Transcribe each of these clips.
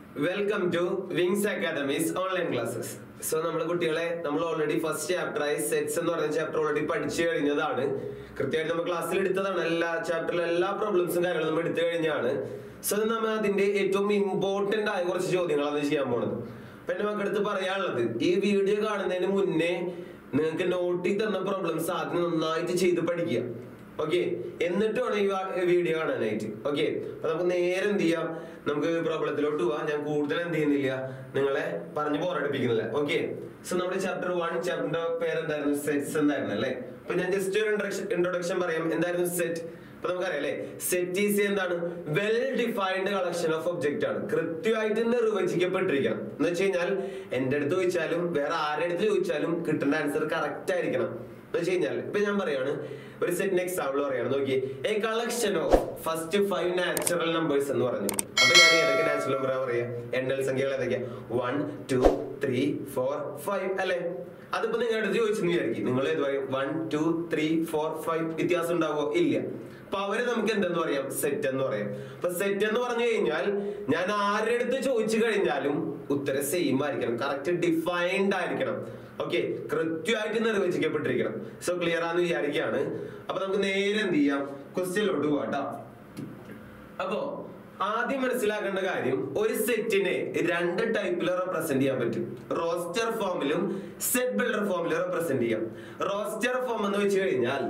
Welcome to wings academies online classes so നമ്മൾ കുട്ടികളെ നമ്മൾ ഓൾറെഡി ഫസ്റ്റ് ചാപ്റ്ററായി സെറ്റ്സ് എന്ന് പറയുന്ന ചാപ്റ്റർ ഓൾറെഡി പഠിച്ചു കഴിഞ്ഞതാണ് കൃത്യമായിട്ട് നമ്മൾ ക്ലാസ്സിൽ എടുത്തതാണ് എല്ലാ ചാപ്റ്ററിലെ എല്ലാ പ്രോബ്ലംസും കാര്യങ്ങളും നമ്മൾ എടുത്തു കഴിഞ്ഞാണ് സോ നമ്മൾ അതിന്റെ ഏറ്റവും ഇമ്പോർട്ടന്റ് ആയ കുറച്ച് ചോദ്യങ്ങളാണ് ചെയ്യാൻ പോണത് അപ്പൊ എന്റെ മക്കളടുത്ത് പറയാനുള്ളത് ഈ വീഡിയോ കാണുന്നതിന് മുന്നേ നിങ്ങൾക്ക് നോട്ടിൽ തന്ന പ്രോബ്ലംസ് ആദ്യം നന്നായിട്ട് ചെയ്ത് പഠിക്കുക ഓക്കെ എന്നിട്ട് വേണം ഈ വാ- വീഡിയോ കാണാനായിട്ട് ഓക്കെ അപ്പൊ നമുക്ക് നേരെ എന്ത് ചെയ്യാം നമുക്ക് പ്രോബ്ലത്തിലോട്ട് പോവാം ഞാൻ കൂടുതൽ എന്ത് ചെയ്യുന്നില്ല നിങ്ങളെ പറഞ്ഞ് ബോറടിപ്പിക്കുന്നില്ല ഓക്കെ സോ നമ്മുടെ ചാപ്റ്റർ വൺ ചാപ്റ്ററിന്റെ പേരെന്തായിരുന്നു സെറ്റ്സ് എന്തായിരുന്നു അല്ലേ അപ്പൊ ഞാൻ ജസ്റ്റ് ഒരു ഇൻട്രൊഡക്ഷൻ ഇൻട്രൊഡക്ഷൻ പറയാം എന്തായിരുന്നു സെറ്റ് അപ്പൊ നമുക്കറിയാം അല്ലേ സെറ്റ് ഈസ് എന്താണ് well defined collection of object ആണ് കൃത്യമായിട്ട് നിർവചിക്കപ്പെട്ടിരിക്കണം എന്ന് വെച്ച് കഴിഞ്ഞാൽ എന്റെ അടുത്ത് ചോദിച്ചാലും വേറെ ആരുടെ അടുത്ത് ചോദിച്ചാലും കിട്ടേണ്ട ആൻസർ കറക്റ്റ് ആയിരിക്കണം എന്ന് വെച്ച് കഴിഞ്ഞാൽ ഇപ്പൊ ഞാൻ പറയാണ് ഒരു സെറ്റിന് എക്സാമ്പിൾ പറയാണ് നോക്കി a collection of first five natural numbers എന്ന് പറഞ്ഞു അപ്പൊ ഞാൻ ഏതൊക്കെ നാച്ചുറൽ നമ്പർ പറയാ എണ്ണൽ സംഖ്യകൾ ഏതൊക്കെയാ one two three four five അല്ലെ അതിപ്പോ നിങ്ങളുടെ അടുത്ത് ചോദിച്ചെന്ന് വിചാരിക്കും നിങ്ങൾ ഏത് പറയും one two three four five വ്യത്യാസം ഉണ്ടാവോ ഇല്ല അപ്പൊ അവര് നമുക്ക് എന്തെന്ന് പറയാം സെറ്റ് എന്ന് പറയാം അപ്പൊ സെറ്റ് എന്ന് പറഞ്ഞു കഴിഞ്ഞാൽ ഞാൻ ആരുടെ അടുത്ത് ചോദിച്ചു കഴിഞ്ഞാലും ഉത്തരം സെയിം ആയിരിക്കണം കറക്റ്റ് ഡിഫൈൻഡ് ആയിരിക്കണം ഓക്കെ കൃത്യമായിട്ട് നിർവചിക്കപ്പെട്ടിരിക്കണം സോ ക്ലിയർ ആണെന്ന് വിചാരിക്കുകയാണ് അപ്പൊ നമുക്ക് നേരെ എന്ത് ചെയ്യാം ക്വസ്റ്റ്യനിലോട്ട് പോവാട്ടോ അപ്പോ ആദ്യം മനസ്സിലാക്കേണ്ട കാര്യം ഒരു സെറ്റിനെ രണ്ട് ടൈപ്പിൽ റെപ്രസെന്റ് ചെയ്യാൻ പറ്റും റോസ്റ്റർ ഫോമിലും സെറ്റ് ബിൽഡർ ഫോമിലും റെപ്രസെന്റ് ചെയ്യാം റോസ്റ്റർ ഫോം എന്ന് വെച്ച് കഴിഞ്ഞാൽ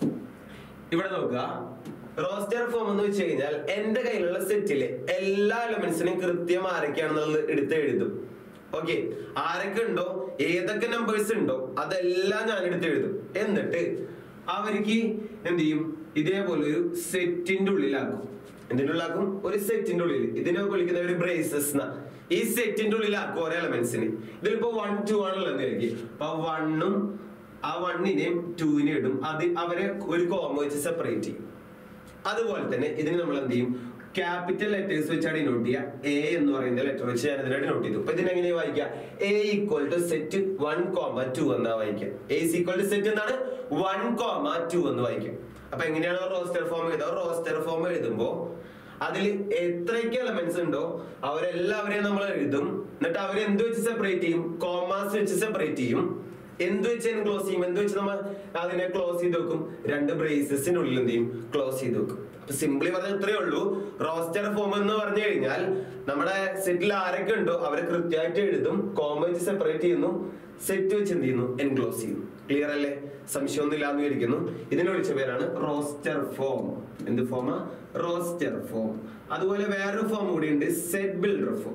ഇവിടെ നോക്കുക റോസ്റ്റർ ഫോം എന്ന് വെച്ച് കഴിഞ്ഞാൽ എന്റെ കയ്യിലുള്ള സെറ്റിലെ എല്ലാ എലമെന്റ്സിനെയും കൃത്യം ആരൊക്കെയാണെന്നുള്ളത് എടുത്ത് എഴുതും ഓക്കെ ആരൊക്കെ ഉണ്ടോ ഏതൊക്കെ നമ്പേഴ്സ് ഉണ്ടോ അതെല്ലാം ഞാൻ എടുത്ത് എഴുതും എന്നിട്ട് അവർക്ക് എന്ത് ചെയ്യും ഇതേപോലെ ഒരു സെറ്റിന്റെ ഉള്ളിലാക്കും എന്തിന്റെ ഉള്ളിലാക്കും ഒരു സെറ്റിന്റെ ഉള്ളിൽ ഇതിനെ വിളിക്കുന്ന ഒരു ബ്രേസസ് എന്നാ ഈ സെറ്റിന്റെ ഉള്ളിലാക്കും ഓരോ എലമെന്റ്സിന് ഇതിലിപ്പോ വൺ ടു ആണുള്ളത് ആയിരിക്കും അപ്പൊ വണ്ണും ആ വണ്ണിനെയും ടൂവിനെയും ഇടും അത് അവരെ ഒരു കോമ വെച്ച് സെപ്പറേറ്റ് ചെയ്യും അതുപോലെ തന്നെ ഇതിന് നമ്മൾ എന്ത് ചെയ്യും ക്യാപിറ്റൽ ലെറ്റേഴ്സ് വെച്ചാണ് ഡിനോട്ട് ചെയ്യുക എ എന്ന് പറയുന്ന ലെറ്റർ വെച്ച് ഞാൻ ഇതിനെ ഡിനോട്ട് ചെയ്തു അപ്പൊ ഇതിനെങ്ങനെ വായിക്കുക A equal to set one comma two എന്നാ വായിക്കുക എ ഈക്വൽ ടു സെറ്റ് എന്താണ് വൺ കോമ ടു എന്ന് വായിക്കുക അപ്പൊ എങ്ങനെയാണ് റോസ്റ്റർ ഫോം എഴുതുക റോസ്റ്റർ ഫോം എഴുതുമ്പോ അതിൽ എത്രയൊക്കെ എലമെന്റ്സ് ഉണ്ടോ അവരെല്ലാവരെയും നമ്മൾ എഴുതും എന്നിട്ട് അവരെ എന്ത് വെച്ച് സെപ്പറേറ്റ് ചെയ്യും കോമാസ് വെച്ച് സെപ്പറേറ്റ് ചെയ്യും എന്ത് വെച്ച് ക്ലോസ് ചെയ്യും എന്ത് വെച്ച് നമ്മൾ അതിനെ ക്ലോസ് ചെയ്ത് വെക്കും രണ്ട് ബ്രേസസിനുള്ളിൽ എന്ത് ചെയ്യും ക്ലോസ് ചെയ്ത് വെക്കും അപ്പൊ സിംപ്ലി പറഞ്ഞാൽ ഇത്രയേ ഉള്ളൂ റോസ്റ്റർ ഫോം എന്ന് പറഞ്ഞു കഴിഞ്ഞാൽ നമ്മുടെ സെറ്റിൽ ആരൊക്കെ ഉണ്ടോ അവരെ കൃത്യമായിട്ട് എഴുതും കോമ വെച്ച് സെപ്പറേറ്റ് ചെയ്യുന്നു സെറ്റ് വെച്ച് എന്ത് ചെയ്യുന്നു എൻക്ലോസ് ചെയ്യുന്നു ക്ലിയർ അല്ലേ സംശയമൊന്നും ഇല്ലാന്ന് വിചാരിക്കുന്നു ഇതിനെ വിളിച്ച പേരാണ് റോസ്റ്റർ ഫോം എന്ത് ഫോമാ റോസ്റ്റർ ഫോം അതുപോലെ വേറൊരു ഫോം കൂടി ഉണ്ട് set builder form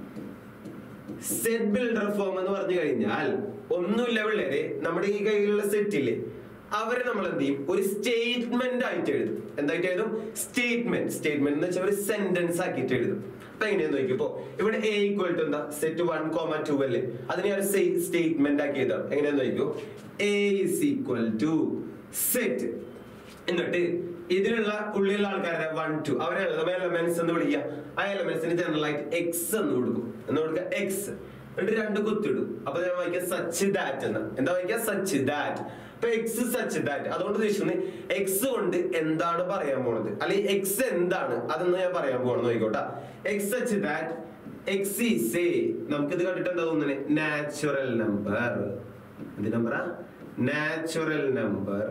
set builder form എന്ന് പറഞ്ഞു കഴിഞ്ഞാൽ ഒന്നുമില്ല പിള്ളേരെ നമ്മുടെ ഈ കയ്യിലുള്ള സെറ്റില്ലേ അവരെ നമ്മൾ എന്ത് ചെയ്യും ഒരു സ്റ്റേറ്റ്മെന്റ് ആയിട്ട് എഴുതും എന്തായിട്ട് എഴുതും സ്റ്റേറ്റ്മെന്റ് സ്റ്റേറ്റ്മെന്റ് എന്ന് വെച്ചാൽ ഒരു സെന്റൻസ് ആക്കിയിട്ട് എഴുതും അപ്പൊ എങ്ങനെയാന്ന് നോക്കിയപ്പോ ഇവിടെ എ ഈക്വൽ ടു എന്താ സെറ്റ് വൺ കോമ ടു അല്ലേ അതിനെ ഞാൻ സ്റ്റേറ്റ്മെന്റ് ആക്കി എഴുതാം എങ്ങനെയാന്ന് നോക്കിയോ A is equal to set എന്നിട്ട് ഇതിലുള്ള ഉള്ളിലുള്ള ആൾക്കാരെ വൺ ടു അവരെ എലമെന്റ്സ് എന്ന് വിളിക്കുക ആ എലമെന്റ്സിന് ജനറൽ ആയിട്ട് എക്സ് എന്ന് കൊടുക്കും എന്ന് കൊടുക്കുക എക്സ് എന്നിട്ട് രണ്ട് കുത്തിടും അപ്പൊ ഞാൻ വായിക്കുക സച്ച് ദാറ്റ് എന്ന് എന്താ വായിക്കുക സച്ച് ദാറ്റ് അപ്പൊ എക്സ് സച്ച് ദാറ്റ് അതുകൊണ്ട് ഉദ്ദേശിക്കുന്നത് എക്സ് കൊണ്ട് എന്താണ് പറയാൻ പോണത് അല്ലെങ്കിൽ എക്സ് എന്താണ് അതെന്ന് ഞാൻ പറയാൻ പോകണം നോക്കിക്കോട്ടെ x such that x is a നമുക്കിത് കണ്ടിട്ട് എന്താ തോന്നുന്നത് നാച്ചുറൽ നമ്പർ എന്ത് നമ്പറാ നാച്ചുറൽ നമ്പർ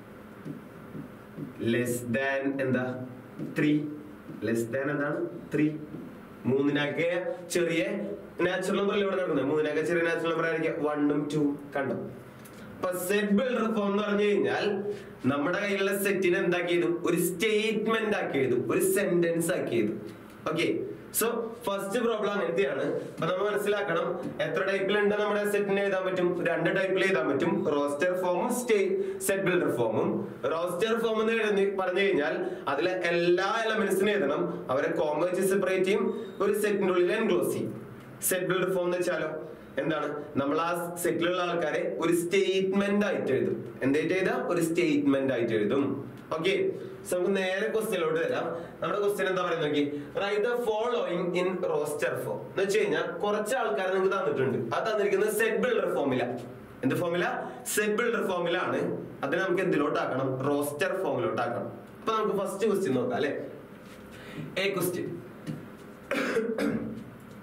ലെസ് ദാൻ എന്താ ത്രീ ലെസ് ദാൻ എന്താണ് ത്രീ മൂന്നിനൊക്കെ ചെറിയ നാച്ചുറൽ നമ്പർ ഇവിടെ നടക്കുന്നത് മൂന്നിനൊക്കെ ചെറിയ നാച്ചുറൽ നമ്പർ ആയിരിക്കും വണ്ണും ടു കണ്ടോ അപ്പൊ സെറ്റ് ബിൽഡർ ഫോം എന്ന് പറഞ്ഞു കഴിഞ്ഞാൽ നമ്മുടെ കയ്യിലുള്ള സെറ്റിനെ എന്താക്കിയതും ഒരു സ്റ്റേറ്റ്മെന്റ് ആക്കിയതും ഒരു സെന്റൻസ് ആക്കിയതും ഓക്കെ സോ ഫസ്റ്റ് പ്രോബ്ലം അങ്ങനത്തെയാണ് അപ്പൊ നമ്മൾ മനസ്സിലാക്കണം എത്ര ടൈപ്പിലുണ്ട് നമ്മുടെ സെറ്റിനെ എഴുതാൻ പറ്റും രണ്ട് ടൈപ്പിൽ എഴുതാൻ പറ്റും റോസ്റ്റർ ഫോമും സെറ്റ് ബിൽഡർ ഫോമും റോസ്റ്റർ ഫോം എന്ന് എഴുതി പറഞ്ഞു കഴിഞ്ഞാൽ അതിലെ എല്ലാ എലമെന്റ്സിനും എഴുതണം അവരെ കോമ വെച്ച് സെപ്പറേറ്റ് ചെയ്യും ഒരു സെറ്റിന്റെ ഉള്ളിൽ എൻക്ലോസ് ചെയ്യും സെറ്റ് ബിൽഡർ ഫോം എന്ന് വെച്ചാലോ എന്താണ് നമ്മൾ ആ സെറ്റിലുള്ള ആൾക്കാരെ ഒരു സ്റ്റേറ്റ്മെന്റ് ആയിട്ട് എഴുതും എന്തായിട്ട് എഴുതാ ഒരു സ്റ്റേറ്റ്മെന്റ് ആയിട്ട് എഴുതും ഓക്കെ നമുക്ക് നേരെ ക്വസ്റ്റ്യനിലോട്ട് വരാം നമ്മുടെ ക്വസ്റ്റ്യൻ എന്താ പറയുന്നത് നോക്കി write the following in roster form എന്ന് വെച്ച് കഴിഞ്ഞാൽ കുറച്ച് ആൾക്കാർ നിങ്ങൾക്ക് തന്നിട്ടുണ്ട് അത് തന്നിരിക്കുന്നത് സെറ്റ് ബിൽഡർ ഫോമില എന്ത് ഫോമില സെറ്റ് ബിൽഡർ ഫോമിലാണ് അതിനെ നമുക്ക് എന്തിലോട്ടാക്കണം റോസ്റ്റർ ഫോമിലോട്ടാക്കണം അപ്പൊ നമുക്ക് ഫസ്റ്റ് ക്വസ്റ്റ്യൻ നോക്കാം അല്ലെ എ ക്വസ്റ്റ്യൻ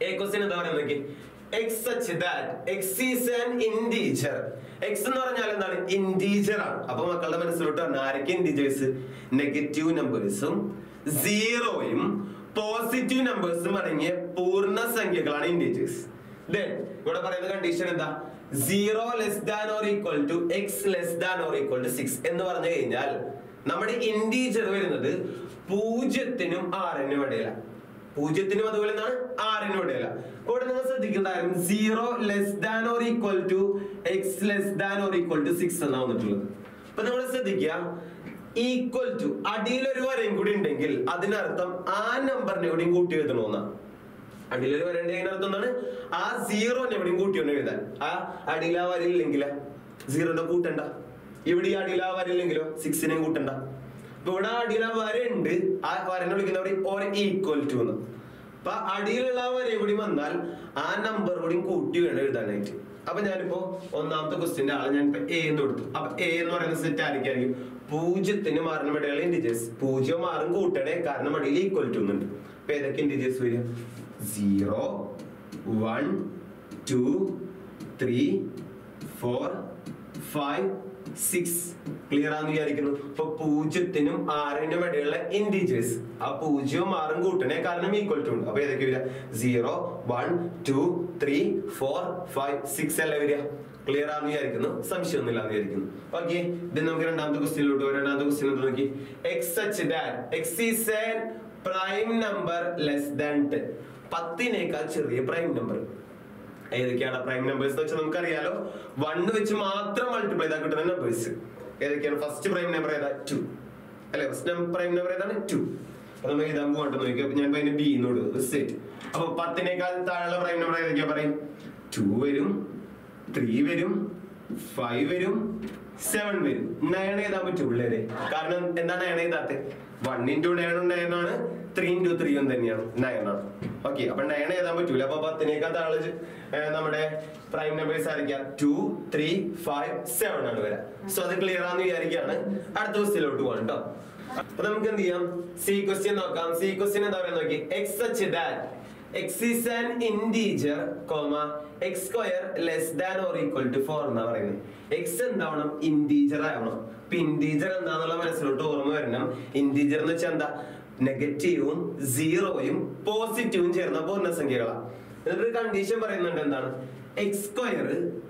എ ക്വസ്റ്റ്യൻ എന്താ പറയുന്നത് നോക്കി x such that x is an integer x എന്ന് പറഞ്ഞാൽ എന്താണ് ഇൻറ്റീജർ ആണ് അപ്പൊ മക്കളുടെ മനസ്സിലോട്ട് പറഞ്ഞ ആരൊക്കെ ഇൻറ്റീജേഴ്സ് നെഗറ്റീവ് നമ്പേഴ്സും സീറോയും പോസിറ്റീവ് നമ്പേഴ്സും അടങ്ങിയ പൂർണ്ണ സംഖ്യകളാണ് ഇൻറ്റീജേഴ്സ് ദെൻ ഇവിടെ പറയുന്ന കണ്ടീഷൻ എന്താ zero less than or equal to x less than or equal to six എന്ന് പറഞ്ഞു കഴിഞ്ഞാൽ നമ്മുടെ ഇൻറ്റീജർ വരുന്നത് പൂജ്യത്തിനും ആറിനും ഇടയിലാണ് പൂജ്യത്തിനും അതുപോലെ എന്താണ് ആറിനും ഇടയില ഇവിടെ നിങ്ങൾ ശ്രദ്ധിക്കേണ്ട കാര്യം zero less than or equal to x less than or equal to six എന്നാണ് വന്നിട്ടുള്ളത് അപ്പൊ നിങ്ങൾ ശ്രദ്ധിക്കുക ഈക്വൽ ടു അടിയിൽ ഒരു വരയും കൂടി ഉണ്ടെങ്കിൽ അതിനർത്ഥം ആ നമ്പറിനെ കൂടിയും കൂട്ടി എഴുതണമെന്നാണ് അടിയിൽ ഒരു വരേണ്ട അതിനർത്ഥം എന്താണ് ആ സീറോനെ എവിടെയും കൂട്ടിയോണ്ട് എഴുതാൻ ആ അടിയിൽ ആ വരയില്ലെങ്കില സീറോനെ കൂട്ടണ്ട ഇവിടെ ഈ അടിയിൽ ആ വരയില്ലെങ്കിലോ സിക്സിനെയും കൂട്ടണ്ട ഇപ്പൊ ഇവിടെ അടിയിൽ ആ വര ഉണ്ട് ആ വരനെ വിളിക്കുന്നവർ ഓർ ഈക്വൽ ടു എന്ന് അപ്പൊ അടിയിലുള്ള ആ വരയും കൂടി വന്നാൽ ആ നമ്പർ കൂടി കൂട്ടി വേണം എഴുതാനായിട്ട് അപ്പൊ ഞാനിപ്പോ ഒന്നാമത്തെ ക്വസ്റ്റിന്റെ ആളെ ഞാൻ എ എന്ന് കൊടുത്തു അപ്പൊ എ എന്ന് പറയുന്ന സെറ്റ് ആയിരിക്കും പൂജ്യത്തിന് മാറിന് ഇടയിലുള്ള ഇൻഡിജേഴ്സ് പൂജ്യം ആറും കൂട്ടണേ കാരണം അടിയിൽ ഈക്വൽ ടു എന്നുണ്ട് അപ്പൊ ഏതൊക്കെ ഇൻഡിജേഴ്സ് വരിക zero one two three four five six clear ആണെന്ന് വിചാരിക്കുന്നു അപ്പൊ പൂജ്യത്തിനും ആറിനും ഇടയിലുള്ള ഇൻഡിജേഴ്സ് ആ പൂജ്യവും ആറും കൂട്ടണേ കാരണം ഈക്വൽ ടു ഉണ്ട് അപ്പൊ ഏതൊക്കെ വരിക zero one two three four five six അല്ലേ വരിക ക്ലിയർ ആണെന്ന് വിചാരിക്കുന്നു സംശയമൊന്നുമില്ല എന്ന് വിചാരിക്കുന്നു ഓക്കെ ഇത് നമുക്ക് രണ്ടാമത്തെ ക്വസ്റ്റ്യനിലോട്ട് പോകാം രണ്ടാമത്തെ ക്വസ്റ്റ്യൻ നോക്കി x such that x is an prime number less than ten പത്തിനേക്കാൾ ചെറിയ പ്രൈം നമ്പർ ഏതൊക്കെയാണ് പ്രൈം നമ്പേഴ്സ് എന്ന് വെച്ചാൽ നമുക്കറിയാലോ വണ്ണ് വെച്ച് മാത്രം മൾട്ടിപ്ലൈ ചെയ്താൽ കിട്ടുന്ന നമ്പേഴ്സ് ഏതൊക്കെയാണ് ഫസ്റ്റ് പ്രൈം നമ്പർ ഏതാ ടു അല്ലെ ഫസ്റ്റ് പ്രൈം നമ്പർ ഏതാണ് ടു അപ്പൊ നമ്മൾ എഴുതാൻ പോകണ്ട നോക്കി അപ്പൊ ഞാൻ അതിന് ബി എന്ന് കൊടുത്തു സെറ്റ് അപ്പൊ പത്തിനേക്കാൾ താഴെയുള്ള പ്രൈം നമ്പർ ഏതൊക്കെയാ പറയും ടു വരും ത്രീ വരും ഫൈവ് വരും സെവൻ വരും നയൺ എഴുതാൻ പറ്റും പിള്ളേരെ കാരണം എന്താണ് നയൺ എഴുതാത്തെ വൺ ഇൻറ്റു നയൺ നയൻ ആണ് ത്രീ ഇൻറ്റു ത്രീയും തന്നെയാണ് നയൻ ആണ് ഓക്കെ അപ്പൊ നയൺ എഴുതാൻ പറ്റൂല അപ്പൊ പത്തിനേക്കാൾ താഴെ ഏർ നമ്മുടെ പ്രൈം നമ്പേഴ്സ് ആയിരിക്കാം ടു ത്രീ ഫൈവ് സെവൻ ആണ് വരാം സോ അത് ക്ലിയർ ആണെന്ന് വിചാരിക്കുകയാണ് അടുത്ത ക്വസ്റ്റിലോട്ട് പോകാം കേട്ടോ അപ്പൊ നമുക്ക് എന്ത് ചെയ്യാം സി ക്വസ്റ്റ്യൻ നോക്കാം സി ക്വസ്റ്റ്യൻ എന്താ പറയുക നോക്കി x such that x is an integer comma x square less than or equal to four എന്നാ പറയുന്നത് എക്സ് എന്താവണം ഇൻറ്റീജർ ആവണം ഇപ്പൊ ഇൻറ്റീജർ എന്താന്നുള്ള മനസ്സിലോട്ട് ഓർമ്മ വരണം ഇൻറ്റീജർ എന്ന് വെച്ചാൽ എന്താ നെഗറ്റീവും സീറോയും പോസിറ്റീവും ചേർന്ന പൂർണ്ണസംഖ്യകളാണ് എന്നിട്ടൊരു കണ്ടീഷൻ പറയുന്നുണ്ട് എന്താണ് x square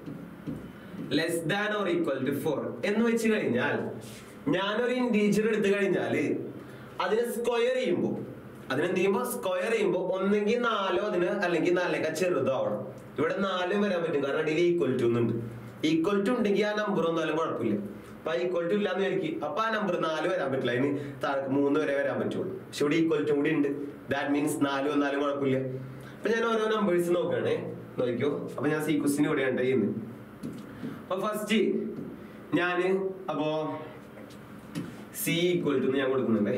less than or equal to four എന്ന് വെച്ച് കഴിഞ്ഞാൽ ഞാനൊരു ഇൻറ്റീജർ എടുത്തു കഴിഞ്ഞാല് അതിനെ സ്ക്വയർ ചെയ്യുമ്പോൾ അതിനെന്ത് ചെയ്യുമ്പോൾ സ്ക്വയർ ചെയ്യുമ്പോൾ ഒന്നെങ്കിൽ നാലോ അതിന് അല്ലെങ്കിൽ നാലിനേക്കാൾ ചെറുതാവണം ഇവിടെ നാലും വരാൻ പറ്റും കാരണം അടിയിൽ ഈക്വൽ ടു എന്നുണ്ട് ഈക്വൽ ടു ഉണ്ടെങ്കിൽ ആ നമ്പർ ഒന്നാലും കുഴപ്പമില്ല അപ്പൊ ഈക്വൽ ടു ഇല്ലാന്ന് വിചാരിക്കും അപ്പൊ ആ നമ്പർ നാല് വരാൻ പറ്റില്ല അതിന് താഴെ മൂന്ന് വരെ വരാൻ പറ്റുള്ളൂ പക്ഷെ ഇവിടെ ഈക്വൽ ടു കൂടി ഉണ്ട് ദാറ്റ് മീൻസ് നാല് വന്നാലും കുഴപ്പമില്ല അപ്പൊ ഞാൻ ഓരോ നമ്പേഴ്സ് നോക്കുകയാണേ നോക്കിയോ അപ്പൊ ഞാൻ സീക്വൻസിന് ഇവിടെയാണ് ചെയ്യുന്നത് അപ്പൊ ഫസ്റ്റ് ഞാന് അപ്പോ സി ഈക്വൽ ടു ഞാൻ കൊടുക്കുന്നുണ്ടേ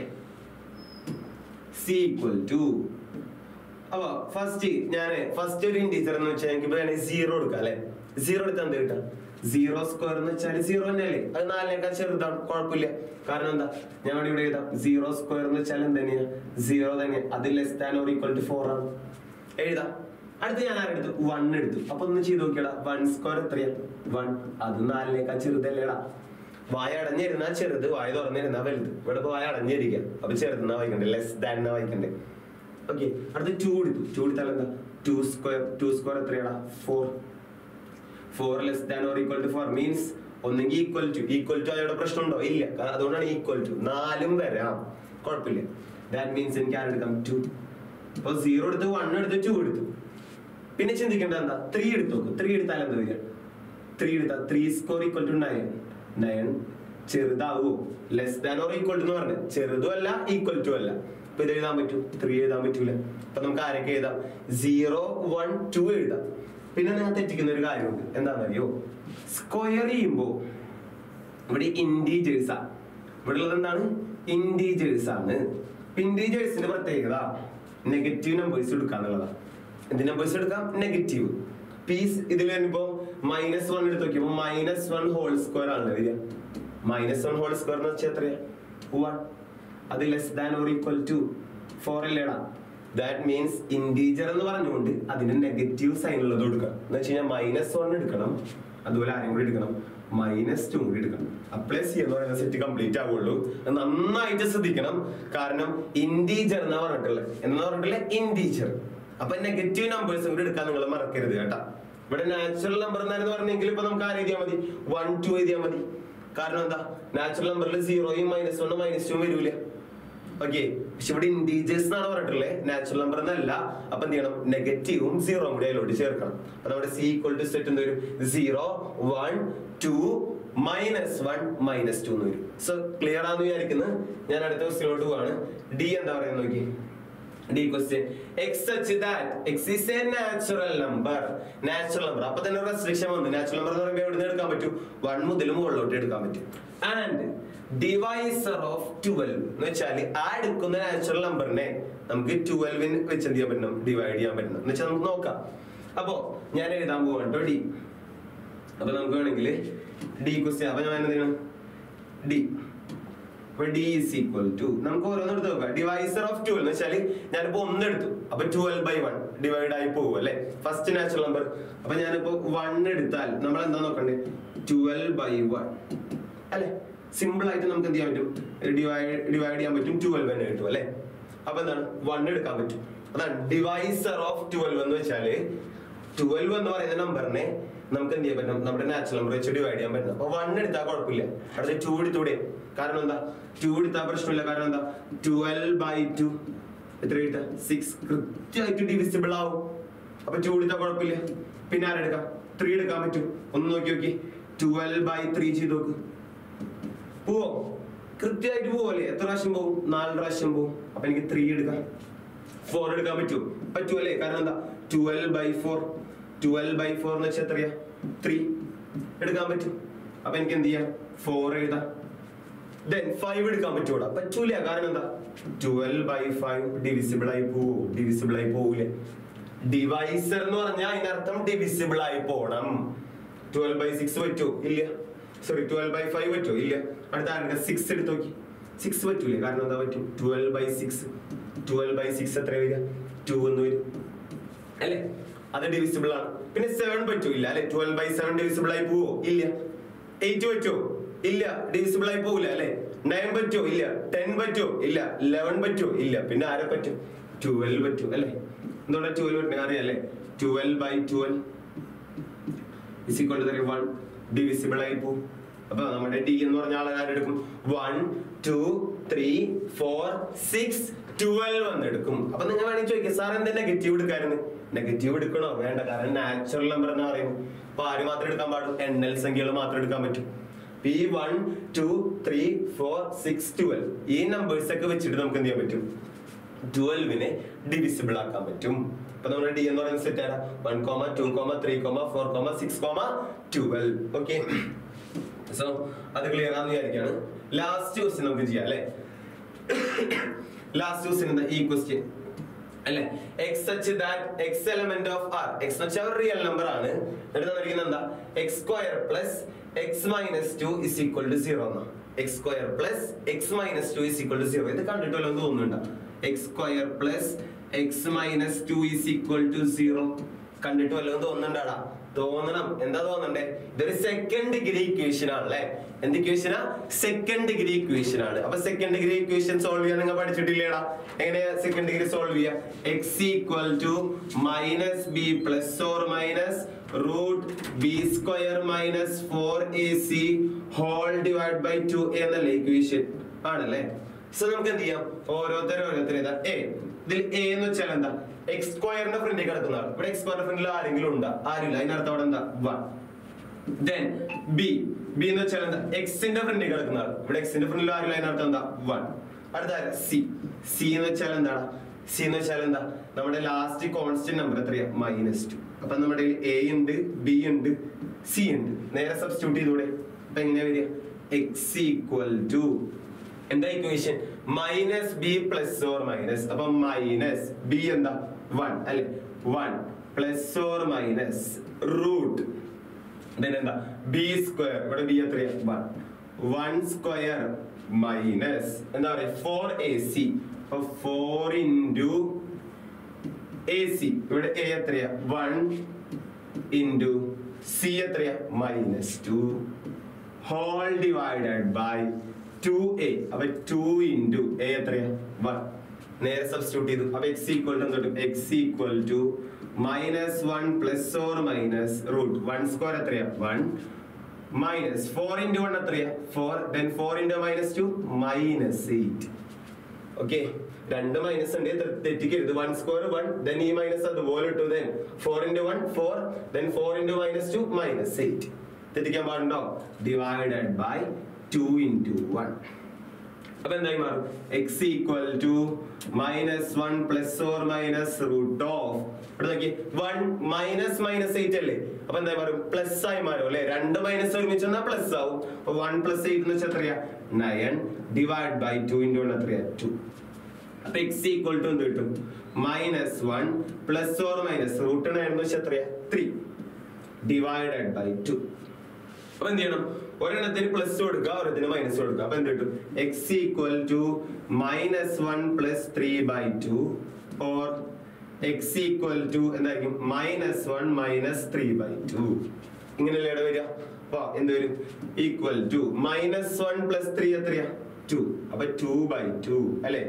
സി ഈക്വൽ ടു അപ്പൊ ഫസ്റ്റ് ഞാൻ ഫസ്റ്റ് ഒരു ഇൻറ്റീജർ എന്ന് വെച്ചാൽ എനിക്ക് വേണമെങ്കിൽ സീറോ കൊടുക്കാം അല്ലെ സീറോ എടുത്താൽ എന്ത് കിട്ടാം സീറോ സ്ക്വയർ എന്ന് വെച്ചാൽ സീറോ തന്നെയല്ലേ അത് നാലിനേക്കാൾ ചെറുതാണ് കുഴപ്പമില്ല കാരണം എന്താ ഞാൻ ഇവിടെ എഴുതാം സീറോ സ്ക്വയർ എന്ന് വെച്ചാൽ എന്ത് തന്നെയാ സീറോ തന്നെ അത് less than or equal to four ആണ് എഴുതാം അടുത്ത് ഞാൻ ആരെടുത്തു വൺ എടുത്തു അപ്പൊ ഒന്ന് ചെയ്ത് നോക്കിയടാ വൺ സ്ക്വയർ എത്രയാ വൺ അത് നാലിനേക്കാൾ ചെറുതല്ലേടാ വായ അടഞ്ഞിരുന്നാ ചെറുത് വായ തുറന്നിരുന്നാ വലുത് ഇവിടെ ഇപ്പൊ വായ അടഞ്ഞിരിക്കുക അപ്പൊ ചെറുതെന്നാ വായിക്കണ്ടേ ലെസ് ദാൻ എന്നാ വായിക്കണ്ടേ ഓക്കെ അടുത്ത് ടു എടുത്തു ടു എടുത്താൽ എന്താ ടു സ്ക്വയർ ടു സ്ക്വയർ എത്രയാടാ four four less than or equal to four means ഒന്നെങ്കിൽ ഈക്വൽ ടു ഈക്വൽ ടു അതോടെ പ്രശ്നമുണ്ടോ ഇല്ല കാരണം അതുകൊണ്ടാണ് ഈക്വൽ ടു നാലും വരാം കുഴപ്പമില്ല ദാറ്റ് മീൻസ് എനിക്ക് ആരെടുക്കാം ടു അപ്പൊ സീറോ എടുത്ത് വൺ എടുത്ത് ടു എടുത്തു പിന്നെ ചിന്തിക്കേണ്ട എന്താ ത്രീ എടുത്തു നോക്കും ത്രീ എടുത്താൽ എന്താ വരിക ത്രീ എടുത്താൽ three square equal to nine nine ചെറുതാവോ less than or equal to എന്ന് പറഞ്ഞു ചെറുതും അല്ല ഈക്വൽ ടു അല്ല അപ്പൊ ഇത് എഴുതാൻ പറ്റും ത്രീ എഴുതാൻ പറ്റൂല അപ്പൊ നമുക്ക് ആരൊക്കെ എഴുതാം സീറോ വൺ ടു എഴുതാം പിന്നെ നിങ്ങൾ തെറ്റിക്കുന്ന ഒരു കാര്യമുണ്ട് എന്താണെന്നറിയോ സ്ക്വയർ ചെയ്യുമ്പോ ഇവിടെ ഇൻഡീജേഴ്സാ ഇവിടെ ഉള്ളത് എന്താണ് ഇൻഡീജേഴ്സ് ആണ് ഇൻഡീജേഴ്സിന്റെ പ്രത്യേകത നെഗറ്റീവ് നമ്പേഴ്സ് എടുക്കാന്നുള്ളതാണ് എന്ത് നമ്പേഴ്സ് എടുക്കാം നെഗറ്റീവ് പീസ് ഇതിൽ വരുമ്പോ മൈനസ് വൺ എടുത്ത് നോക്കിയപ്പോ മൈനസ് വൺ ഹോൾ സ്ക്വയർ ആണ് വരിക മൈനസ് വൺ ഹോൾ സ്ക്വയർ എന്ന് വെച്ചാൽ എത്രയാ വൺ അത് less than or equal to four അല്ലേടാ ദാറ്റ് മീൻസ് ഇന്റീജർ എന്ന് പറഞ്ഞുകൊണ്ട് അതിന്റെ നെഗറ്റീവ് സൈൻ ഉള്ളത് കൊടുക്കണം എന്ന് വെച്ച് കഴിഞ്ഞാൽ മൈനസ് വൺ എടുക്കണം അതുപോലെ ആരെയും കൂടി എടുക്കണം മൈനസ് ടു കൂടി എടുക്കണം അപ്ലൈ സി എന്ന് പറയുന്ന സെറ്റ് കംപ്ലീറ്റ് ആവുള്ളൂ അത് നന്നായിട്ട് ശ്രദ്ധിക്കണം കാരണം ഇന്റീജർ എന്നാ പറഞ്ഞിട്ടുള്ളത് എന്ന് പറഞ്ഞിട്ടുള്ള ഇന്റീജർ അപ്പൊ നെഗറ്റീവ് നമ്പേഴ്സും കൂടി എടുക്കാൻ നിങ്ങൾ മറക്കരുത് കേട്ടാ ഇവിടെ നാച്ചുറൽ നമ്പർ എന്നായിരുന്നു പറഞ്ഞെങ്കിൽ ഇപ്പൊ നമുക്ക് ആര് എഴുതിയാൽ മതി വൺ ടു എഴുതിയാൽ മതി കാരണം എന്താ നാച്ചുറൽ നമ്പറിൽ സീറോയും മൈനസ് വണ്ണും മൈനസ് ടു വരൂല ഓക്കെ പക്ഷെ ഇവിടെ ഇൻഡീജേഴ്സ് എന്നാണ് പറഞ്ഞിട്ടുള്ളത് നാച്ചുറൽ നമ്പർ എന്നല്ല അപ്പൊ എന്ത് ചെയ്യണം നെഗറ്റീവും സീറോയും കൂടി അതിലോട്ട് ചേർക്കണം അപ്പൊ നമ്മുടെ സി ഈക്വൽ ടു സെറ്റ് എന്ത് വരും zero one two minus one minus two എന്ന് വരും സോ ക്ലിയർ ആണെന്ന് വിചാരിക്കുന്നത് ഞാൻ അടുത്ത ക്വസ്റ്റിനോട്ട് പോവാണ് ഡി എന്താ പറയുന്നത് നോക്കി D question x such that x is a natural number natural number അപ്പൊ തന്നെ റെസ്ട്രിക്ഷൻ വന്നു നാച്ചുറൽ നമ്പർ എന്ന് പറയുമ്പോൾ എവിടെ നിന്ന് എടുക്കാൻ പറ്റും വൺ മുതൽ മുകളിലോട്ട് എടുക്കാൻ പറ്റും ആൻഡ് ഡിവൈസർ ഓഫ് ട്വൽവ് എന്ന് വെച്ചാൽ ആ എടുക്കുന്ന നാച്ചുറൽ നമ്പറിനെ നമുക്ക് ട്വൽവിന് വെച്ച് എന്ത് ചെയ്യാൻ പറ്റണം ഡിവൈഡ് ചെയ്യാൻ പറ്റണം എന്ന് വെച്ചാൽ നമുക്ക് നോക്കാം അപ്പോ ഞാൻ എഴുതാൻ പോവാണ് കേട്ടോ ഡി അപ്പൊ നമുക്ക് വേണമെങ്കിൽ ഡി ക്വസ്റ്റ്യൻ അപ്പൊ ഞാൻ എന്ത് ചെയ്യണം ഡി അപ്പൊ ഡി ഇസ് ഈക്വൽ ടു നമുക്ക് ഓരോന്ന് എടുത്ത് നോക്കാം ഡിവൈസർ ഓഫ് ട്വൽവ് എന്ന് വെച്ചാൽ ഞാനിപ്പോ ഒന്ന് എടുത്തു അപ്പൊ ട്വൽവ് ബൈ വൺ ഡിവൈഡ് ആയി പോകും അല്ലെ ഫസ്റ്റ് നാച്ചുറൽ നമ്പർ അപ്പൊ ഞാനിപ്പോ വൺ എടുത്താൽ നമ്മൾ എന്താ നോക്കണ്ടേ ട്വൽവ് ബൈ വൺ അല്ലെ സിമ്പിൾ ആയിട്ട് നമുക്ക് എന്ത് ചെയ്യാൻ പറ്റും ഡിവൈഡ് ഡിവൈഡ് ചെയ്യാൻ പറ്റും ട്വൽവ് തന്നെ കിട്ടും അല്ലെ അപ്പൊ എന്താണ് വൺ എടുക്കാൻ പറ്റും അതാണ് ഡിവൈസർ ഓഫ് ട്വൽവ് എന്ന് വെച്ചാല് ട്വൽവ് എന്ന് പറയുന്ന നമ്പറിനെ നമുക്ക് എന്ത് ചെയ്യാൻ പറ്റും നമ്മുടെ നാച്ചുറൽ നമ്പർ വെച്ച് ഡിവൈഡ് ചെയ്യാൻ പറ്റും അപ്പൊ വൺ എടുത്താൽ കുഴപ്പമില്ല അടുത്ത ടു എടുത്തൂടെ കാരണം എന്താ ടു എടുത്താൽ പ്രശ്നമില്ല കാരണം എന്താ ട്വൽവ് ബൈ ടു എത്ര കിട്ടുക സിക്സ് കൃത്യമായിട്ട് ഡിവിസിബിൾ ആവും അപ്പൊ ടു എടുത്താൽ കുഴപ്പമില്ല പിന്നെ ആരെടുക്കാം ത്രീ എടുക്കാൻ പറ്റും ഒന്ന് നോക്കി നോക്കി ട്വൽവ് ബൈ ത്രീ ചെയ്ത് നോക്ക് പോവോ കൃത്യമായിട്ട് പോവല്ലേ എത്ര പ്രാവശ്യം പോവും നാല് പ്രാവശ്യം പോവും അപ്പൊ എനിക്ക് ത്രീ എടുക്കാം ഫോർ എടുക്കാൻ പറ്റൂ പറ്റൂല്ലേ കാരണം എന്താ twelve by four twelve by four എന്ന് വെച്ചാൽ എത്രയാ ത്രീ എടുക്കാൻ പറ്റും അപ്പൊ എനിക്ക് എന്ത് ചെയ്യാം ഫോർ എഴുതാം ദെൻ ഫൈവ് എടുക്കാൻ പറ്റൂടാ പറ്റൂല കാരണം എന്താ ട്വൽവ് ബൈ ഫൈവ് ഡിവിസിബിൾ ആയി പോവോ ഡിവിസിബിൾ ആയി പോവൂലേ ഡിവൈസർ എന്ന് പറഞ്ഞാൽ അതിനർത്ഥം ഡിവിസിബിൾ ആയി പോണം ട്വൽവ് ബൈ സിക്സ് പറ്റോ ഇല്ല സോറി ട്വൽവ് ബൈ ഫൈവ് പറ്റോ ഇല്ല അടുത്ത ആരുടെ സിക്സ് എടുത്ത് നോക്കി സിക്സ് പറ്റൂലേ കാരണം എന്താ പറ്റും twelve by six twelve by six എത്ര വരിക ടു എന്ന് വരും അല്ലേ അത് ഡിവിസിബിൾ ആണ് പിന്നെ സെവൻ പറ്റൂല അല്ലെ ട്വൽവ് ബൈ സെവൻ ഡിവിസിബിൾ ആയി പോവോ ഇല്ല എയ്റ്റ് പറ്റോ ഇല്ല ഡിവിസിബിൾ ആയി പോവില്ല അല്ലെ നയൻ പറ്റോ ഇല്ല ടെൻ പറ്റോ ഇല്ല ലെവൻ പറ്റോ ഇല്ല പിന്നെ ആരെ പറ്റും ട്വൽവ് പറ്റൂ അല്ലെ എന്തുകൊണ്ടാ ട്വൽവ് പറ്റുന്നത് അറിയാല്ലേ twelve by twelve is equal to one divisible ആയി പോകും അപ്പൊ നമ്മുടെ ഡി എന്ന് പറഞ്ഞ ആളെ ആരെടുക്കും one two three four six twelve എന്ന് എടുക്കും അപ്പൊ നിങ്ങൾ വേണമെങ്കിൽ ചോദിക്കാം സാർ എന്താ നെഗറ്റീവ് എടുക്കായിരുന്നു നെഗറ്റീവ് എടുക്കണോ വേണ്ട കാരണം നാച്ചുറൽ നമ്പർ എന്ന് പറയുമ്പോൾ അപ്പൊ ആര് മാത്രം എടുക്കാൻ പാടും എണ്ണൽ സംഖ്യകൾ മാത്രം എടുക്കാൻ പറ്റും ഈ one two three four six twelve ഈ നമ്പേഴ്സ് ഒക്കെ വെച്ചിട്ട് നമുക്ക് എന്ത് ചെയ്യാൻ പറ്റും ട്വൽവിനെ ഡിവിസിബിൾ ആക്കാൻ പറ്റും അപ്പൊ നമ്മുടെ ഡി എന്ന് പറയുന്ന സെറ്റ് ആണ് one comma two comma three comma four comma six comma twelve okay so അത് ക്ലിയർ ആണെന്ന് വിചാരിക്കാണ് ലാസ്റ്റ് ക്വസ്റ്റ്യൻ നമുക്ക് ചെയ്യാം അല്ലെ ലാസ്റ്റ് ക്വസ്റ്റ്യൻ എന്താ ഈ ക്വസ്റ്റ്യൻ അല്ലെ x such that X element of R x എന്ന് വെച്ചാൽ റിയൽ നമ്പർ ആണ് എന്നിട്ട് തന്നിരിക്കുന്നത് എന്താ x square plus x minus two is equal to zero എന്നാ x square plus x minus two is equal to zero ഇത് കണ്ടിട്ടല്ലോ എന്ന് തോന്നുന്നുണ്ടോ x square plus x minus two is equal to zero കണ്ടിട്ട് വല്ലതും തോന്നുന്നുണ്ടാടാ തോന്നണം എന്താ തോന്നണ്ടേ ഇതൊരു സെക്കൻഡ് ഡിഗ്രി ഇക്വേഷൻ ആണല്ലേ എന്ത് ഇക്വേഷനാ സെക്കൻഡ് ഡിഗ്രി ഇക്വേഷൻ ആണ് അപ്പൊ സെക്കൻഡ് ഡിഗ്രി ഇക്വേഷൻ സോൾവ് ചെയ്യാൻ നിങ്ങൾ പഠിച്ചിട്ടില്ലേടാ എങ്ങനെയാ സെക്കൻഡ് ഡിഗ്രി സോൾവ് ചെയ്യാ X equal to minus B plus or minus root B square minus four A C whole divide by two എന്നല്ലേ ഇക്വേഷൻ ആണല്ലേ സോ നമുക്ക് എന്ത് ചെയ്യാം ഓരോരുത്തരും ഓരോരുത്തരും ഏതാ എ ഇതിൽ എ എന്ന് വെച്ചാൽ എന്താ എക്സ് സ്ക്വയറിന്റെ ഫ്രണ്ടിൽ കിടക്കുന്ന ആൾ ഇവിടെ എക്സ് സ്ക്വയറിന്റെ ഫ്രണ്ടിൽ ആരെങ്കിലും ഉണ്ടാ ആരുമില്ല അതിനർത്ഥം അവിടെ എന്താ വൺ ദെൻ ബി ബി എന്ന് വെച്ചാൽ എന്താ എക്സിന്റെ ഫ്രണ്ടിൽ കിടക്കുന്ന ആൾ ഇവിടെ എക്സിന്റെ ഫ്രണ്ടിൽ ആരുമില്ല അതിനർത്ഥം എന്താ വൺ അടുത്ത സി സി എന്ന് വെച്ചാൽ എന്താണ് സി എന്ന് വെച്ചാൽ എന്താ നമ്മുടെ ലാസ്റ്റ് കോൺസ്റ്റന്റ് നമ്പർ എത്രയാ മൈനസ് ടു അപ്പൊ നമ്മുടെ എ ഉണ്ട് ബി ഉണ്ട് സി ഉണ്ട് നേരെ സബ്സ്റ്റിറ്റ്യൂട്ട് ചെയ്തൂടെ അപ്പൊ എങ്ങനെയാ വരിക എക്സ് ഈക്വൽ ടു എന്താ equation minus B plus or minus അപ്പൊ മൈനസ് ബി എന്താ വൺ അല്ലെ one plus or minus root എന്താ ബി സ്ക്വയർ ഇവിടെ ബി എത്രയാ വൺ വൺ സ്ക്വയർ മൈനസ് എന്താ പറയാ ഫോർ എ സി അപ്പൊ ഫോർ ഇൻറ്റു എ സി ഇവിടെ എ എത്രയാ വൺ ഇൻറ്റു സി എത്രയാ minus two whole divided by two A അപ്പൊ ടു ഇൻറ്റു എ എത്രയാ വൺ നേരെ സബ്സ്റ്റിറ്റ്യൂട്ട് ചെയ്തു അപ്പൊ എക്സ് ഈക്വൽ ടു എന്ത് X equal to minus one plus or minus root one square എത്രയാ one minus four into one എത്രയാ four then four into minus two minus eight okay രണ്ട് minus ഉണ്ട് തെ- തെറ്റിക്കരുത് വൺ സ്ക്വയർ വൺ ദെൻ ഈ minus അതുപോലെ ഇട്ടു then four into one four then four into minus two minus eight തെറ്റിക്കാൻ പാടുണ്ടോ divided by two into one അപ്പൊ എന്തായി മാറും X equal to minus one plus or minus root of ഇവിടെ നോക്കി വൺ മൈനസ് മൈനസ് എയ്റ്റ് അല്ലേ അപ്പൊ എന്തായി മാറും പ്ലസ് ആയി മാറും അല്ലെ രണ്ട് മൈനസ് ഒരുമിച്ച് വന്നാൽ പ്ലസ് ആവും അപ്പൊ വൺ പ്ലസ് എയ്റ്റ് എന്ന് വെച്ചാൽ എത്രയാ nine divide by two into one എത്രയാ ടു അപ്പൊ എക്സ് ഈക്വൽ ടു എന്ത് കിട്ടും minus one plus or minus root nine എന്ന് വെച്ചാൽ എത്രയാ ത്രീ ഡിവൈഡഡ് ബൈ ടു അപ്പൊ എന്ത് ചെയ്യണം ഒരെണ്ണത്തിന് പ്ലസ് കൊടുക്കുക ഒരെണ്ണത്തിന് മൈനസ് കൊടുക്കുക അപ്പൊ എന്ത് കിട്ടും X equal to minus one plus three by two or X equal to എന്തായിരിക്കും minus one minus three by two ഇങ്ങനെയല്ലേ ഇവിടെ വരിക അപ്പൊ എന്ത് വരും equal to minus one plus three എത്രയാ ടു അപ്പൊ ടു ബൈ ടു അല്ലേ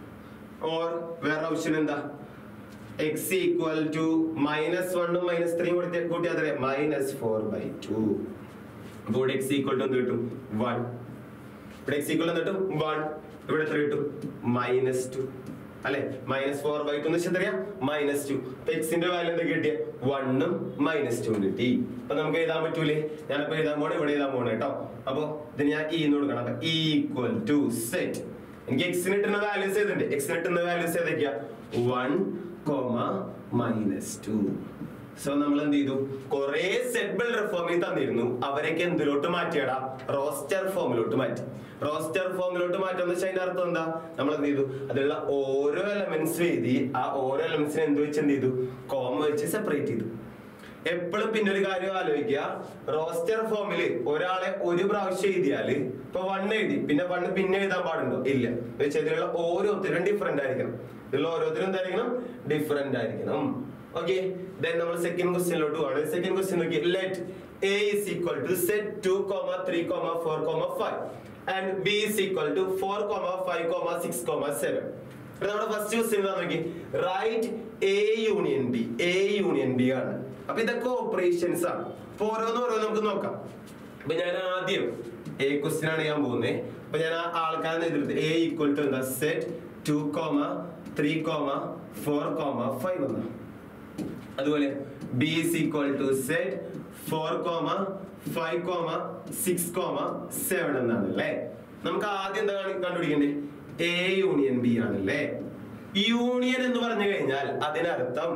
ഓർ വേറെ ഓപ്ഷൻ എന്താ എക്സ് ഈക്വൽ ടു മൈനസ് വണ്ണും മൈനസ് ത്രീ കൊടുത്ത് കൂട്ടിയാൽ എത്രയാ മൈനസ് ഫോർ ബൈ ടു അപ്പോൾ ഇവിടെ എക്സ് ഈക്വൽ ടു എന്ത് കിട്ടും വൺ ഇവിടെ എക്സ് ഈക്വൽ എന്ത് കിട്ടും വൺ ഇവിടെ എത്ര കിട്ടും മൈനസ് ടു അല്ലെ മൈനസ് ഫോർ ബൈ ടു എന്ന് വെച്ചാൽ എത്രയാ മൈനസ് ടു അപ്പൊ എക്സിന്റെ വാല്യൂ എന്തൊക്കെ കിട്ടിയ വണ്ണും മൈനസ് ടു കിട്ടി അപ്പൊ നമുക്ക് എഴുതാൻ പറ്റൂലേ ഞാനിപ്പോ എഴുതാൻ പോണേ ഇവിടെ എഴുതാൻ പോണേ കേട്ടോ അപ്പൊ ഇത് ഞാൻ ഇ എന്ന് കൊടുക്കണം അപ്പൊ ഈക്വൽ ടു സെറ്റ് എനിക്ക് എക്സിന് കിട്ടുന്ന വാല്യൂസ് ഏതുണ്ട് എക്സിന് കിട്ടുന്ന വാല്യൂസ് ഏതൊക്കെയാ one comma minus two so നമ്മൾ എന്ത് ചെയ്തു കുറെ സെറ്റ് ബിൽഡർ ഫോമിൽ തന്നിരുന്നു അവരൊക്കെ എന്തിലോട്ട് മാറ്റിയടാ റോസ്റ്റർ ഫോമിലോട്ട് മാറ്റി റോസ്റ്റർ ഫോമിലോട്ട് മാറ്റുന്ന വെച്ചാൽ അതിന്റെ അർത്ഥം എന്താ നമ്മൾ എന്ത് ചെയ്തു അതിലുള്ള ഓരോ എലമെന്റ്സ് എഴുതി ആ ഓരോ എലമെന്റ്സിനെ എന്ത് വെച്ച് എന്ത് ചെയ്തു കോമ വെച്ച് സെപ്പറേറ്റ് ചെയ്തു എപ്പോഴും പിന്നെ ഒരു കാര്യം ആലോചിക്കുക റോസ്റ്റർ ഫോമില് ഒരാളെ ഒരു പ്രാവശ്യം എഴുതിയാല് ഇപ്പൊ വൺ എഴുതി പിന്നെ വൺ പിന്നെ എഴുതാൻ പാടുണ്ടോ ഇല്ല വെച്ചാൽ ഇതിലുള്ള ഓരോരുത്തരും ഡിഫറെന്റ് ആയിരിക്കണം ഇതിലുള്ള ഓരോരുത്തരും എന്തായിരിക്കണം ഡിഫറെന്റ് ആയിരിക്കണം ഓക്കെ ദെൻ നമ്മൾ സെക്കൻഡ് ക്വസ്റ്റ്യനിലോട്ട് പോവാണ് സെക്കൻഡ് ക്വസ്റ്റ്യൻ നോക്കി let A is equal to set two comma three comma four comma five and B is equal to four comma five comma six comma seven ഇവിടെ നമ്മുടെ first question എന്താ നോക്കി right A union B A union B ആണ് അപ്പൊ ഇതൊക്കെ operations ആണ് അപ്പൊ ഓരോന്ന് ഓരോന്ന് നമുക്ക് നോക്കാം അപ്പൊ ഞാൻ ആദ്യം എ ക്വസ്റ്റ്യൻ ആണ് ഞാൻ പോകുന്നത് അപ്പൊ ഞാൻ ആ ആൾക്കാരെ എതിർത്ത് എ ഈക്വൽ ടു എന്താ set two comma three comma four comma five എന്നാ അതുപോലെ B is equal to set four comma five comma six comma seven എന്നാണ് അല്ലേ നമുക്ക് ആദ്യം എന്താ കാണി- കണ്ടുപിടിക്കണ്ടേ എ യൂണിയൻ ബി ആണല്ലേ യൂണിയൻ എന്ന് പറഞ്ഞു കഴിഞ്ഞാൽ അതിനർത്ഥം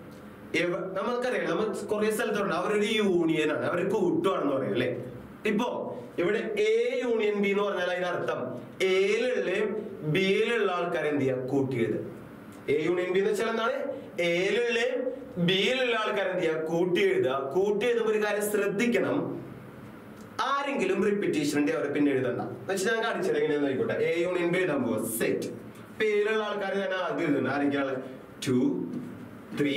എവ- നമുക്കറിയാം നമ്മൾ കുറെ സ്ഥലത്തുണ്ട് അവരൊരു യൂണിയൻ ആണ് അവർ കൂട്ടുവാണെന്ന് പറയും അല്ലേ ഇപ്പോ ഇവിടെ എ യൂണിയൻ ബി എന്ന് പറഞ്ഞാൽ അതിനർത്ഥം എയിലുള്ള ബിയിലുള്ള ആൾക്കാർ എന്ത് ചെയ്യാ കൂട്ടിയത് എ യൂണിയൻ ബി എന്ന് വെച്ചാൽ എന്താണ് എയിലുള്ള ബിയിലുള്ള ആൾക്കാർ എന്ത് ചെയ്യുക കൂട്ടി എഴുതുക കൂട്ടി എഴുതുമ്പോൾ ഒരു കാര്യം ശ്രദ്ധിക്കണം ആരെങ്കിലും റിപ്പീറ്റേഷൻ്റെ അവരെ പിന്നെ എഴുതണ്ട എന്നുവെച്ചാൽ ഞാൻ കാണിച്ചത് എങ്ങനെയാന്ന് നോക്കിക്കോട്ടെ എ യൂണിയൻ ബി എഴുതാൻ പോവാ സെറ്റ് പേരുള്ള ആൾക്കാർ ഞാൻ ആദ്യം എഴുതുന്നുണ്ട് ആരെങ്കിലും two three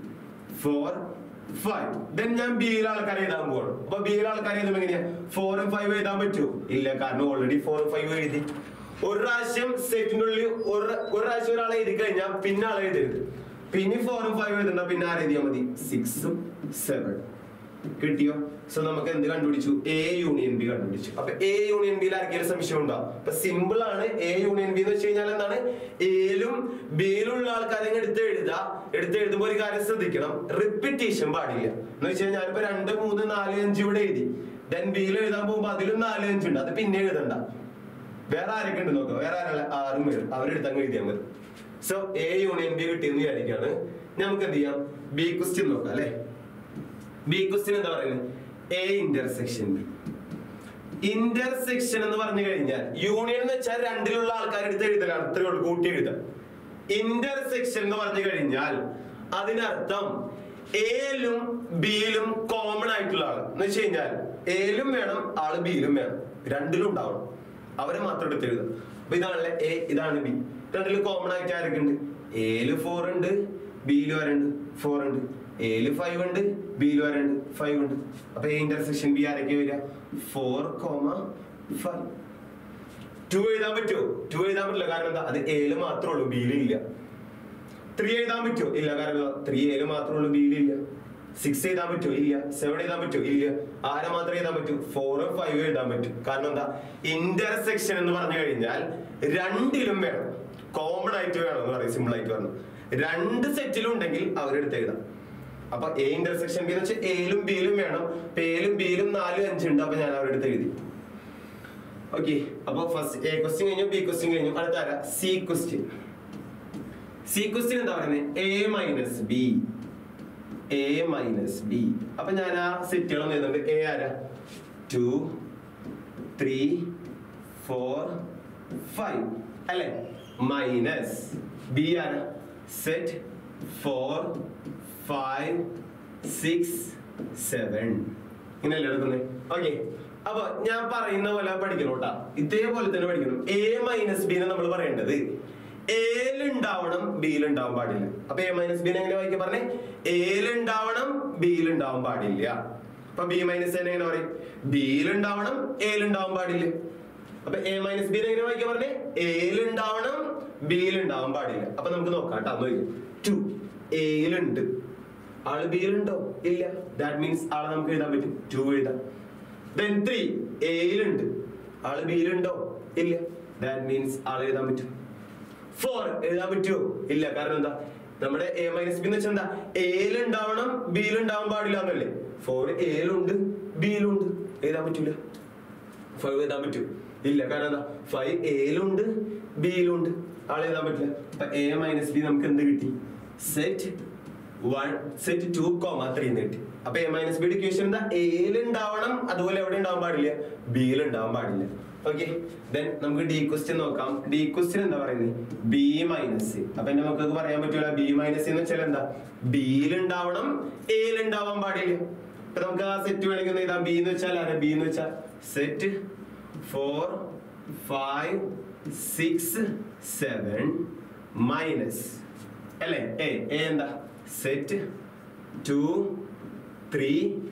four five then ഞാൻ ബിയിലെ ആൾക്കാരെ എഴുതാൻ പോവാണ് അപ്പൊ ബിയിലെ ആൾക്കാരെ എഴുതുമ്പോൾ എങ്ങനെയാ ഫോറും ഫൈവ് എഴുതാൻ പറ്റുമോ ഇല്ല കാരണം ഓൾറെഡി ഫോറും ഫൈവ് എഴുതി ഒരു പ്രാവശ്യം സെറ്റിനുള്ളിൽ ഒരു ഒരു പ്രാവശ്യം ഒരാളെ എഴുതി കഴിഞ്ഞാൽ പിന്നെ ആളെ എഴുതരുത് പിന്നെ ഫോറും ഫൈവ് എഴുതണ്ട പിന്നെ ആരെ എഴുതിയാൽ മതി സിക്സും സെവൻ കിട്ടിയോ സോ നമുക്ക് എന്ത് കണ്ടുപിടിച്ചു എ യൂണിയൻ ബി കണ്ടുപിടിച്ചു അപ്പൊ എ യൂണിയൻ ബിയിൽ ആർക്കെങ്കിലും സംശയം ഉണ്ടോ അപ്പൊ സിമ്പിൾ ആണ് എ യൂണിയൻ ബി എന്ന് വെച്ച് കഴിഞ്ഞാൽ എന്താണ് എയിലും ബിയിലുള്ള ആൾക്കാരെ എടുത്ത് എഴുതുക എടുത്ത് എഴുതുമ്പോൾ ഒരു കാര്യം ശ്രദ്ധിക്കണം റിപ്പീറ്റേഷൻ പാടില്ല എന്ന് വെച്ച് കഴിഞ്ഞാൽ ഞാനിപ്പോ രണ്ട് മൂന്ന് നാല് അഞ്ച് ഇവിടെ എഴുതി ദെൻ ബിയിൽ എഴുതാൻ പോകുമ്പോൾ അതിലും നാല് അഞ്ച് ഉണ്ട് അത് പിന്നെ എഴുതണ്ട വേറെ ആരൊക്കെ ഉണ്ട് നോക്കാം വേറെ ആരല്ല ആറും പേര് അവരെടുത്ത് അങ്ങ് എഴുതിയാൽ മതി സോ എ യൂണിയൻ ബി കിട്ടിയെന്ന് വിചാരിക്കുകയാണ് നമുക്ക് എന്ത് ചെയ്യാം ബി ക്വസ്റ്റ്യൻ നോക്കാം അല്ലെ ബി ക്വസ്റ്റ്യൻ എന്താ പറയുന്നത് എ ഇന്റർസെക്ഷൻ ബി ഇന്റർസെക്ഷൻ എന്ന് പറഞ്ഞു കഴിഞ്ഞാൽ യൂണിയൻ എന്ന് വെച്ചാൽ രണ്ടിലുള്ള ആൾക്കാർ എടുത്ത് എഴുതലാണ് അത്രേ ഉള്ളൂ കൂട്ടി എഴുതാം ഇന്റർസെക്ഷൻ എന്ന് പറഞ്ഞു കഴിഞ്ഞാൽ അതിനർത്ഥം എയിലും ബിയിലും കോമൺ ആയിട്ടുള്ള ആള് എന്ന് വെച്ച് കഴിഞ്ഞാൽ എയിലും വേണം ആള് ബിയിലും വേണം രണ്ടിലും ഉണ്ടാവണം അവരെ മാത്രം എടുത്ത് എഴുതാം അപ്പൊ ഇതാണല്ലേ എ ഇതാണ് ബി രണ്ടിലും കോമൺ ആയിട്ട് ആരൊക്കെ ഉണ്ട് എയില് ഫോർ ഉണ്ട് ബിയിൽ വരണ്ട് ഫോർ ഉണ്ട് എയില് ഫൈവ് ഉണ്ട് ബിയിൽ വരണ്ട് ഫൈവ് ഉണ്ട് അപ്പൊ എ ഇന്റർസെക്ഷൻ ബി ആരൊക്കെ വരിക ഫോർ കോമ ഫൈവ് ടു എഴുതാൻ പറ്റുമോ ടു എഴുതാൻ പറ്റില്ല കാരണം എന്താ അത് എയില് മാത്രമേ ഉള്ളൂ ബിയിൽ ഇല്ല ത്രീ എഴുതാൻ പറ്റുമോ ഇല്ല കാരണം ത്രീ എയില് മാത്രമേ ഉള്ളൂ ബിയിൽ ഇല്ല സിക്സ് എഴുതാൻ പറ്റുമോ ഇല്ല സെവൻ എഴുതാൻ പറ്റുമോ ഇല്ല ആരെ മാത്രമേ എഴുതാൻ പറ്റൂ ഫോർ ഫൈവ് എഴുതാൻ പറ്റും കാരണം എന്താ ഇന്റർസെക്ഷൻ എന്ന് പറഞ്ഞു കഴിഞ്ഞാൽ രണ്ടിലും വേണം കോമൺ ആയിട്ട് വേണം എന്ന് പറയും സിമ്പിൾ ആയിട്ട് പറഞ്ഞു രണ്ട് സെറ്റിലും ഉണ്ടെങ്കിൽ അവരെടുത്ത് എഴുതാം അപ്പൊ എ ഇന്റർസെക്ഷൻ ബി എന്ന് വെച്ചാൽ എയിലും ബിയിലും വേണം അപ്പൊ എയിലും ബിയിലും നാലും അഞ്ചുണ്ട് അപ്പൊ ഞാൻ അവരുടെ അടുത്ത് എഴുതി ഓക്കെ അപ്പൊ ഫസ്റ്റ് എ ക്വസ്റ്റ്യൻ കഴിഞ്ഞു ബി ക്വസ്റ്റ്യൻ കഴിഞ്ഞു അടുത്ത ആരാ സി ക്വസ്റ്റ്യൻ സി ക്വസ്റ്റ്യൻ എന്താ പറയുന്നത് A minus B A minus B അപ്പൊ ഞാൻ ആ സെറ്റുകളൊന്നും എഴുതുന്നുണ്ട് എ ആരാ ടു ത്രീ ഫോർ ഫൈവ് അല്ലെ മൈനസ് ബി ആരാ set four five six seven ഇങ്ങനെയല്ലേ എടുക്കുന്നത് ഓക്കെ അപ്പൊ ഞാൻ പറയുന്ന പോലെ പഠിക്കണം കേട്ടാ ഇതേപോലെ തന്നെ പഠിക്കണം എ മൈനസ് ബിനെ നമ്മൾ പറയേണ്ടത് എയിൽ ഉണ്ടാവണം ബിയിൽ ഉണ്ടാവാൻ പാടില്ല അപ്പൊ എ മൈനസ് ബിനെ എങ്ങനെ വായിക്കാൻ പറഞ്ഞേ എയിൽ ഉണ്ടാവണം ബിയിൽ ഉണ്ടാവാൻ പാടില്ല അപ്പൊ ബി മൈനസ് എങ്ങനെ പറയും ബിയിൽ ഉണ്ടാവണം എയിൽ ഉണ്ടാവാൻ പാടില്ല അപ്പൊ എ മൈനസ് ബിനെ എങ്ങനെ വായിക്കാൻ പറഞ്ഞേ എയിൽ ഉണ്ടാവണം ബിയിൽ ഉണ്ടാവാൻ പാടില്ല അപ്പൊ നമുക്ക് നോക്കാം കേട്ടോ ടു എയിലുണ്ട് ആള് ബിയിലുണ്ടോ ഇല്ല ദാറ്റ് മീൻസ് ആളെ നമുക്ക് എഴുതാൻ പറ്റും ടു എഴുതാം ദെൻ ത്രീ എയിലുണ്ട് ആള് ബിയിലുണ്ടോ ഇല്ല ദാറ്റ് മീൻസ് ആളെ എഴുതാൻ പറ്റും ഫോർ എഴുതാൻ പറ്റുമോ ഇല്ല കാരണം എന്താ നമ്മുടെ എ മൈനസ് ബി എന്ന് വെച്ചാൽ എന്താ എയിലുണ്ടാവണം ബിയിലുണ്ടാവാൻ പാടില്ല എന്നല്ലേ ഫോർ എയിലുണ്ട് ബിയിലുണ്ട് എഴുതാൻ പറ്റൂല ഫൈവ് എഴുതാൻ പറ്റും ഇല്ല കാരണം എന്താ ഫൈവ് എയിലുണ്ട് ബിയിലുണ്ട് ആളെ എഴുതാൻ പറ്റില്ല അപ്പൊ എ മൈനസ് ബി നമുക്ക് എന്ത് കിട്ടി set one set two comma three എന്ന് കിട്ടി അപ്പൊ എ മൈനസ് ബിയുടെ ഇക്വേഷൻ എന്താ എയിൽ ഉണ്ടാവണം അതുപോലെ എവിടെ ഉണ്ടാവാൻ പാടില്ല ബിയിൽ ഉണ്ടാവാൻ പാടില്ല ഓക്കെ ദെൻ നമുക്ക് ഡി ക്വസ്റ്റ്യൻ നോക്കാം ഡി ക്വസ്റ്റ്യൻ എന്താ പറയുന്നത് ബി മൈനസ് അപ്പൊ എന്റെ മക്കൾക്ക് പറയാൻ പറ്റൂല ബി മൈനസ് എന്ന് വെച്ചാൽ എന്താ ബിയിൽ ഉണ്ടാവണം എയിൽ ഉണ്ടാവാൻ പാടില്ല ഇപ്പൊ നമുക്ക് ആ സെറ്റ് വേണമെങ്കിൽ ഒന്ന് എഴുതാം ബി എന്ന് വെച്ചാൽ ആരാ ബി എന്ന് വെച്ചാൽ set four five six seven minus അല്ലേ എ എ എന്താ set two three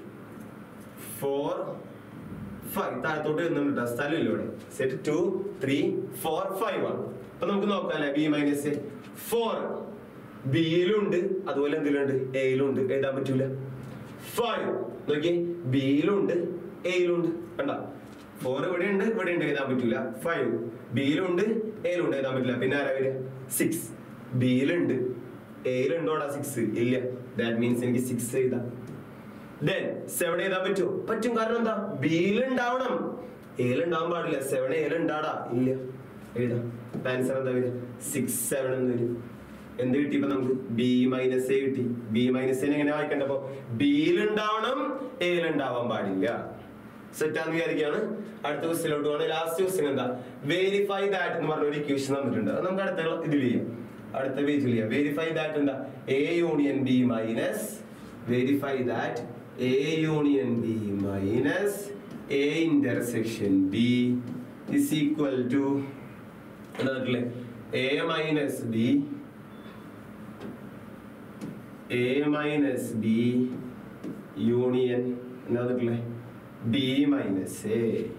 four five താഴത്തോട്ട് വരുന്നുണ്ട് സ്ഥലമില്ല ഇവിടെ set two three four five ആണ് അപ്പൊ നമുക്ക് നോക്കാം അല്ലെ ബി മൈനസ് ഫോർ ബിയിലുണ്ട് അതുപോലെ എന്തിലുണ്ട് എയിലുണ്ട് എഴുതാൻ പറ്റൂല ഫൈവ് നോക്കി ബിയിലുണ്ട് എയിലുണ്ട് കണ്ട ഫോർ ഇവിടെ ഉണ്ട് ഇവിടെ ഉണ്ട് എഴുതാൻ പറ്റൂല ഫൈവ് ബിയിലുണ്ട് എയിലുണ്ട് എഴുതാൻ പറ്റില്ല പിന്നെ ആരാ വരിക സിക്സ് ബിയിലുണ്ട് എയിലുണ്ടോടാ സിക്സ് ഇല്ല ദാറ്റ് മീൻസ് എനിക്ക് സിക്സ് എഴുതാം ദെൻ സെവൻ എഴുതാൻ പറ്റുമോ പറ്റും കാരണം എന്താ ബിയിൽ ഉണ്ടാവണം എയിൽ ഉണ്ടാവാൻ പാടില്ല സെവൻ എയിൽ ഉണ്ടാടാ ഇല്ല എഴുതാം ആൻസർ എന്താ വരിക സിക്സ് സെവൻ എന്ന് വരും എന്ത് കിട്ടി ഇപ്പൊ നമുക്ക് ബി മൈനസ് എ കിട്ടി ബി മൈനസ് എനെ എങ്ങനെ വായിക്കണ്ടപ്പോ ബിയിൽ ഉണ്ടാവണം എയിൽ ഉണ്ടാവാൻ പാടില്ല സെറ്റാന്ന് വിചാരിക്കുകയാണ് അടുത്ത ക്വസ്റ്റിലോട്ട് പോകണം ലാസ്റ്റ് ക്വസ്റ്റ്യൻ എന്താ വെരിഫൈ ദാറ്റ് എന്ന് പറഞ്ഞ ഒരു ഇക്വേഷൻ തന്നിട്ടുണ്ട് അത് നമുക്ക് അടുത്ത ഇതിൽ ചെയ്യാം അടുത്ത പേജിൽ ചെയ്യാം വെരിഫൈ ദാറ്റ് എന്താ A union B minus verify that A union B minus A intersection B is equal to എന്താ A minus B A minus B union എന്താ ബി മൈനസ് എ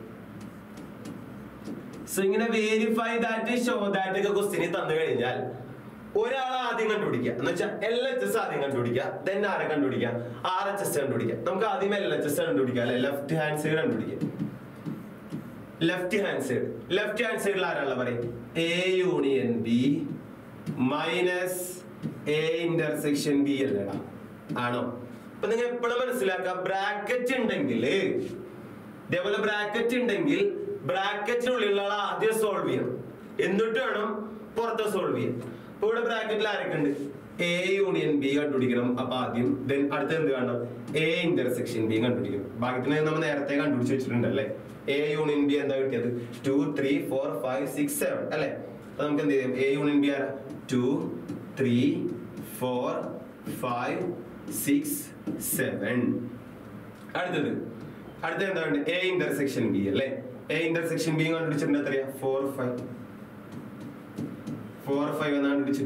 സോ ഇങ്ങനെ വേരിഫൈ ദാറ്റ് ഷോ ദാറ്റ് ഒക്കെ ക്വസ്റ്റിന് തന്നു കഴിഞ്ഞാൽ ഒരാൾ ആദ്യം കണ്ടുപിടിക്കുക എന്ന് വെച്ചാൽ എൽ എച്ച് എസ് ആദ്യം കണ്ടുപിടിക്കുക ദെൻ ആരെ കണ്ടുപിടിക്കുക ആർ എച്ച് എസ് കണ്ടുപിടിക്കുക നമുക്ക് ആദ്യം എൽ എച്ച് എസ് കണ്ടുപിടിക്കുക അല്ലെ ലെഫ്റ്റ് ഹാൻഡ് സൈഡ് കണ്ടുപിടിക്കുക left hand side left hand സൈഡിൽ ആരാളുള്ള പറയും A union B minus A intersection B അല്ലേടാ ആണോ അപ്പൊ നിങ്ങൾ എപ്പോഴും മനസ്സിലാക്കുക ബ്രാക്കറ്റ് ഉണ്ടെങ്കിൽ ഇതേപോലെ ബ്രാക്കറ്റ് ഉണ്ടെങ്കിൽ ബ്രാക്കറ്റിനുള്ളിലുള്ള ആൾ ആദ്യം സോൾവ് ചെയ്യണം എന്നിട്ട് വേണം പുറത്ത് സോൾവ് ചെയ്യാൻ ഇപ്പൊ ഇവിടെ ബ്രാക്കറ്റിൽ ആരൊക്കെ ഉണ്ട് എ യൂണിയൻ ബി കണ്ടുപിടിക്കണം അപ്പൊ ആദ്യം ദെൻ അടുത്ത എന്ത് കാണണം എ ഇന്റർസെക്ഷൻ ബി കണ്ടുപിടിക്കണം ബാക്കി നമ്മൾ നേരത്തെ കണ്ടുപിടിച്ച് വെച്ചിട്ടുണ്ടല്ലേ എ യൂണിയൻ ബി എന്താ കിട്ടിയത് two three four five six seven അല്ലെ അപ്പൊ നമുക്ക് എന്ത് ചെയ്യാം എ യൂണിയൻ ബി ആരാ two three four five six seven അടുത്തത് അടുത്ത എന്താ വേണ്ടത് എ ഇന്റർസെക്ഷൻ ബി അല്ലേ എ ഇന്റർസെക്ഷൻ ബി കണ്ടുപിടിച്ചിട്ടുണ്ട് എത്രയാ ഫോർ ഫൈവ് ഫോർ ഫൈവ് എന്നാണ് കണ്ടുപിടിച്ചിട്ടില്ലേ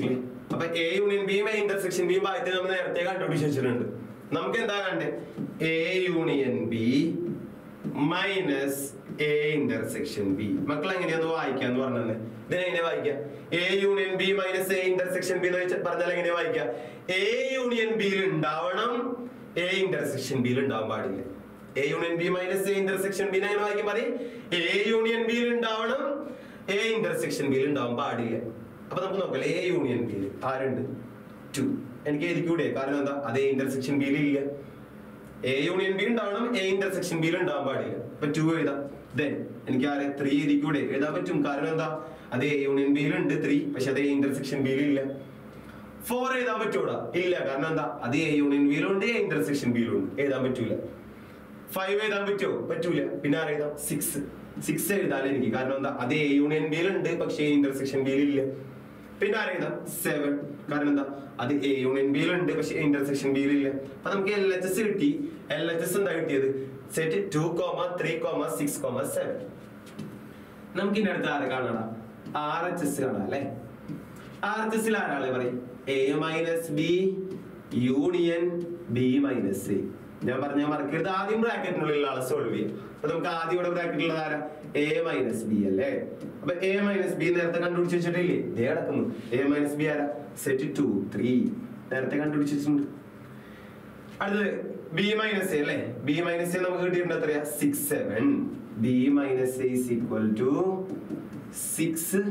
അപ്പൊ എ യൂണിയൻ ബിയും എ ഇന്റർസെക്ഷൻ ബിയും ഭാഗത്ത് നമ്മൾ നേരത്തെ കണ്ടുപിടിച്ച് വെച്ചിട്ടുണ്ട് നമുക്ക് എന്താ കണ്ടേ A union B minus A intersection B മക്കൾ എങ്ങനെയൊന്ന് വായിക്കാന്ന് പറഞ്ഞത് ഇതിനെങ്ങനെ വായിക്കാം A union B minus A intersection B എന്ന് വെച്ച- പറഞ്ഞാൽ എങ്ങനെ വായിക്കാം എ യൂണിയൻ ബിയിൽ ഉണ്ടാവണം എ ഇന്റർസെക്ഷൻ ബിയിൽ ഉണ്ടാവാൻ പാടില്ല A union B minus A intersection B എങ്ങനെ വായിക്കാൻ പറയും എ യൂണിയൻ ബിയിൽ ഉണ്ടാവണം എ ഇന്റർസെക്ഷൻ ബിയിൽ ഉണ്ടാവാൻ പാടില്ല അപ്പൊ നമുക്ക് നോക്കാം എ യൂണിയൻ ബിയിൽ ആരുണ്ട് ടു എനിക്ക് എഴുതിക്കൂടെ കാരണം എന്താ അത് എ ഇന്റർസെക്ഷൻ ബിയിൽ ഇല്ല എ യൂണിയൻ ബി ഉണ്ടാവണം എ ഇന്റർസെക്ഷൻ ബിയിൽ ഉണ്ടാവാൻ പാടില്ല അപ്പൊ ടു എഴുതാം ദെൻ എനിക്ക് ആരെ ത്രീ എഴുതിക്കൂടെ എഴുതാൻ പറ്റും കാരണം എന്താ അത് എ യൂണിയൻ ബിയിൽ ഉണ്ട് ത്രീ പക്ഷെ അത് എ ഇന്റർസെക്ഷൻ ബിയിൽ ഇല്ല ഫോർ എഴുതാൻ പറ്റൂടാ ഇല്ല കാരണം എന്താ അത് എ യൂണിയൻ ബിയിലുണ്ട് എ ഇന്റർസെക്ഷൻ ബിയിലുണ്ട് എഴുതാൻ പറ്റൂല ഫൈവ് എഴുതാൻ പറ്റുമോ പറ്റൂല പിന്നെ ആരെ എഴുതാം സിക്സ് സിക്സ് എഴുതാൻ എനിക്ക് കാരണം എന്താ അത് എ യൂണിയൻ ബിയിലുണ്ട് പക്ഷേ എ ഇന്റർസെക്ഷൻ ബിയിൽ ഇല്ല പിന്നെ ആരെ എഴുതാം സെവൻ കാരണം എന്താ അത് എ യൂണിയൻ ബിയിലുണ്ട് പക്ഷെ ഇന്റർസെക്ഷൻ ബിയിലില്ല അപ്പൊ നമുക്ക് എൽ എച്ച് എസ് കിട്ടി എൽ എച്ച് എസ് എന്താ കിട്ടിയത് set two comma three comma six comma seven നമുക്ക് ഇനി അടുത്ത് ആരെ കാണണം ആർ എച്ച് എസ് കാണാം അല്ലെ ആർ എച്ച് എസിൽ ആരാളെ പറയും A minus B union B minus A ഞാൻ പറഞ്ഞ മറക്കരുത് ആദ്യം ബ്രാക്കറ്റിനുള്ളിലുള്ള ആളെ സോൾവ് ചെയ്യാം അപ്പൊ നമുക്ക് ആദ്യം ഇവിടെ ബ്രാക്കറ്റിലുള്ളത് ആരാ എ മൈനസ് ബി അല്ലേ അപ്പൊ എ മൈനസ് ബി നേരത്തെ കണ്ടുപിടിച്ച് വെച്ചിട്ടില്ലേ ദേ കിടക്കുന്നു എ മൈനസ് ബി ആരാ സെറ്റ് ടു ത്രീ നേരത്തെ കണ്ടുപിടിച്ച് വെച്ചിട്ടുണ്ട് അടുത്തത് ബി മൈനസ് എ അല്ലേ ബി മൈനസ് എ നമുക്ക് കിട്ടിയിട്ടുണ്ട് എത്രയാ six seven B minus A is equal to six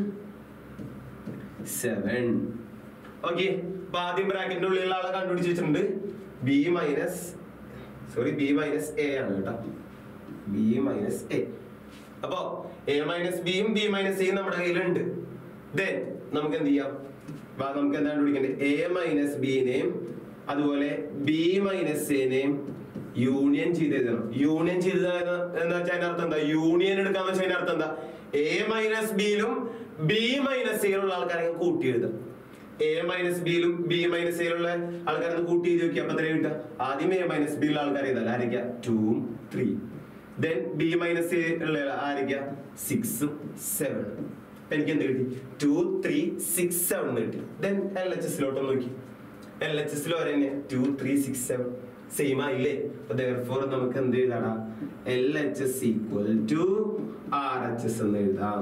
seven okay അപ്പൊ ആദ്യം ബ്രാക്കറ്റിന്റെ ഉള്ളിലുള്ള ആളെ കണ്ടുപിടിച്ച് വെച്ചിട്ടുണ്ട് B minus sorry B minus A ആണ് കേട്ടോ ബി മൈനസ് എ അപ്പോ എ മൈനസ് ബിയും ബി മൈനസ് എയും നമ്മുടെ കയ്യിലുണ്ട് ദെൻ നമുക്ക് എന്ത് ചെയ്യാം വാ നമുക്ക് എന്താണ് കണ്ടുപിടിക്കേണ്ടത് എ മൈനസ് ബിനെയും അതുപോലെ ബി മൈനസ് എനെയും യൂണിയൻ ചെയ്ത് എഴുതണം യൂണിയൻ ചെയ്ത് എന്താ വെച്ചാൽ അതിന്റെ അർത്ഥം എന്താ യൂണിയൻ എടുക്കാന്ന് വെച്ചാൽ അതിന്റെ അർത്ഥം എന്താ എ മൈനസ് ബിയിലും ബി മൈനസ് എയിലുള്ള ആൾക്കാരെ കൂട്ടി എഴുതാം എ മൈനസ് ബിയിലും ബി മൈനസ് എയിലുള്ള ആൾക്കാരെ കൂട്ടി എഴുതി നോക്കി അപ്പൊ എത്ര കിട്ടുക ആദ്യം എ മൈനസ് ബിയിലുള്ള ആൾക്കാർ എഴുതാം ആരൊക്കെയാ ടൂവും three then B minus A ഉള്ള ആരൊക്കെയാ സിക്സും സെവൻ എനിക്ക് എന്ത് കിട്ടി ടു ത്രീ സിക്സ് സെവൻ കിട്ടി ദെൻ എൽ എച്ച് എസിലോട്ട് നോക്കി എൽ എച്ച് എസിൽ വരെ തന്നെ two three six seven same ആയില്ലേ അപ്പൊ ദർഫോർ നമുക്ക് എന്ത് എഴുതാടാ L H S equal to R H S എന്ന് എഴുതാം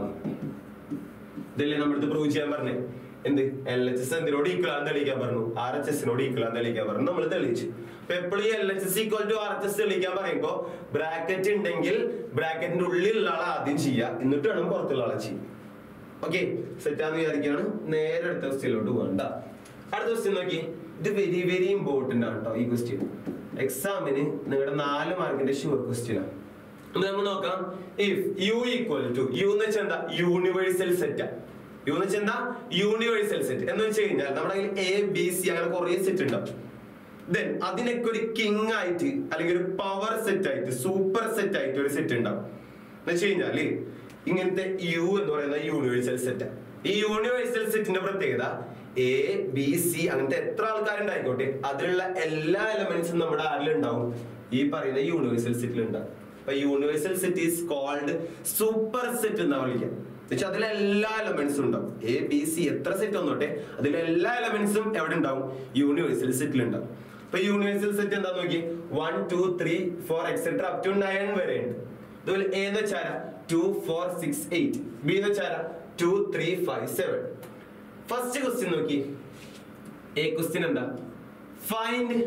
ഇതല്ലേ നമ്മുടെ പ്രൂവ് ചെയ്യാൻ പറഞ്ഞേ എന്ത് എൽ എച്ച് എസ് എന്തിനോട് ഈക്വൽ ആണെന്ന് തെളിയിക്കാൻ പറഞ്ഞു ആർ എച്ച് എസിനോട് ഈക്വൽ ആണെന്ന് തെളിയിക്കാൻ പറഞ്ഞു നമ്മൾ തെളിയിച്ചു അപ്പൊ എപ്പോഴും L H S equal to R H S തെളിയിക്കാൻ പറയുമ്പോ ബ്രാക്കറ്റ് ഉണ്ടെങ്കിൽ ബ്രാക്കറ്റിന്റെ ഉള്ളിലുള്ള ആളെ ആദ്യം ചെയ്യുക എന്നിട്ട് വേണം പുറത്തുള്ള ആളെ ചെയ്യാം ഓക്കെ സെറ്റാന്ന് വിചാരിക്കുകയാണ് നേരെ അടുത്ത ക്വസ്റ്റ്യനിലോട്ട് പോകണ്ട അടുത്ത ക്വസ്റ്റ്യൻ നോക്കി ഇത് വെരി വെരി ഇമ്പോർട്ടന്റ് ആണ് കേട്ടോ ഈ ക്വസ്റ്റ്യൻ എക്സാമിന് നിങ്ങളുടെ നാല് മാർക്കിന്റെ ഷുവർ ക്വസ്റ്റ്യൻ ആണ് അപ്പൊ നമ്മൾ നോക്കാം if U equal to U എന്ന് വെച്ചാൽ എന്താ യൂണിവേഴ്സൽ സെറ്റ് യു എന്ന് വെച്ചാൽ എന്താ യൂണിവേഴ്സൽ സെറ്റ് എന്ന് വെച്ച് കഴിഞ്ഞാൽ നമ്മുടെ കയ്യിൽ എ ബി സി അങ്ങനെ കുറെ സെറ്റ് ഉണ്ടാവും ദെൻ അതിനൊക്കെ ഒരു കിങ് ആയിട്ട് അല്ലെങ്കിൽ ഒരു പവർ സെറ്റ് ആയിട്ട് സൂപ്പർ സെറ്റ് ആയിട്ട് ഒരു സെറ്റ് ഉണ്ടാവും എന്ന് വെച്ച് കഴിഞ്ഞാല് ഇങ്ങനത്തെ യു എന്ന് പറയുന്ന യൂണിവേഴ്സൽ സെറ്റ് ഈ യൂണിവേഴ്സൽ സെറ്റിന്റെ പ്രത്യേകത എ ബി സി അങ്ങനത്തെ എത്ര ആൾക്കാരുണ്ടായിക്കോട്ടെ അതിലുള്ള എല്ലാ എലമെന്റ്സും നമ്മുടെ ആരിലുണ്ടാവും ഈ പറയുന്ന യൂണിവേഴ്സൽ സെറ്റിൽ ഉണ്ടാവും അപ്പൊ universal set is called super set എന്നാ വിളിക്കാം എന്നുവെച്ചാൽ അതിലെ എല്ലാ എലമെന്റ്സും ഉണ്ടാവും എ ബി സി എത്ര സെറ്റ് വന്നോട്ടെ അതിലെ എല്ലാ എലമെന്റ്സും എവിടെ ഉണ്ടാവും യൂണിവേഴ്സൽ സെറ്റിൽ ഉണ്ടാവും അപ്പൊ യൂണിവേഴ്സൽ സെറ്റ് എന്താ നോക്കി one two three four etcetera up to nine വരെ ഉണ്ട് അതുപോലെ എ എന്ന് വെച്ചാൽ two four six eight B എന്ന് വെച്ചാൽ two three five seven first question നോക്കി എ ക്വസ്റ്റ്യൻ എന്താ find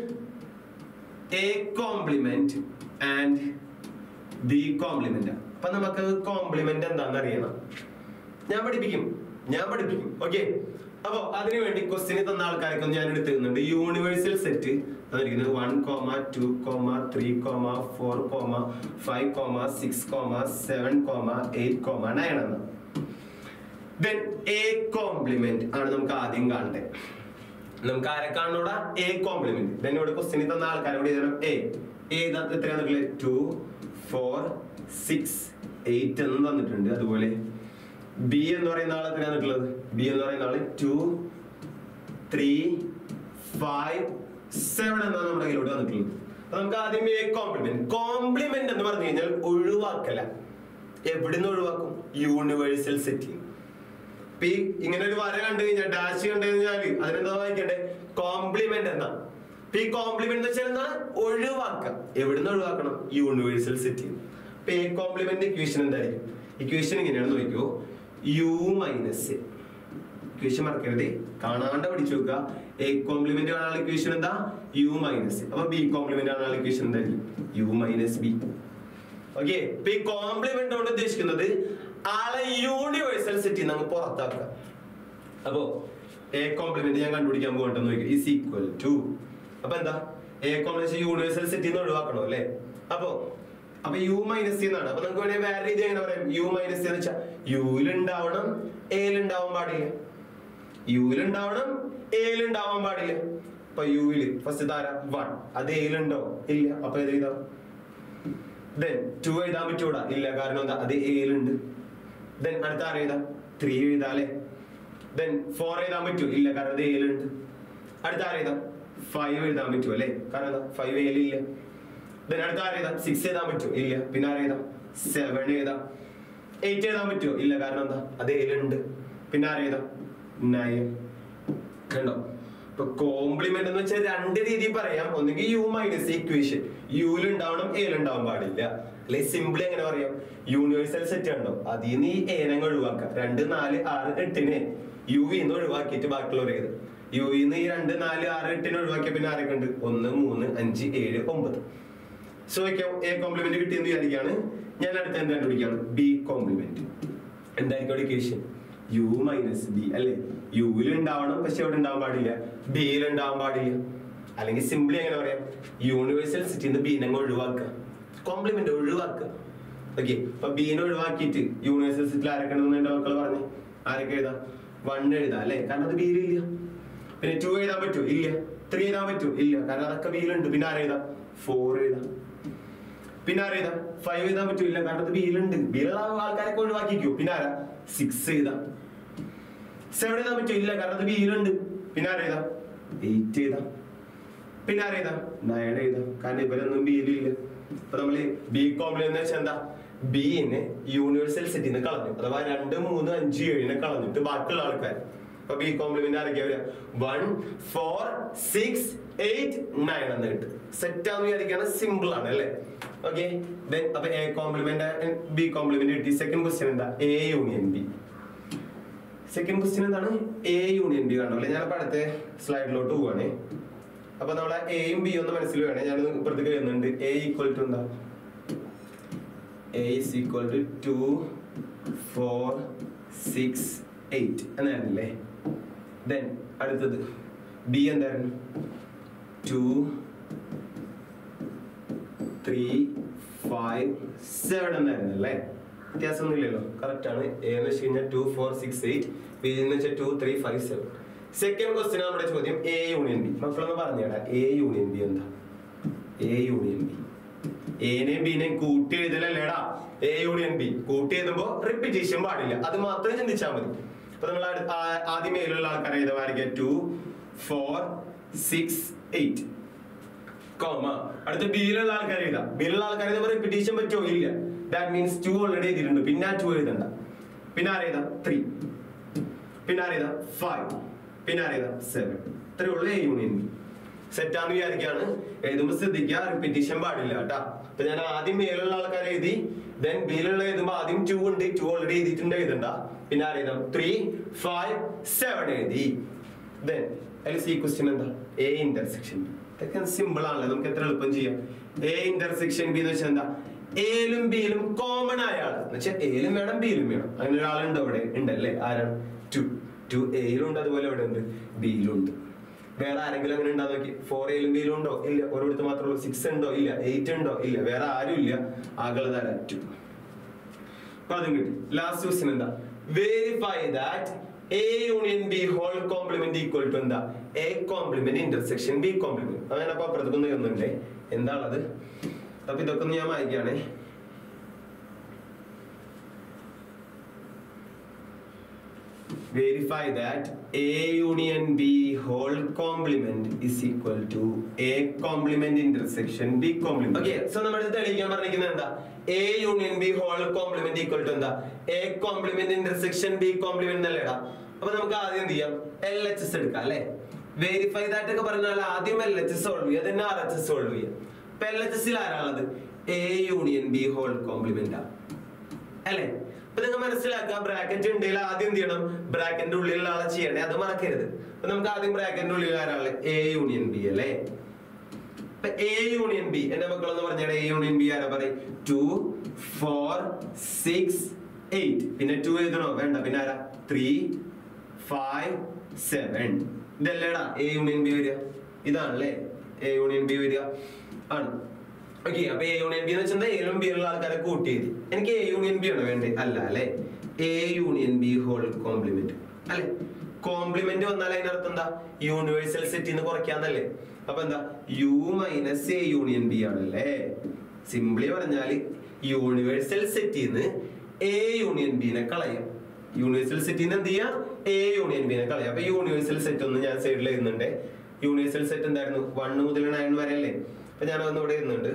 A complement and B complement അപ്പൊ നമുക്ക് കോംപ്ലിമെന്റ് എന്താണെന്ന് അറിയണം ഞാൻ പഠിപ്പിക്കും ഞാൻ പഠിപ്പിക്കും ഓക്കെ അപ്പൊ അതിനു വേണ്ടി ക്വസ്റ്റ്യൻ തന്ന ആൾക്കാരൊക്കെ ഞാൻ എടുത്തിരുന്നുണ്ട് യൂണിവേഴ്സൽ സെറ്റ് തന്നിരിക്കുന്നത് one comma two comma three comma four comma five comma six comma seven comma eight comma nine എന്ന് ദെൻ എ കോംപ്ലിമെന്റ് ആണ് നമുക്ക് ആദ്യം കാണണ്ടേ നമുക്ക് ആരെ കാണണോടാ എ കോംപ്ലിമെന്റ് ദെൻ ഇവിടെ ക്വസ്റ്റ്യൻ തന്ന ആൾക്കാരോട് എഴുതണം എ ഏതാ എത്രയാണെന്നുള്ളത് ടു ഫോർ സിക്സ് എയ്റ്റ് എന്ന് തന്നിട്ടുണ്ട് അതുപോലെ ബി എന്ന് പറയുന്ന ആൾ എത്രയാണ് തന്നിട്ടുള്ളത് ബി എന്ന് പറയുന്ന ആള് ടു ത്രീ ഫൈവ് സെവൻ എന്നാണ് നമ്മുടെ കയ്യിലോട്ട് വന്നിട്ടുള്ളത് അപ്പൊ നമുക്ക് ആദ്യം എ കോംപ്ലിമെന്റ് കോംപ്ലിമെന്റ് എന്ന് പറഞ്ഞു കഴിഞ്ഞാൽ ഒഴിവാക്കല എവിടുന്ന് ഒഴിവാക്കും യൂണിവേഴ്സൽ സെറ്റിൽ അപ്പൊ ഈ ഇങ്ങനെ ഒരു വര കണ്ടു കഴിഞ്ഞാൽ ഡാഷ് കണ്ടു കഴിഞ്ഞാല് അതിനെന്താ വായിക്കണ്ടേ കോംപ്ലിമെന്റ് എന്നാ അപ്പൊ ഈ കോംപ്ലിമെന്റ് എന്ന് വെച്ചാൽ എന്താണ് ഒഴിവാക്കാം എവിടുന്ന് ഒഴിവാക്കണം യൂണിവേഴ്സൽ സെറ്റ് അപ്പൊ എ കോംപ്ലിമെന്റ് ഇക്വേഷൻ എന്തായിരിക്കും ഇക്വേഷൻ ഇങ്ങനെയാണ് നോക്കിയോ യു മൈനസ് ഇക്വേഷൻ മറക്കരുത് കാണാണ്ട് പഠിച്ചു നോക്കുക എ കോംപ്ലിമെന്റ് കാണാനുള്ള ഇക്വേഷൻ എന്താ യു മൈനസ് അപ്പൊ ബി കോംപ്ലിമെന്റ് കാണാനുള്ള ഇക്വേഷൻ എന്തായിരിക്കും യു മൈനസ് ബി ഓക്കെ ഇപ്പൊ ഈ കോംപ്ലിമെന്റ് കൊണ്ട് ഉദ്ദേശിക്കുന്നത് ആളെ യൂണിവേഴ്സൽ സെറ്റ് നമുക്ക് പുറത്താക്കുക അപ്പോ എ കോംപ്ലിമെന്റ് ഞാൻ കണ്ടുപിടിക്കാൻ പോകട്ടെ നോക്കി ഇസ് ഈക്വൽ ടു അപ്പൊ എന്താ എ കോംപ്ലിമെന്റ് യൂണിവേഴ്സൽ സെറ്റ് നിന്ന് ഒഴിവാക്കണം അല്ലേ അപ്പോ അപ്പൊ യു മൈനസ് എന്നാണ് അപ്പൊ നമുക്ക് വേണമെങ്കിൽ വേറെ രീതി എങ്ങനെ പറയാം യു മൈനസ് എന്ന് വെച്ചാൽ യുവിൽ ഉണ്ടാവണം എയിൽ ഉണ്ടാവാൻ പാടില്ല യുവിൽ ഉണ്ടാവണം എയിൽ ഉണ്ടാവാൻ പാടില്ല അപ്പൊ യുവിൽ ഫസ്റ്റ് താര വൺ അത് എയിലുണ്ടോ ഇല്ല അപ്പൊ ഏത് എഴുതാം ദെൻ ടു എഴുതാൻ പറ്റൂടാ ഇല്ല കാരണം എന്താ അത് എയിലുണ്ട് ദെൻ അടുത്ത ആറ് എഴുതാം ത്രീ എഴുതാം അല്ലേ ദെൻ ഫോർ എഴുതാൻ പറ്റൂ ഇല്ല കാരണം അത് എയിലുണ്ട് അടുത്ത ആറ് എഴുതാം ഫൈവ് എഴുതാൻ പറ്റൂ അല്ലേ കാരണം എന്താ ഫൈവ് എയിലില്ല ദെൻ അടുത്ത ആറ് എഴുതാം സിക്സ് എഴുതാൻ പറ്റൂ ഇല്ല പിന്നെ ആറ് എഴുതാം സെവൻ എഴുതാം എയ്റ്റ് എഴുതാൻ പറ്റുമോ ഇല്ല കാരണം എന്താ അത് എയിലുണ്ട് പിന്നെ ആറ് എഴുതാം നയൻ കണ്ടോ ഇപ്പൊ കോംപ്ലിമെന്റ് എന്ന് വെച്ചാൽ രണ്ട് രീതിയിൽ പറയാം ഒന്നുകിൽ യു മൈനസ് ഇക്വേഷൻ യുവിൽ ഉണ്ടാവണം എയിൽ ഉണ്ടാവാൻ പാടില്ല അല്ലെ സിമ്പിളി എങ്ങനെ പറയാം യൂണിവേഴ്സൽ സെറ്റ് ഉണ്ടോ അതിൽ നിന്ന് ഈ ഏനങ്ങൾ ഒഴിവാക്കാം രണ്ട് നാല് ആറ് എട്ടിനെ യു വിന്ന് ഒഴിവാക്കിയിട്ട് ബാക്കിയുള്ളവർ ഏത് യു വിന്ന് ഈ രണ്ട് നാല് ആറ് എട്ടിനെ ഒഴിവാക്കിയ പിന്നെ ആരൊക്കെ ഉണ്ട് ഒന്ന് മൂന്ന് അഞ്ച് ഏഴ് ഒമ്പത് സോ എ കോംപ്ലിമെന്റ് കിട്ടിയെന്ന് വിചാരിക്കുകയാണ് ഞാൻ അടുത്ത എന്താ കണ്ടുപിടിക്കുകയാണ് ബി കോംപ്ലിമെന്റ് എന്തായിരിക്കും ഇക്വേഷൻ യു മൈനസ് ബി അല്ലെ യുവിൽ ഉണ്ടാവണം പക്ഷെ അവിടെ ഉണ്ടാവാൻ പാടില്ല ബിയിൽ ഉണ്ടാവാൻ പാടില്ല അല്ലെങ്കിൽ സിംപ്ലി എങ്ങനെ പറയാം യൂണിവേഴ്സൽ സിറ്റിന്ന് ബീനെ അങ്ങ് ഒഴിവാക്കുക കോംപ്ലിമെന്റ് ഒഴിവാക്കുക ഓക്കെ അപ്പൊ ബീനെ ഒഴിവാക്കിയിട്ട് യൂണിവേഴ്സൽ സിറ്റിയിൽ ആരൊക്കെ ഉണ്ടെന്ന് എന്റെ മക്കൾ പറഞ്ഞു ആരൊക്കെ എഴുതാം വൺ എഴുതാം അല്ലെ കാരണം അത് ബിയിലില്ല പിന്നെ ടു എഴുതാൻ പറ്റൂ ഇല്ല ത്രീ എഴുതാൻ പറ്റൂ ഇല്ല കാരണം അതൊക്കെ ബിയിലുണ്ട് പിന്നെ ആരെഴുതാം ഫോർ എഴുതാം പിന്നെ ആരാ എഴുതാം ഫൈവ് എഴുതാൻ പറ്റൂല കാരണം അത് ബിയിലുണ്ട് ബിയിലുള്ള ആൾക്കാരൊക്കെ ഒഴിവാക്കിക്കോ പിന്നെ ആരാ സിക്സ് എഴുതാം സെവൻ എഴുതാൻ പറ്റൂ ഇല്ല കാരണം അത് ബിയിലുണ്ട് പിന്നെ ആരാ എഴുതാം എയ്റ്റ് എഴുതാം പിന്നെ ആരാ എഴുതാം നയൻ എഴുതാം കാരണം ഇവരൊന്നും ബിയിലില്ല അപ്പൊ നമ്മള് ബി കോംപ്ലിമെന്റ് എന്ന് വെച്ചാൽ എന്താ ബിനെ യൂണിവേഴ്സൽ സെറ്റിൽ നിന്ന് കളഞ്ഞു അഥവാ രണ്ട് മൂന്ന് അഞ്ച് ഏഴിനെ കളഞ്ഞിട്ട് ബാക്കിയുള്ള ആൾക്കാർ അപ്പൊ ബി കോംപ്ലിമെന്റ് ആരൊക്കെയാ വരിക one four six eight nine എന്ന് കിട്ടും സെറ്റ് ആണെന്ന് വിചാരിക്കുകയാണ് സിമ്പിൾ ആണ് അല്ലേ ഓക്കെ അപ്പൊ എ കോംപ്ലിമെന്റ് ബി കോംപ്ലിമെന്റ് കിട്ടി സെക്കൻഡ് ക്വസ്റ്റ്യൻ എന്താ A union B second question എന്താണ് എ യൂണിയൻ ബി കണ്ടോ അല്ലെ ഞാനിപ്പോ അടുത്ത സ്ലൈഡിലോട്ട് പോവാണേ അപ്പൊ നമ്മളെ എയും ബി ഒന്ന് മനസ്സിൽ വേണേ ഞാൻ ഇപ്പുറത്തേക്ക് വരുന്നുണ്ട് എ ഈക്വൽ ടു എന്താ A is equal to two four six eight എന്നായിരുന്നില്ലേ ദെൻ അടുത്തത് ബി എന്തായിരുന്നു ടു ത്രീ ഫൈവ് സെവൻ എന്നായിരുന്നു അല്ലേ വ്യത്യാസമൊന്നും ഇല്ലല്ലോ കറക്റ്റ് ആണ് എ എന്ന് വെച്ച് കഴിഞ്ഞാൽ two four six eight B എന്ന് വെച്ചാൽ two three five seven second question നമ്മുടെ ചോദ്യം എ യൂണിയൻ ബി മക്കളൊന്ന് പറഞ്ഞേടാ എ യൂണിയൻ ബി എന്താ എ യൂണിയൻ ബി എനെയും ബിനെയും കൂട്ടി എഴുതലല്ലേടാ എ യൂണിയൻ ബി കൂട്ടി എഴുതുമ്പോ റിപ്പീറ്റേഷൻ പാടില്ല അത് മാത്രം ചിന്തിച്ചാൽ മതി അപ്പൊ നമ്മൾ അടു- ആ- ആദ്യം മേലുള്ള ആൾക്കാരെ എഴുതുമായിരിക്കും two four six eight comma അടുത്ത ബിയിലുള്ള ആൾക്കാർ എഴുതാം ബിയിലുള്ള ആൾക്കാർ എഴുതുമ്പോൾ റിപ്പീറ്റേഷൻ പറ്റുമോ ഇല്ല ദാറ്റ് മീൻസ് ടു ഓൾറെഡി എഴുതിയിട്ടുണ്ട് പിന്നെ ആ ടു എഴുതണ്ട പിന്നെ ആരെഴുതാം ത്രീ പിന്നെ ആരെഴുതാം ഫൈവ് പിന്നെ ആരെഴുതാം സെവൻ ഇത്രയേ ഉള്ളൂ എ യൂണിയൻ ബി സെറ്റാന്ന് വിചാരിക്കാണ് എഴുതുമ്പോൾ ശ്രദ്ധിക്കുക റിപ്പീറ്റേഷൻ പാടില്ല കേട്ടാ അപ്പൊ ഞാൻ ആദ്യം മേലുള്ള ആൾക്കാരെ എഴുതി ദെൻ ബിയിലുള്ള എഴുതുമ്പോൾ ആദ്യം ടു ഉണ്ട് ടു ഓൾറെഡി എഴുതിയിട്ടുണ്ട് എഴുതണ്ട പിന്നെ ആരെഴുതാം ത്രീ ഫൈവ് സെവൻ എഴുതി ദെൻ അതിൽ സി ക്വസ്റ്റ്യൻ എന്താ എ ഇന്റർസെക്ഷൻ ബി ഇതൊക്കെ സിമ്പിൾ ആണല്ലോ നമുക്ക് എത്ര എളുപ്പം ചെയ്യാം എ ഇന്റർസെക്ഷൻ ബി എന്ന് വെച്ചാൽ എന്താ എയിലും ബിയിലും കോമൺ ആയ ആള് എന്ന് വെച്ചാൽ എയിലും വേണം ബിയിലും വേണം അങ്ങനെ ഒരാളുണ്ട് അവിടെ ഉണ്ടല്ലേ ആരാണ് ടു ടു എയിലും ഉണ്ട് അതുപോലെ ഇവിടെ ഉണ്ട് ബിയിലും ഉണ്ട് വേറെ ആരെങ്കിലും അങ്ങനെ ഉണ്ടോ നോക്കി ഫോർ എയിലും ബിയിലും ഉണ്ടോ ഇല്ല ഒരിടത്ത് മാത്രമേ ഉള്ളൂ സിക്സ് ഉണ്ടോ ഇല്ല എയ്റ്റ് ഉണ്ടോ ഇല്ല വേറെ ആരും ഇല്ല ആകളതാര ടു അപ്പൊ അതും കിട്ടി ലാസ്റ്റ് ക്വസ്റ്റ്യൻ എന്താ verify that A union B whole complement equal to എന്താ A complement intersection B complement അങ്ങനെ അപ്പൊ അപ്പുറത്തേക്കൊന്ന് വരുന്നുണ്ടേ എന്താണത് അപ്പൊ ഇതൊക്കെ ഒന്ന് ഞാൻ വായിക്കുകയാണേ verify that A union B whole complement is equal to A complement intersection B complement. Okay, so നമ്മുടെ ഇത് തെളിയിക്കാൻ പറഞ്ഞിരിക്കുന്നത് എന്താ A union B whole complement equal to എന്താ A complement intersection B complement എന്നല്ലേടാ അപ്പൊ നമുക്ക് ആദ്യം എന്ത് ചെയ്യാം എൽ എച്ച് എസ് എടുക്കാം അല്ലെ വെരിഫൈ ദാറ്റ് ഒക്കെ പറഞ്ഞാൽ ആദ്യം എൽ എച്ച് എസ് സോൾവ് ചെയ്യുക then R H S solve ചെയ്യാം അപ്പൊ എൽ എച്ച് എസിൽ ആരാണുള്ളത് A union B whole complement ആണ് അല്ലേ അപ്പൊ നിങ്ങൾ മനസ്സിലാക്കുക ബ്രാക്കറ്റ് ഉണ്ടെങ്കിൽ ആദ്യം എന്ത് ചെയ്യണം ബ്രാക്കറ്റിന്റെ ഉള്ളിലുള്ള ആളെ ചെയ്യണേ അത് മറക്കരുത് അപ്പൊ നമുക്ക് ആദ്യം ബ്രാക്കറ്റിന്റെ ഉള്ളിൽ ആരാളെ എ യൂണിയൻ ബി അല്ലേ ഇപ്പൊ എ യൂണിയൻ ബി എന്റെ മക്കളെന്ന് പറഞ്ഞാൽ എ യൂണിയൻ ബി ആരാ പറയും ടു ഫോർ സിക്സ് എയ്റ്റ് പിന്നെ ടു എഴുതണോ വേണ്ട പിന്നെ ആരാ ത്രീ ഫൈവ് സെവൻ ഇതല്ലേടാ എ യൂണിയൻ ബി വരിക ഇതാണല്ലേ എ യൂണിയൻ ബി വരിക ആണ് ഓക്കെ അപ്പൊ എ യൂണിയൻ ബി എന്ന് വെച്ചാൽ എയിലും ബി ഉള്ള ആൾക്കാരെ കൂട്ടിയത് എനിക്ക് എ യൂണിയൻ ബി ആണ് വേണ്ടത് അല്ല അല്ലെ A union B whole complement അല്ലെ കോംപ്ലിമെന്റ് വന്നാൽ അതിനർത്ഥം എന്താ യൂണിവേഴ്സൽ സെറ്റിന്ന് കുറയ്ക്കാന്നല്ലേ അപ്പൊ എന്താ U minus A union B ആണല്ലേ സിംപ്ലി പറഞ്ഞാല് യൂണിവേഴ്സൽ സെറ്റിന്ന് എ യൂണിയൻ ബിനെ കളയാം യൂണിവേഴ്സൽ സെറ്റിന്ന് എന്ത് ചെയ്യാം എ യൂണിയൻ ബിനെ കളയാം അപ്പൊ യൂണിവേഴ്സൽ സെറ്റ് ഒന്ന് ഞാൻ സൈഡിൽ എഴുതുന്നുണ്ട് യൂണിവേഴ്സൽ സെറ്റ് എന്തായിരുന്നു വൺ മുതൽ നയൻ വരെ അല്ലേ അപ്പൊ ഞാൻ ഒന്ന് ഇവിടെ എഴുതുന്നുണ്ട്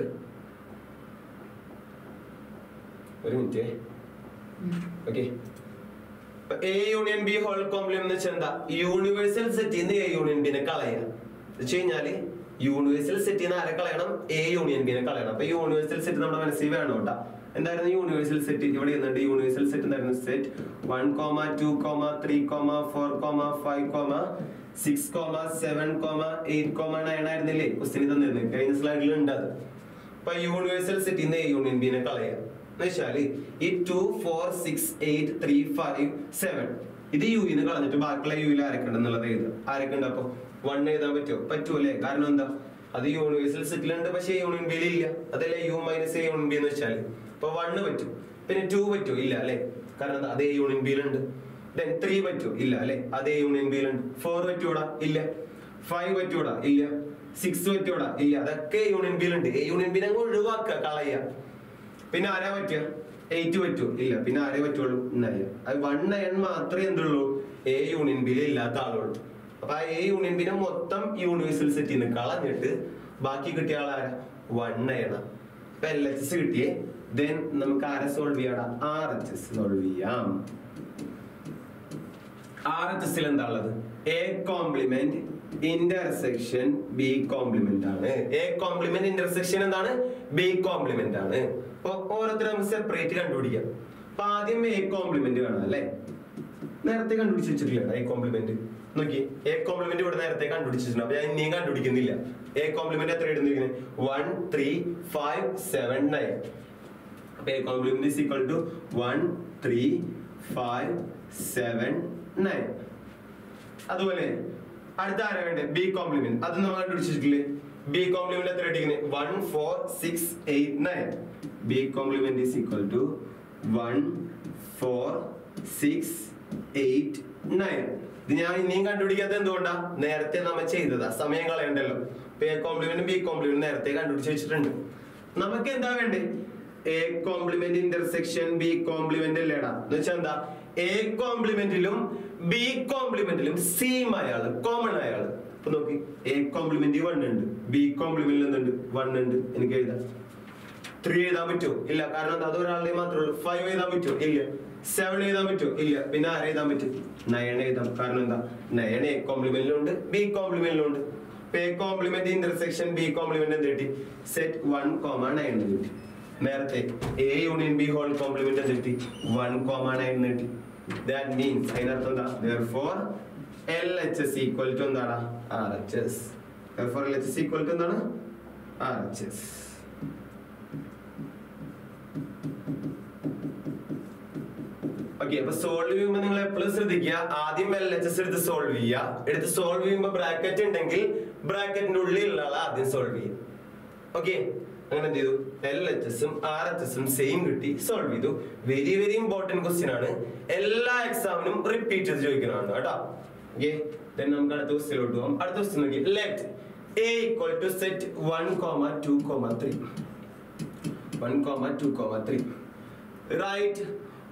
ഒരു minute okay A union B whole complement എന്ന് വെച്ചാൽ എന്താ യൂണിവേഴ്സൽ സെറ്റിൽ നിന്ന് എ യൂണിയൻ ബിനെ കളയാം എന്ന് വെച്ച് കഴിഞ്ഞാല് യൂണിവേഴ്സൽ സെറ്റിൽ നിന്ന് ആരെ കളയണം എ യൂണിയൻ ബിനെ കളയണം അപ്പൊ യൂണിവേഴ്സൽ സെറ്റ് നമ്മുടെ മനസ്സിൽ വേണം കേട്ടാ എന്തായിരുന്നു യൂണിവേഴ്സൽ സെറ്റ് ഇവിടെ ഇരുന്നുണ്ട് യൂണിവേഴ്സൽ സെറ്റ് എന്തായിരുന്നു set one comma two comma three comma four comma five comma six comma seven comma eight comma nine ആയിരുന്നില്ലേ ക്വസ്റ്റിന് തന്നിരുന്നത് കഴിഞ്ഞ സ്ലൈഡിൽ ഉണ്ട് അത് അപ്പൊ യൂണിവേഴ്സൽ സെറ്റിൽ നിന്ന് എ യൂണിയൻ ബിനെ കളയാം എന്നുവെച്ചാല് ഈ two four six eight three five seven ഇത് യുന്ന് കളഞ്ഞിട്ട് ബാക്കിയുള്ള യുയിൽ ആരൊക്കെ ഉണ്ടെന്നുള്ളത് എഴുതുക ആരൊക്കെ ഉണ്ട് അപ്പൊ വൺ എഴുതാൻ പറ്റുമോ പറ്റൂലേ കാരണം എന്താ അത് യൂണിവേഴ്സൽ സെറ്റിലുണ്ട് പക്ഷെ യൂണിയൻ ബിയിൽ ഇല്ല അതല്ലേ U minus A union B എന്ന് വെച്ചാല് അപ്പൊ വണ്ണ് പറ്റും പിന്നെ ടു പറ്റുമോ ഇല്ല അല്ലെ കാരണം എന്താ അതേ യൂണിയൻ ബിയിലുണ്ട് ദെൻ ത്രീ പറ്റുമോ ഇല്ല അല്ലെ അതേ യൂണിയൻ ബിയിലുണ്ട് ഫോർ പറ്റൂടാ ഇല്ല ഫൈവ് പറ്റൂടാ ഇല്ല സിക്സ് പറ്റൂടാ ഇല്ല അതൊക്കെ യൂണിയൻ ബിയിലുണ്ട് ഏ യൂണിയൻ ബിയിൽ അങ്ങ് ഒഴിവാക്കുക കളയുക പിന്നെ ആരാ പറ്റുക എയ്റ്റ് പറ്റുമോ ഇല്ല പിന്നെ ആരേ പറ്റുള്ളൂ നയൻ അത് വൺ നയൻ മാത്രമേ എന്തുള്ളൂ എ യൂണിയൻ ബിയിൽ ഇല്ലാത്ത ആളുള്ളൂ അപ്പൊ ആ എ യൂണിയൻ ബിനെ മൊത്തം യൂണിവേഴ്സൽ സെറ്റിൽ നിന്ന് കളഞ്ഞിട്ട് ബാക്കി കിട്ടിയ ആളാരാ വൺ നയണ ഇപ്പൊ എൽ എച്ച് എസ് കിട്ടിയേ ദെൻ നമുക്ക് ആരെ സോൾവ് ചെയ്യാടാ ആർ എച്ച് എസ് സോൾവ് ചെയ്യാം ആർ എച്ച് എസിൽ എന്താ ഉള്ളത് A complement intersection B complement ആണ് എ കോംപ്ലിമെന്റ് ഇന്റർസെക്ഷൻ എന്താണ് ബി കോംപ്ലിമെന്റ് ആണ് അപ്പൊ ഓരോരുത്തരും നമുക്ക് സെപ്പറേറ്റ് കണ്ടുപിടിക്കാം അപ്പൊ ആദ്യം എ കോംപ്ലിമെന്റ് കാണാം അല്ലെ നേരത്തെ കണ്ടുപിടിച്ച് വെച്ചിട്ടില്ല എ കോംപ്ലിമെന്റ് നോക്കി എ കോംപ്ലിമെന്റ് ഇവിടെ നേരത്തെ കണ്ടുപിടിച്ചിട്ടുണ്ട് അപ്പൊ ഞാൻ ഇനിയും കണ്ടുപിടിക്കുന്നില്ല എ കോംപ്ലിമെന്റ് എത്ര ഇടുന്നിരിക്കുന്നത് one three five seven nine അപ്പൊ A complement is equal to one three five seven nine അതുപോലെ അടുത്ത ആരാ വേണ്ടേ ബി കോംപ്ലിമെന്റ് അത് നമ്മൾ കണ്ടുപിടിച്ചിട്ടില്ലേ ബി കോംപ്ലിമെന്റ് എത്ര ഇട്ടിരിക്കുന്നത് one four six eight nine B complement is equal to one four six eight nine ഇത് ഞാൻ ഇനിയും കണ്ടുപിടിക്കാത്ത എന്തുകൊണ്ടാ നേരത്തെ നമ്മൾ ചെയ്തതാ സമയം കളയണ്ടല്ലോ എ കോംപ്ലിമെന്റും ബി കോംപ്ലിമെന്റും നേരത്തെ കണ്ടുപിടിച്ച് വെച്ചിട്ടുണ്ട് നമുക്ക് എന്താ വേണ്ടേ A complement intersection B complement അല്ലേടാ എന്ന് വെച്ചാൽ എന്താ എ കോംപ്ലിമെന്റിലും ബി കോംപ്ലിമെന്റിലും സെയിം അയാള് കോമൺ അയാള് അപ്പൊ നോക്കി എ കോംപ്ലിമെന്റ് വൺ ഉണ്ട് ബി കോംപ്ലിമെന്റിൽ എന്തുണ്ട് വൺ ഉണ്ട് എനിക്ക് എഴുതാം ത്രീ എഴുതാൻ പറ്റുമോ ഇല്ല കാരണം എന്താ അത് ഒരാളുടെ മാത്രമേ ഉള്ളൂ ഫൈവ് എഴുതാൻ പറ്റുമോ ഇല്ല സെവൻ എഴുതാൻ പറ്റുമോ ഇല്ല പിന്നെ ആരെ എഴുതാൻ പറ്റും നയൻ എഴുതാം കാരണം എന്താ നയൻ എ കോംപ്ലിമെന്റിലുണ്ട് ബി കോംപ്ലിമെന്റിലുണ്ട് A complement intersection B complement എന്ത് കിട്ടി സെറ്റ് വൺ കോമ നയൻ എന്ന് കിട്ടി നേരത്തെ A union B whole complement എന്ത് കിട്ടി വൺ കോമ നയൻ എന്ന് കിട്ടി ദാറ്റ് മീൻസ് അതിനർത്ഥം എന്താ therefore L H S equal to എന്താണ് R H S therefore L H S equal to എന്താണ് ആർ എച്ച് എസ് ഓക്കെ അപ്പൊ സോൾവ് ചെയ്യുമ്പോൾ നിങ്ങൾ എപ്പോഴും ശ്രദ്ധിക്കുക ആദ്യം എൽ എച്ച് എസ് എടുത്ത് സോൾവ് ചെയ്യുക എടുത്ത് സോൾവ് ചെയ്യുമ്പോൾ ബ്രാക്കറ്റ് ഉണ്ടെങ്കിൽ ബ്രാക്കറ്റിന്റെ ഉള്ളിലുള്ള ആളെ ആദ്യം സോൾവ് ചെയ്യും ഓക്കെ അങ്ങനെ എന്ത് ചെയ്തു എൽ എച്ച് എസും ആർ എച്ച് എസും സെയിം കിട്ടി സോൾവ് ചെയ്തു വെരി വെരി ഇമ്പോർട്ടന്റ് ക്വസ്റ്റ്യൻ ആണ് എല്ലാ എക്സാമിനും റിപ്പീറ്റ് ചെയ്ത് ചോദിക്കുന്നതാണ് കേട്ടോ ഓക്കെ നമുക്ക് അടുത്ത ക്വസ്റ്റ്യനിലോട്ട് പോകാം അടുത്ത ക്വസ്റ്റ്യൻ നോക്കി let A equal to set one comma two comma three one comma two comma three right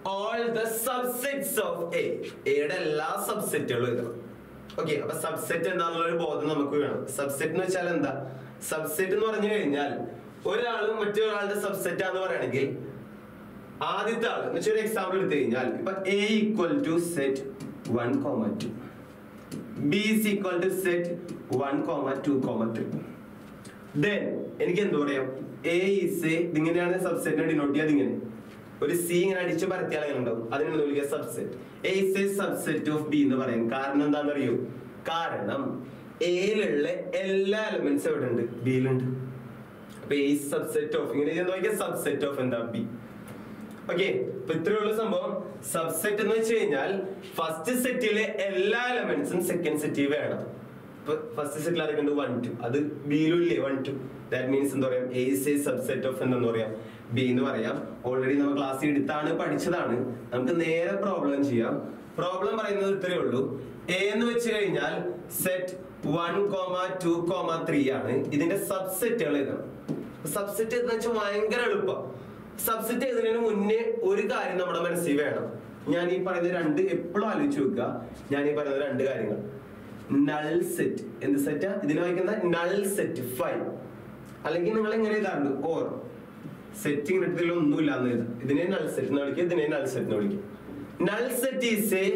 all the subsets of A എയുടെ എല്ലാ സബ്സെറ്റുകളും എഴുതണം ഓക്കെ അപ്പൊ സബ്സെറ്റ് എന്താണെന്നുള്ള ഒരു ബോധം നമുക്ക് വേണം സബ്സെറ്റ് എന്ന് വെച്ചാൽ എന്താ സബ്സെറ്റ് എന്ന് പറഞ്ഞു കഴിഞ്ഞാൽ ഒരാൾ മറ്റൊരാളുടെ സബ്സെറ്റ് ആണെന്ന് പറയുകയാണെങ്കിൽ ആദ്യത്തെ ആള് എന്ന് വെച്ചാൽ ഒരു എക്സാമ്പിൾ എടുത്തു കഴിഞ്ഞാൽ ഇപ്പൊ A equal to set one comma two B is equal to set one comma two comma three then എനിക്ക് എന്ത് പറയാം എ ഇസ് ഇതിങ്ങനെയാണ് സബ്സെറ്റിനെ ഡിനോട്ട് ചെയ്യാതെ ഇങ്ങനെ ഒരു സി ഇങ്ങനെ അടിച്ച് പരത്തിയാൽ അങ്ങനെ ഉണ്ടാവും അതിനാണ് വിളിക്കുക subset A is a subset of B എന്ന് പറയും കാരണം എന്താണെന്ന് അറിയോ കാരണം എയിലുള്ള എല്ലാ എലമെന്റ്സും എവിടെ ഉണ്ട് ബിയിലുണ്ട് അപ്പൊ എ സബ്സെറ്റ് ഓഫ് ഇങ്ങനെ ചെയ്ത് നോക്കിയാൽ സബ്സെറ്റ് ഓഫ് എന്താ ബി ഓക്കെ അപ്പൊ ഇത്രയുള്ള സംഭവം സബ്സെറ്റ് എന്ന് വെച്ച് കഴിഞ്ഞാൽ ഫസ്റ്റ് സെറ്റിലെ എല്ലാ എലമെന്റ്സും സെക്കൻഡ് സെറ്റിൽ വേണം ഫസ്റ്റ് സെറ്റിൽ അതൊക്കെ ഉണ്ട് വൺ ടു അത് ബിയിലും ഇല്ലേ വൺ ടു ദാറ്റ് മീൻസ് എന്താ പറയാം A is a subset of എന്താന്ന് പറയാം ബി എന്ന് പറയാം ഓൾറെഡി നമ്മൾ ക്ലാസ്സിൽ എടുത്താണ് പഠിച്ചതാണ് നമുക്ക് നേരെ പ്രോബ്ലം ചെയ്യാം പ്രോബ്ലം പറയുന്നത് ഇത്രയേ ഉള്ളൂ എ എന്ന് വെച്ച് കഴിഞ്ഞാൽ set one comma two comma three ആണ് ഇതിന്റെ സബ്സെറ്റുകൾ എഴുതണം സബ്സെറ്റ് എന്ന് വെച്ചാൽ ഭയങ്കര എളുപ്പം സബ്സെറ്റ് എഴുതുന്നതിന് മുന്നേ ഒരു കാര്യം നമ്മുടെ മനസ്സിൽ വേണം ഞാൻ ഈ പറയുന്ന രണ്ട് എപ്പോഴും ആലോചിച്ച് വെക്കുക ഞാൻ ഈ പറയുന്ന രണ്ട് കാര്യങ്ങൾ നൾ സെറ്റ് എന്ത് സെറ്റാ ഇതിനെ വായിക്കുന്ന നൾ സെറ്റ് ഫൈവ് അല്ലെങ്കിൽ നിങ്ങൾ എങ്ങനെ എഴുതാറുണ്ട് ഓർ സെറ്റിംഗ് ഇതിൽ ഒന്നുമില്ല എന്ന് എഴുതാം ഇതിനെ നൾ സെറ്റ് എന്ന് വിളിക്കുക ഇതിനെ നൾ സെറ്റ് എന്ന് വിളിക്കും null set is a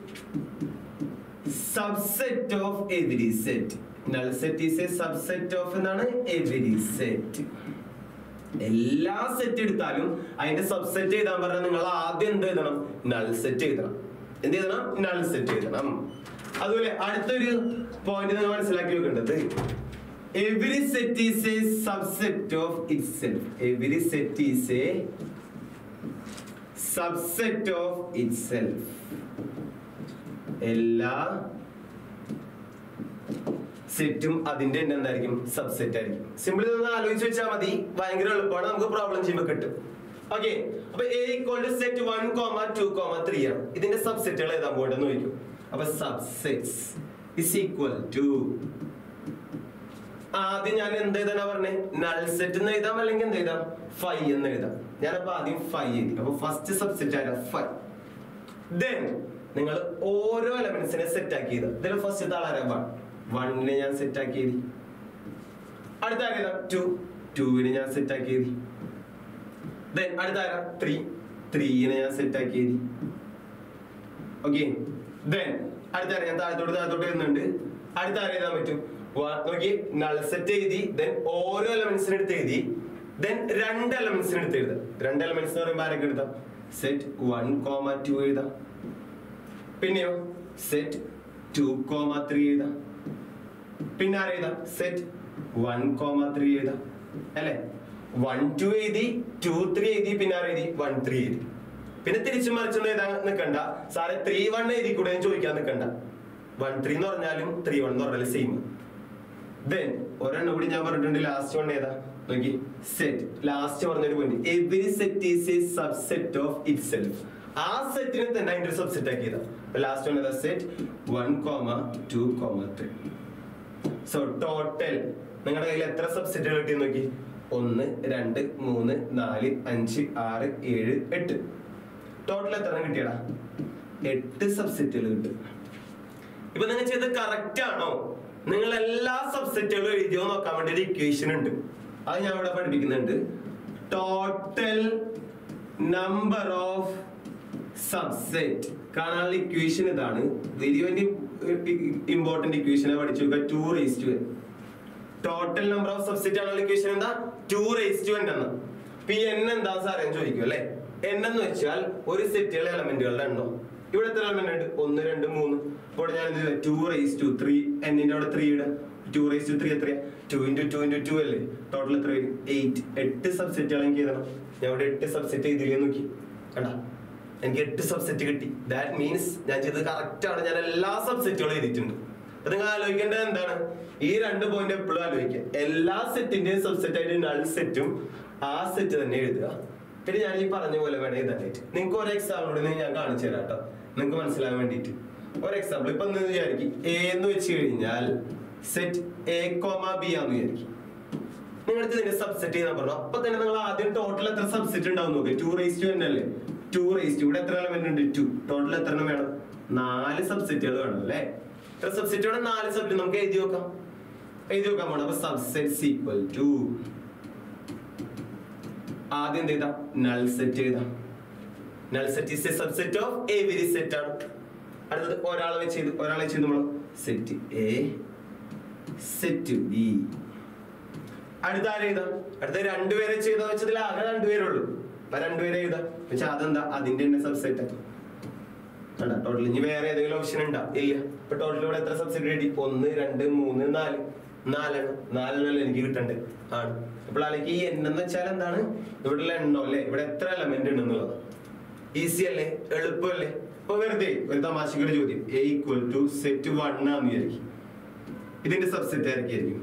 subset of every set null set is a subset of എന്നാണ് എവരി സെറ്റ് എല്ലാ സെറ്റ് എടുത്താലും അതിന്റെ സബ്സെറ്റ് എഴുതാൻ പറഞ്ഞാൽ നിങ്ങൾ ആദ്യം എന്ത് എഴുതണം നൾ സെറ്റ് എഴുതണം എന്ത് എഴുതണം നൾ സെറ്റ് എഴുതണം അതുപോലെ അടുത്തൊരു പോയിന്റ് നിങ്ങൾ മനസ്സിലാക്കി വെക്കേണ്ടത് every set is a subset of itself every set is a subset of itself എല്ലാ സെറ്റും അതിന്റെ തന്നെ എന്തായിരിക്കും സബ്സെറ്റ് ആയിരിക്കും സിമ്പിൾ ഒന്ന് ആലോചിച്ച് വെച്ചാൽ മതി ഭയങ്കര എളുപ്പമാണ് നമുക്ക് പ്രോബ്ലം ചെയ്യുമ്പോൾ കിട്ടും ഓക്കെ അപ്പൊ A equal to set one comma two comma three ആണ് ഇതിന്റെ സബ്സെറ്റുകൾ ഏതാ പോകേണ്ടതെന്ന് ചോദിക്കും അപ്പൊ സബ്സെറ്റ്സ് ഇസ് ഈക്വൽ ടു ആദ്യം ഞാൻ എന്ത് എഴുതാനാ പറഞ്ഞേ നൾ സെറ്റ് എന്ന് എഴുതാം അല്ലെങ്കിൽ എന്ത് എഴുതാം ഫൈവ് എന്ന് എഴുതാം ഞാനപ്പോ ആദ്യം ഫൈവ് എഴുതി അപ്പൊ ഫസ്റ്റ് സബ്സെറ്റ് ആരാ ഫൈവ് ദെൻ നിങ്ങൾ ഓരോ എലമെന്റ്സിനെ സെറ്റ് ആക്കിയത് ഇതിൽ ഫസ്റ്റ് ആളാരാ വൺ വണ്ണിനെ ഞാൻ സെറ്റ് ആക്കിയത് അടുത്ത ആരേതാ ടു ടുവിനെ ഞാൻ സെറ്റ് ആക്കിയത് ദെൻ അടുത്ത ആരാ ത്രീ ത്രീനെ ഞാൻ സെറ്റ് ആക്കിയത് ഓക്കെ ദെൻ അടുത്ത ആരാ ഞാൻ താഴത്തോട്ട് താഴത്തോട്ട് വരുന്നുണ്ട് അടുത്ത ആരെ എഴുതാൻ പറ്റും One, നോക്കി നൾ സെറ്റ് എഴുതി ദെൻ ഓരോ എലമെന്റ്സിന് എടുത്ത് എഴുതി ദെൻ രണ്ട് എലമെന്റ്സിന് എടുത്ത് എഴുതാം രണ്ട് എലമെന്റ്സ് എന്ന് പറയുമ്പോൾ ആരൊക്കെ എഴുതാം സെറ്റ് വൺ കോമ ടു എഴുതാം പിന്നെയോ സെറ്റ് ടു കോമ ത്രീ എഴുതാം പിന്നെ ആരെ എഴുതാം സെറ്റ് വൺ കോമ ത്രീ എഴുതാം അല്ലെ വൺ ടു എഴുതി ടു ത്രീ എഴുതി പിന്നെ ആരെ എഴുതി വൺ ത്രീ എഴുതി പിന്നെ തിരിച്ചു മറിച്ചൊന്നും എഴുതാൻ നിൽക്കണ്ട സാറെ ത്രീ വൺ എഴുതി കൂടെ എന്ന് ചോദിക്കാൻ നിൽക്കണ്ട വൺ ത്രീ എന്ന് പറഞ്ഞാലും ത്രീ വൺ എന്ന് പറഞ്ഞാലും സെയിം ദെൻ ഒരെണ്ണം കൂടി ഞാൻ പറഞ്ഞിട്ടുണ്ട് ലാസ്റ്റ് വൺ ഏതാ നോക്കി സെറ്റ് ലാസ്റ്റ് പറഞ്ഞൊരു point every set is a subset of itself ആ സെറ്റിനെ തന്നെ അതിന്റെ ഒരു സബ്സെറ്റ് ആക്കിയതാ ലാസ്റ്റ് വൺ ഏതാ set one comma two comma three so total നിങ്ങളുടെ കയ്യിൽ എത്ര സബ്സെറ്റുകൾ കിട്ടി നോക്കി ഒന്ന് രണ്ട് മൂന്ന് നാല് അഞ്ച് ആറ് ഏഴ് എട്ട് ടോട്ടൽ എത്ര കിട്ടിയടാ എട്ട് സബ്സെറ്റുകൾ കിട്ടും ഇപ്പൊ നിങ്ങൾ ചെയ്ത് കറക്റ്റ് ആണോ നിങ്ങൾ എല്ലാ സബ്സെറ്റുകളും എഴുതിയോ നോക്കാൻ വേണ്ടി ഒരു ഇക്വേഷൻ ഉണ്ട് അത് ഞാൻ ഇവിടെ പഠിപ്പിക്കുന്നുണ്ട് ടോട്ടൽ നമ്പർ ഓഫ് സബ്സെറ്റ് കാണാനുള്ള ഇക്വേഷൻ ഇതാണ് വെരി വെരി ഇമ്പോർട്ടന്റ് ഇക്വേഷനെ പഠിച്ചു നോക്കുക two raise to total number of subset ആണുള്ള ഇക്വേഷൻ എന്താ ടു റേസ് ടു എൻ എന്ന് പി എൻ എന്താ സാറേ ചോദിക്കും അല്ലെ എൻ എന്ന് വെച്ചാൽ ഒരു സെറ്റുകളുടെ എലമെന്റുകളുടെ എണ്ണോ ഇവിടെ എത്ര എലമെന്റ് ഉണ്ട് ഒന്ന് രണ്ട് മൂന്ന് ഇവിടെ ഞാൻ ടു റേസ് ടു ത്രീ എന്നിന്റെ അവിടെ ത്രീ ഇടാം ടു റേസ് ടു ത്രീ എത്രയാ two into two into two അല്ലേ ടോട്ടൽ എത്ര വരും എയ്റ്റ് എട്ട് സബ്സെറ്റുകൾ എനിക്ക് എഴുതണം ഞാൻ ഇവിടെ എട്ട് സബ്സെറ്റ് എഴുതില്ലേ നോക്കി കണ്ട എനിക്ക് എട്ട് സബ്സെറ്റ് കിട്ടി ദാറ്റ് മീൻസ് ഞാൻ ചെയ്തത് കറക്റ്റ് ആണ് ഞാൻ എല്ലാ സബ്സെറ്റുകളും എഴുതിയിട്ടുണ്ട് അപ്പൊ നിങ്ങൾ ആലോചിക്കേണ്ടത് എന്താണ് ഈ രണ്ട് പോയിന്റ് എപ്പോഴും ആലോചിക്കുക എല്ലാ സെറ്റിന്റെയും സബ്സെറ്റ് ആയിട്ട് നൾ സെറ്റും ആ സെറ്റ് തന്നെ എഴുതുക പിന്നെ ഞാൻ ഈ പറഞ്ഞ പോലെ വേണം എഴുതാനായിട്ട് നിങ്ങൾക്ക് ഒരു എക്സാമ്പിൾ ഞാൻ കാണിച്ചു തരാം കേട്ടോ നിങ്ങൾക്ക് മനസ്സിലാൻ വേണ്ടിയിട്ട് ഒരു എക്സാമ്പിൾ ഇപ്പൊ എന്ന് വിചാരിക്കും എ എന്ന് വെച്ച് കഴിഞ്ഞാൽ സെറ്റ് എ കോമ ബി ആന്ന് വിചാരിക്കും നിങ്ങളുടെ ഇതിന്റെ സബ്സെറ്റ് ചെയ്യാൻ പറഞ്ഞു അപ്പൊ തന്നെ നിങ്ങൾ ആദ്യം ടോട്ടൽ എത്ര സബ്സെറ്റ് ഉണ്ടാവും നോക്കി two raise to two two raise to two എത്ര എലമെന്റ് ഉണ്ട് ടു ടോട്ടൽ എത്ര എണ്ണം വേണം നാല് സബ്സെറ്റുകൾ വേണം അല്ലേ എത്ര സബ്സെറ്റ് വേണം നാല് സബ്സെറ്റ് നമുക്ക് എഴുതി നോക്കാം എഴുതി നോക്കാൻ പോണം അപ്പൊ സബ്സെറ്റ്സ് ഈക്വൽ ടു ആദ്യം എന്ത് ചെയ്താ നൾ സെറ്റ് ചെയ്താ null set is a subset of every set ആണ് അടുത്തത് ഒരാളെ വെച്ച് ചെയ്ത് ഒരാളെ വെച്ച് നമ്മൾ സെറ്റ് എ സെറ്റ് ബി അടുത്ത ആരെ എഴുതാം അടുത്ത രണ്ടുപേരെ ചെയ്താ വെച്ചതിൽ ആകെ രണ്ടുപേരേ ഉള്ളൂ അപ്പൊ രണ്ടുപേരെ എഴുതാം പക്ഷെ അതെന്താ അതിന്റെ തന്നെ സബ്സെറ്റ് ടോട്ടൽ ഇനി വേറെ ഏതെങ്കിലും ഓപ്ഷൻ ഉണ്ടോ ഇല്ല ഇപ്പൊ ടോട്ടൽ ഇവിടെ എത്ര സബ്സിഡി കിട്ടി ഒന്ന് രണ്ട് മൂന്ന് നാല് നാലെണ്ണം നാലെണ്ണം എനിക്ക് കിട്ടണ്ടേ ആണ് അപ്പോൾ അല്ലെങ്കിൽ ഈ എണ്ണം എന്ന് വെച്ചാൽ എന്താണ് ഇവിടെ എണ്ണം അല്ലേ ഇവിടെ എത്ര എലമെന്റ് ഉണ്ടെന്നുള്ളത് ഈസി അല്ലേ എളുപ്പമല്ലേ അപ്പൊ വെറുതെ ഒരു തമാശക്കൊരു ചോദ്യം A equal to set one ആന്ന് വിചാരിക്കും ഇതിന്റെ സബ്സെറ്റ് ആയിരിക്കും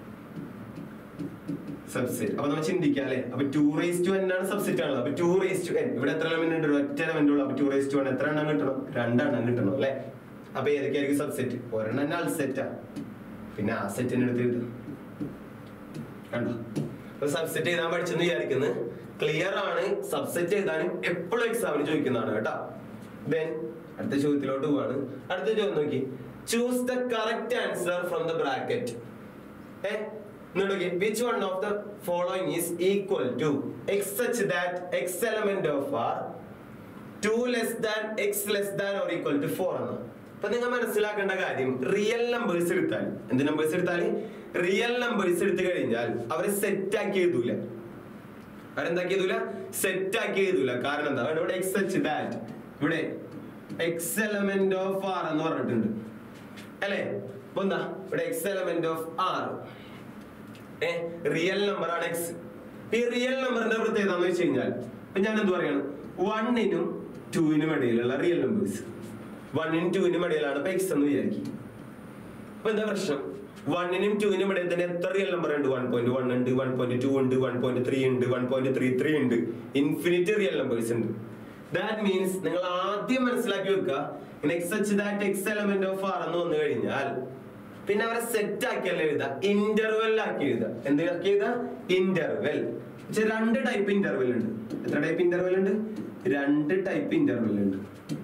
സബ്സെറ്റ് അപ്പൊ നമ്മൾ ചിന്തിക്കാം അല്ലെ അപ്പൊ ടു റേസ് ടു എൻ ആണ് സബ്സെറ്റ് ആണല്ലോ അപ്പൊ ടു റേസ് ടു എൻ ഇവിടെ എത്ര എലമെന്റ് ഉണ്ട് ഒറ്റ എലമെന്റ് ഉള്ളൂ അപ്പൊ ടു റേസ് ടു എൻ എത്ര എണ്ണം കിട്ടണം രണ്ടെണ്ണം കിട്ടണം അല്ലെ അപ്പൊ ഏതൊക്കെയായിരിക്കും സബ്സെറ്റ് ഒരെണ്ണം തന്നെ അൾസെറ്റാ പിന്നെ ആ സെറ്റിന് എടുത്ത് കിട്ടും കണ്ടോ അപ്പൊ സബ്സെറ്റ് എഴുതാൻ പഠിച്ചെന്ന് വിചാരിക്കുന്നത് ക്ലിയർ ആണ് സബ്സെറ്റ് എഴുതാനും എപ്പോഴും എക്സാമിന് ചോദിക്കുന്നതാണ് കേട്ടോ ദെൻ അടുത്ത ചോദ്യത്തിലോട്ട് പോവാണ് അടുത്ത ചോദ്യം നോക്കി choose the correct answer from the bracket A നോക്കി which one of the following is equal to X such that X element of R two less than X less than or equal to four എന്ന് അപ്പൊ നിങ്ങൾ മനസ്സിലാക്കേണ്ട കാര്യം real numbers എടുത്താൽ എന്ത് numbers എടുത്താൽ real numbers എടുത്തു കഴിഞ്ഞാൽ അവരെ സെറ്റ് ആക്കി എഴുതൂല അവരെന്താക്കി എഴുതൂല സെറ്റ് ആക്കി എഴുതൂല കാരണം എന്താ ഇവിടെ എക്സ് സച്ച് ദാറ്റ് ഇവിടെ എക്സ് എലമെന്റ് ഓഫ് ആർ എന്ന് പറഞ്ഞിട്ടുണ്ട് അല്ലേ അപ്പൊ എന്താ ഇവിടെ X element of R a real number ആണ് എക്സ് ഈ റിയൽ നമ്പറിന്റെ പ്രത്യേകത എന്ന് വെച്ച് കഴിഞ്ഞാൽ ഇപ്പൊ ഞാൻ എന്ത് പറയാണ് വണ്ണിനും ടൂവിനും ഇടയിലുള്ള റിയൽ നമ്പേഴ്സ് വണ്ണിനും ടൂവിനും ഇടയിലാണ് ഇപ്പൊ എക്സ് എന്ന് വിചാരിക്കും അപ്പൊ എന്താ പ്രശ്നം വണ്ണിനും ടൂവിനും ഇടയിൽ തന്നെ എത്ര റിയൽ നമ്പർ ഉണ്ട് വൺ പോയിന്റ് വൺ ഉണ്ട് വൺ പോയിന്റ് ടു ഉണ്ട് വൺ പോയിന്റ് ത്രീ ഉണ്ട് വൺ പോയിന്റ് ത്രീ ത്രീ ഉണ്ട് ഇൻഫിനിറ്റ് റിയൽ നമ്പേഴ്സ് ഉണ്ട് ദാറ്റ് മീൻസ് നിങ്ങൾ ആദ്യം മനസ്സിലാക്കി വെക്കുക X H that X element of R എന്ന് വന്നു കഴിഞ്ഞാൽ പിന്നെ അവരെ സെറ്റ് ആക്കിയല്ല എഴുതാ ഇന്റർവെൽ ആക്കി എഴുതാ എന്താക്കി എഴുതാ ഇന്റർവെൽ പക്ഷെ രണ്ട് ടൈപ്പ് ഇന്റർവെൽ ഉണ്ട് എത്ര ടൈപ്പ് ഇന്റർവെൽ ഉണ്ട് രണ്ട് ടൈപ്പ് ഇന്റർവെൽ ഉണ്ട്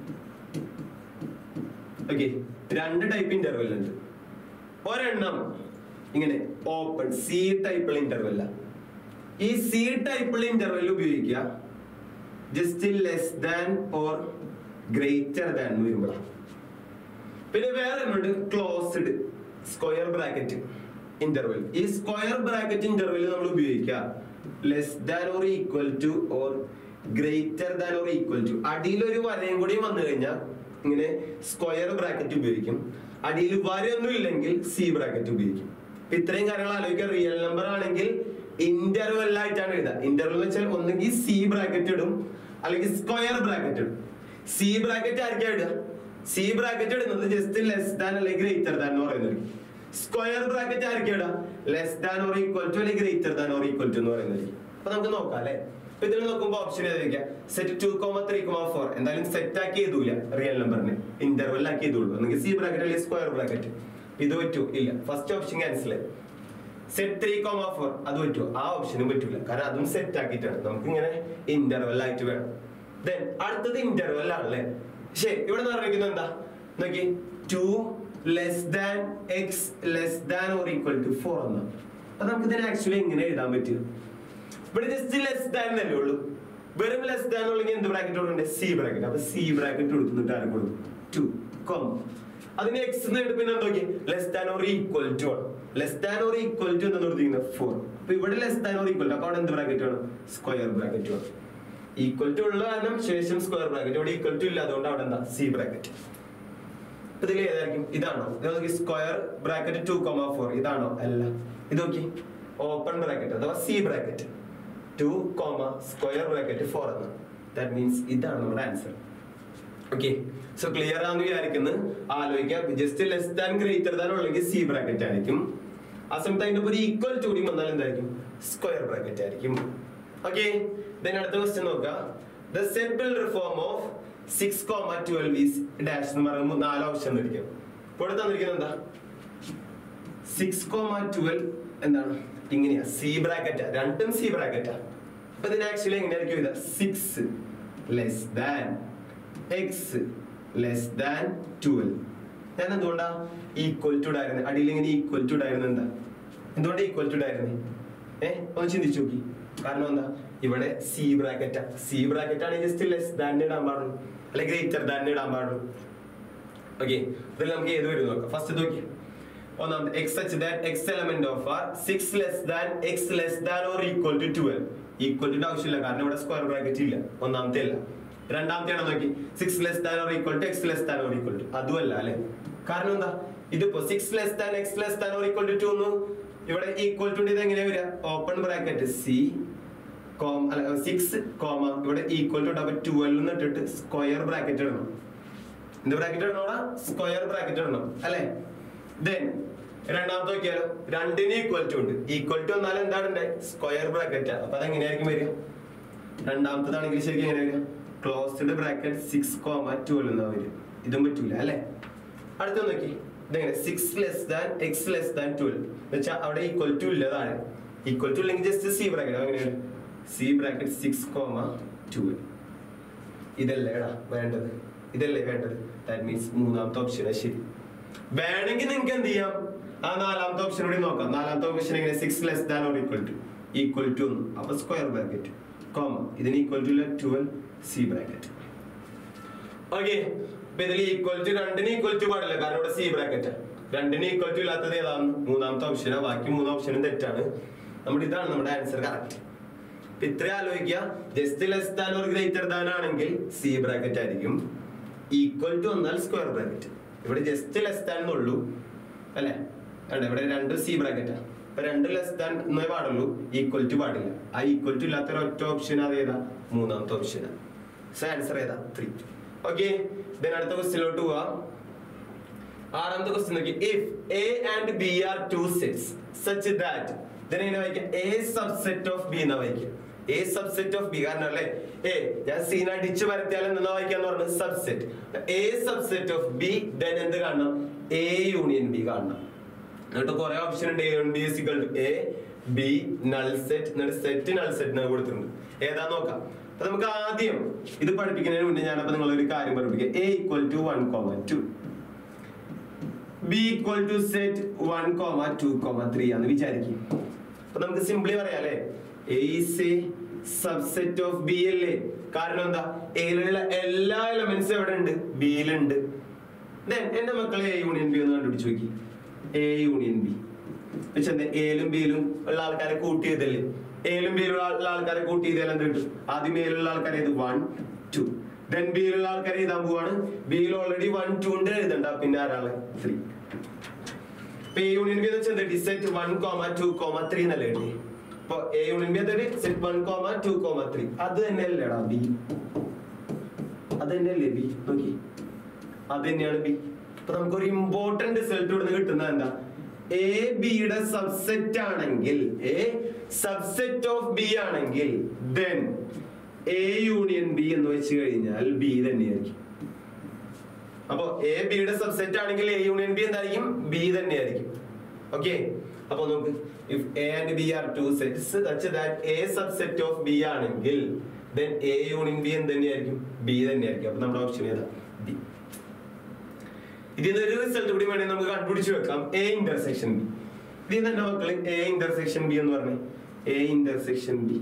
ഓക്കെ രണ്ട് ടൈപ്പ് ഇന്റർവെൽ ഉണ്ട് ഒരെണ്ണം ഇങ്ങനെ ഓപ്പൺ സി ടൈപ്പുള്ള ഇന്റർവെല്ല ഈ സി ടൈപ്പുള്ള ഇന്റർവെൽ ഉപയോഗിക്കുക just less than or greater than എന്ന് വരുമ്പോഴാണ് പിന്നെ വേറെ ഒന്നുണ്ട് ക്ലോസ്ഡ് സ്ക്വയർ ബ്രാക്കറ്റ് ഇന്റർവെൽ ഈ സ്ക്വയർ ബ്രാക്കറ്റ് ഇന്റർവെൽ നമ്മൾ ഉപയോഗിക്കുക less than or equal to or greater than or equal to അടിയിൽ ഒരു വരയും കൂടി വന്നു കഴിഞ്ഞാൽ ഇങ്ങനെ സ്ക്വയർ ബ്രാക്കറ്റ് ഉപയോഗിക്കും അടിയിൽ വരയൊന്നും ഇല്ലെങ്കിൽ സി ബ്രാക്കറ്റ് ഉപയോഗിക്കും അപ്പൊ ഇത്രയും കാര്യങ്ങൾ ആലോചിക്കുക റിയൽ നമ്പർ ആണെങ്കിൽ ഇന്റർവെൽ ആയിട്ടാണ് എഴുതുക ഇന്റർവെൽ എന്ന് വെച്ചാൽ ഒന്നെങ്കിൽ സി ബ്രാക്കറ്റ് ഇടും അല്ലെങ്കിൽ സ്ക്വയർ ബ്രാക്കറ്റ് ഇടും സി ബ്രാക്കറ്റ് ആയിരിക്കും ഇടുക സി ബ്രാക്കറ്റ് ഇടുന്നത് ജസ്റ്റ് ലെസ് ദാൻ അല്ലെങ്കിൽ ഗ്രേറ്റർ ദാൻ എന്ന് പറയുന്നത് സ്ക്വയർ ബ്രാക്കറ്റ് ആയിരിക്കും ഇടുക less than or equal to അല്ലെങ്കിൽ greater than or equal to എന്ന് പറയുന്നത് അപ്പൊ നമുക്ക് നോക്കാം അല്ലെ അപ്പൊ ഇതിൽ നോക്കുമ്പോൾ ഓപ്ഷൻ ഏതായിരിക്കാം set two comma three comma four എന്തായാലും സെറ്റ് ആക്കി എഴുതൂല റിയൽ നമ്പറിന് ഇന്റർവെൽ ആക്കി എഴുതുള്ളൂ അല്ലെങ്കിൽ സി ബ്രാക്കറ്റ് അല്ലെങ്കിൽ സ്ക്വയർ ബ്രാക്കറ്റ് ഇത് പറ്റൂ ഇല്ല first option cancel set three comma four അത് പറ്റുമോ ആ ഓപ്ഷനും പറ്റൂല കാരണം അതും സെറ്റ് ആക്കിയിട്ടാണ് നമുക്ക് ഇങ്ങനെ ഇന്റർവെൽ ആയിട്ട് വേണം ദെൻ അടുത്തത് ഇന്റർവെൽ ആണല്ലേ ശരി ഇവിടെ പറഞ്ഞിരിക്കുന്നത് എന്താ നോക്കി two less than X less than or equal to four എന്നാ അപ്പൊ നമുക്ക് ഇതിനെ ആക്ച്വലി എങ്ങനെ എഴുതാൻ പറ്റുക ഇവിടെ ജസ്റ്റ് ലെസ് ദാൻ എന്നല്ലേ ഉള്ളൂ വെറും ലെസ് ദാൻ ഉള്ളെങ്കിൽ എന്ത് ബ്രാക്കറ്റ് കൊടുക്കണ്ടേ സി ബ്രാക്കറ്റ് അപ്പൊ സി ബ്രാക്കറ്റ് കൊടുക്കുന്നിട്ട് ആരും കൊടുക്കും ടു കോം അതിന് എക്സ് എന്ന് പിന്നെ നോക്കി less than or equal to ആണ് less than or equal to എന്ന് കൊടുത്തിരിക്കുന്നത് ഫോർ അപ്പൊ ഇവിടെ less than or equal to അപ്പൊ അവിടെ എന്ത് ബ്രാക്കറ്റ് വേണം സ്ക്വയർ ബ്രാക്കറ്റ് വേണം ഈക്വൽ ടു ഉള്ള കാരണം ശേഷം സ്ക്വയർ ബ്രാക്കറ്റ് ഇവിടെ ഈക്വൽ ടു ഇല്ല അതുകൊണ്ട് അവിടെ എന്താ സി ബ്രാക്കറ്റ് ഇതിൽ ഏതായിരിക്കും ഇതാണോ ഇത് നോക്കി square bracket two comma four ഇതാണോ അല്ല ഇത് നോക്കി ഓപ്പൺ ബ്രാക്കറ്റ് അഥവാ C bracket two comma square bracket four എന്ന് ദാറ്റ് മീൻസ് ഇതാണ് നമ്മുടെ ആൻസർ ഓക്കെ സോ ക്ലിയർ ആണെന്ന് വിചാരിക്കുന്നത് ആലോചിക്കുക just less than greater than ഉള്ളെങ്കിൽ സി ബ്രാക്കറ്റ് ആയിരിക്കും ആ സമയത്ത് അതിന്റെ ഒരു ഈക്വൽ ടു കൂടി വന്നാൽ എന്തായിരിക്കും സ്ക്വയർ ബ്രാക്കറ്റ് ആയിരിക്കും ഓക്കെ ദെൻ അടുത്ത ക്വസ്റ്റ്യൻ നോക്കുക the set reform of six comma twelve is dash എന്ന് പറയുമ്പോൾ നാല് ഓപ്ഷൻ തന്നിരിക്കും ഇപ്പോൾ ഇവിടെ തന്നിരിക്കുന്നത് എന്താ സിക്സ് കോമ ട്വൽവ് എന്താണ് ഇങ്ങനെയാ സി ബ്രാക്കറ്റാ രണ്ടും സി ബ്രാക്കറ്റാ അപ്പൊ ഇതിന് ആക്ച്വലി എങ്ങനെയായിരിക്കും ഇത് six less than X less than twelve ഞാൻ എന്തുകൊണ്ടാ ഈക്വൽ ടു ഇടായിരുന്നത് അടിയിൽ ഇങ്ങനെ ഈക്വൽ ടു ഇടായിരുന്നത് എന്താ എന്തുകൊണ്ട് ഈക്വൽ ടു ഇടായിരുന്നത് ഏ ഒന്ന് ചിന്തിച്ചു നോക്കി കാരണം എന്താ ഇവിടെ സി ബ്രാക്കറ്റ് സി ബ്രാക്കറ്റ് ആണെങ്കിൽ ജസ്റ്റ് ലെസ് ദാൻ ഇടാൻ പാടുള്ളൂ അല്ലെ ഗ്രേറ്റർ ദാൻ ഇടാൻ പാടുള്ളൂ ഓക്കെ ഇതിൽ നമുക്ക് ഏത് വരും നോക്കാം ഫസ്റ്റ് നോക്കി ഒന്നാമത്തെ x such that X element of R six less than X less than or equal to twelve equal to ആവശ്യമില്ല കാരണം ഇവിടെ സ്ക്വയർ ബ്രാക്കറ്റ് ഇല്ല ഒന്നാമത്തെ അല്ല രണ്ടാമത്തെ ആണോ നോക്കി six less than or equal to x less than or equal to അതുമല്ല അല്ലെ കാരണം എന്താ ഇതിപ്പോ six less than X less than or equal to to ഒന്ന് ഇവിടെ ഈക്വൽ ടു ഇത് എങ്ങനെയാ വരിക ഓപ്പൺ ബ്രാക്കറ്റ് സി കോമ അല്ല സിക്സ് കോമ ഇവിടെ ഈക്വൽ ടു അപ്പൊ ട്വൽവ് ഇട്ടിട്ട് സ്ക്വയർ ബ്രാക്കറ്റ് ഇടണം എന്ത് ബ്രാക്കറ്റ് ഇടണോടാ സ്ക്വയർ ബ്രാക്കറ്റ് ഇടണം അല്ലെ ദെൻ രണ്ടാമത്തെ നോക്കിയാലോ രണ്ടിന് ഈക്വൽ ടു ഉണ്ട് ഈക്വൽ ടു എന്നാൽ എന്താണ് സ്ക്വയർ ബ്രാക്കറ്റ് അപ്പൊ അത് എങ്ങനെയായിരിക്കും വരിക രണ്ടാമത്തതാണെങ്കിൽ ശരിക്കും എങ്ങനെ വരിക closed bracket six comma twelve എന്നാ വരിക ഇതും പറ്റൂല അല്ലെ അടുത്ത നോക്കി ഇതെങ്ങനെ six less than X less than twelve വെച്ചാൽ അവിടെ ഈക്വൽ ടു ഇല്ലതാണ് ഈക്വൽ ടു ഇല്ലെങ്കിൽ ജസ്റ്റ് സി ബ്രാക്കറ്റ് അങ്ങനെയാണ് C bracket six comma twelve ഇതല്ലേടാ വേണ്ടത് ഇതല്ലേ വേണ്ടത് ദാറ്റ് മീൻസ് മൂന്നാമത്തെ ഓപ്ഷൻ ശരി വേണമെങ്കിൽ നിങ്ങൾക്ക് എന്ത് ചെയ്യാം ആ നാലാമത്തെ ഓപ്ഷൻ കൂടി നോക്കാം നാലാമത്തെ ഓപ്ഷൻ എങ്ങനെ six less than or equal to equal to അപ്പൊ സ്ക്വയർ ബ്രാക്കറ്റ് കോമ ഇതിന് equal to twelve C bracket okay അപ്പൊ ഇതിൽ ഈക്വൽ ടു രണ്ടിന് ഈക്വൽ ടു പാടില്ല കാരണം ഇവിടെ സി ബ്രാക്കറ്റ് രണ്ടിന് ഈക്വൽ ടു ഇല്ലാത്തത് ഏതാണ് മൂന്നാമത്തെ ഓപ്ഷനാ ബാക്കി മൂന്ന് ഓപ്ഷനും തെറ്റാണ് നമ്മുടെ ഇതാണ് നമ്മുടെ ആൻസർ കറക്റ്റ് അപ്പൊ ഇത്രയും ആലോചിക്കുക just less than or greater than ആണെങ്കിൽ സി ബ്രാക്കറ്റ് ആയിരിക്കും ഈക്വൽ ടു വന്നാൽ സ്ക്വയർ ബ്രാക്കറ്റ് ഇവിടെ ജസ്റ്റ് ലെസ് ദാൻ എന്നുള്ളൂ അല്ലെ അല്ല ഇവിടെ രണ്ട് സി ബ്രാക്കറ്റാ അപ്പൊ രണ്ട് ലെസ് ദാൻ എന്നേ പാടുള്ളൂ ഈക്വൽ ടു പാടില്ല ആ ഈക്വൽ ടു ഇല്ലാത്ത ഒറ്റ ഓപ്ഷൻ അത് ഏതാ മൂന്നാമത്തെ ഓപ്ഷനാണ് സോ ആൻസർ ഏതാ ത്രീ ഓക്കെ ദെൻ അടുത്ത ക്വസ്റ്റിലോട്ട് പോവാം ആറാമത്തെ ക്വസ്റ്റ്യൻ നോക്കി if A and B are two sets such that ഇതിനെ വായിക്കാം എ സബ്സെറ്റ് ഓഫ് ബി എന്ന് വായിക്കാം എ സബ്സെറ്റ് ഓഫ് ബി കാരണം അല്ലേ എ ഞാൻ സീന അടിച്ചു പരത്തിയാൽ എന്താ വായിക്കാന്ന് പറഞ്ഞത് subset A subset of B then എന്ത് കാണണം എ യൂണിയൻ ബി കാണണം എന്നിട്ട് കുറെ ഓപ്ഷൻ ഉണ്ട് A B is equal to A B null set എന്നിട്ട് സെറ്റ് നൾ സെറ്റ് കൊടുത്തിട്ടുണ്ട് ഏതാ നോക്കാം അപ്പൊ നമുക്ക് ആദ്യം ഇത് പഠിപ്പിക്കുന്നതിന് മുന്നേ ഞാനപ്പോ നിങ്ങളൊരു കാര്യം പഠിപ്പിക്കാം A equal to one comma two B equal to set one comma two comma three ആന്ന് വിചാരിക്കും അപ്പൊ നമുക്ക് സിംപ്ലി പറയാം അല്ലെ A is a subset of B അല്ലേ കാരണം എന്താ എയിലുള്ള എല്ലാ എലമെന്റ്സും എവിടെ ഉണ്ട് ബിയിലുണ്ട് ദെൻ എന്റെ മക്കളെ എ യൂണിയൻ ബി ഒന്ന് കണ്ടുപിടിച്ച് നോക്കി എ യൂണിയൻ ബി വെച്ചെന്താ എയിലും ബിയിലും ഉള്ള ആൾക്കാരെ കൂട്ടി ചെയ്തല്ലേ എയിലും ബിയിലും ഉള്ള ആൾക്കാരെ കൂട്ടി ചെയ്താൽ എന്ത് കിട്ടും ആദ്യം എയിലുള്ള ആൾക്കാരെ ഇത് വൺ ടു ദെൻ ബിയിലുള്ള ആൾക്കാരെ എഴുതാൻ പോവാണ് ബിയിൽ ഓൾറെഡി വൺ ടു ഉണ്ട് എഴുതണ്ട പിന്നെ ആരാളെ ത്രീ ഇപ്പൊ എ യൂണിയൻ ബി എന്ന് വെച്ചാൽ എന്താ set one comma two comma three എന്നല്ലേ എഴുതി അപ്പൊ എ യൂണിയൻ ബി എന്താ set one comma two comma three അത് തന്നെയല്ലേടാ ബി അത് തന്നെയല്ലേ ബി നോക്കി അത് തന്നെയാണ് ബി അപ്പൊ നമുക്കൊരു ഇമ്പോർട്ടന്റ് റിസൾട്ട് ഇവിടുന്ന് കിട്ടുന്നത് എന്താ എ ബിയുടെ സബ്സെറ്റ് ആണെങ്കിൽ എ സബ്സെറ്റ് ഓഫ് ബി ആണെങ്കിൽ ദെൻ എ യൂണിയൻ ബി എന്ന് വെച്ച് കഴിഞ്ഞാൽ ബി തന്നെയായിരിക്കും അപ്പൊ എ ബിയുടെ സബ്സെറ്റ് ആണെങ്കിൽ എ യൂണിയൻ ബി എന്തായിരിക്കും ബി തന്നെയായിരിക്കും ഓക്കെ അപ്പൊ നമുക്ക് if A and B are two sets such that A subset of B ആണെങ്കിൽ ദെൻ എ യൂണിയൻ ബി എന്ത് തന്നെയായിരിക്കും ബി തന്നെയായിരിക്കും അപ്പൊ നമ്മുടെ ഓപ്ഷൻ ഏതാ ബി ഇതിൽ ഒരു റിസൾട്ട് കൂടി വേണമെങ്കിൽ നമുക്ക് കണ്ടുപിടിച്ച് വെക്കാം എ ഇന്റർസെക്ഷൻ ബി ഇതിൽ തന്നെ മക്കള് എ ഇന്റർസെക്ഷൻ ബി എന്ന് പറഞ്ഞു എ ഇന്റർസെക്ഷൻ ബി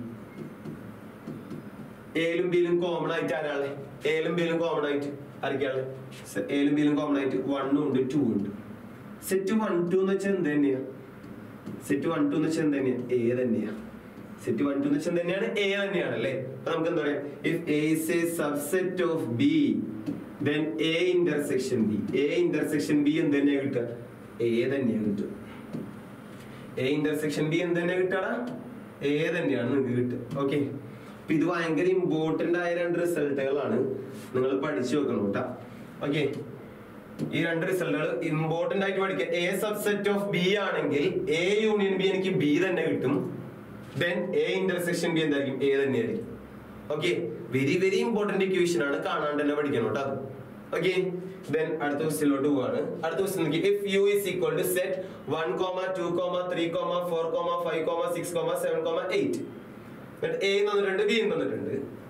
എയിലും ബിയിലും കോമൺ ആയിട്ട് ആരാളെ എയിലും ബിയിലും കോമൺ ആയിട്ട് ആരൊക്കെയാണ് എയിലും ബിയിലും കോമൺ ആയിട്ട് വണ്ണും ഉണ്ട് ടു ഉണ്ട് സെറ്റ് വൺ ടു എന്ന് വെച്ചാൽ എന്ത് തന്നെയാ സെറ്റ് വൺ ടു എന്ന് വെച്ചാൽ എന്ത് തന്നെയാ എ തന്നെയാ സെറ്റ് വൺ ടു എന്ന് വെച്ചാൽ തന്നെയാണ് എ തന്നെയാണ് അല്ലേ അപ്പൊ നമുക്ക് എന്താ പറയാ if A is a subset of B then A intersection B A intersection B എന്ത് തന്നെയാ കിട്ടുക എ തന്നെയാ കിട്ടുക എ ഇന്റർസെക്ഷൻ ബി എന്ത് തന്നെയാ കിട്ടാടാ എ തന്നെയാണ് നിങ്ങൾക്ക് കിട്ടുക ഓക്കെ അപ്പൊ ഇത് ഭയങ്കര ഇമ്പോർട്ടന്റ് ആയ രണ്ട് റിസൾട്ടുകളാണ് നിങ്ങൾ പഠിച്ചു വെക്കണം കേട്ടാ ഓക്കെ ഈ രണ്ട് റിസൾട്ടുകൾ ഇമ്പോർട്ടന്റ് ആയിട്ട് പഠിക്കുക എ സബ്സെറ്റ് ഓഫ് ബി ആണെങ്കിൽ എ യൂണിയൻ ബി എനിക്ക് ബി തന്നെ കിട്ടും ദെൻ എ ഇന്റർസെക്ഷൻ ബി എന്തായിരിക്കും എ തന്നെയായിരിക്കും okay very very important equation ആണ് കാണാണ്ട് തന്നെ പഠിക്കണം കേട്ടോ അത് ഓക്കെ ദെൻ അടുത്ത ക്വസ്റ്റിലോട്ട് പോവാണ് അടുത്ത ക്വസ്റ്റ്യൻ നോക്കി if U is equal to set one comma two comma three comma four comma five comma six comma seven comma eight എന്നിട്ട് എ തന്നിട്ടുണ്ട് ബി തന്നിട്ടുണ്ട്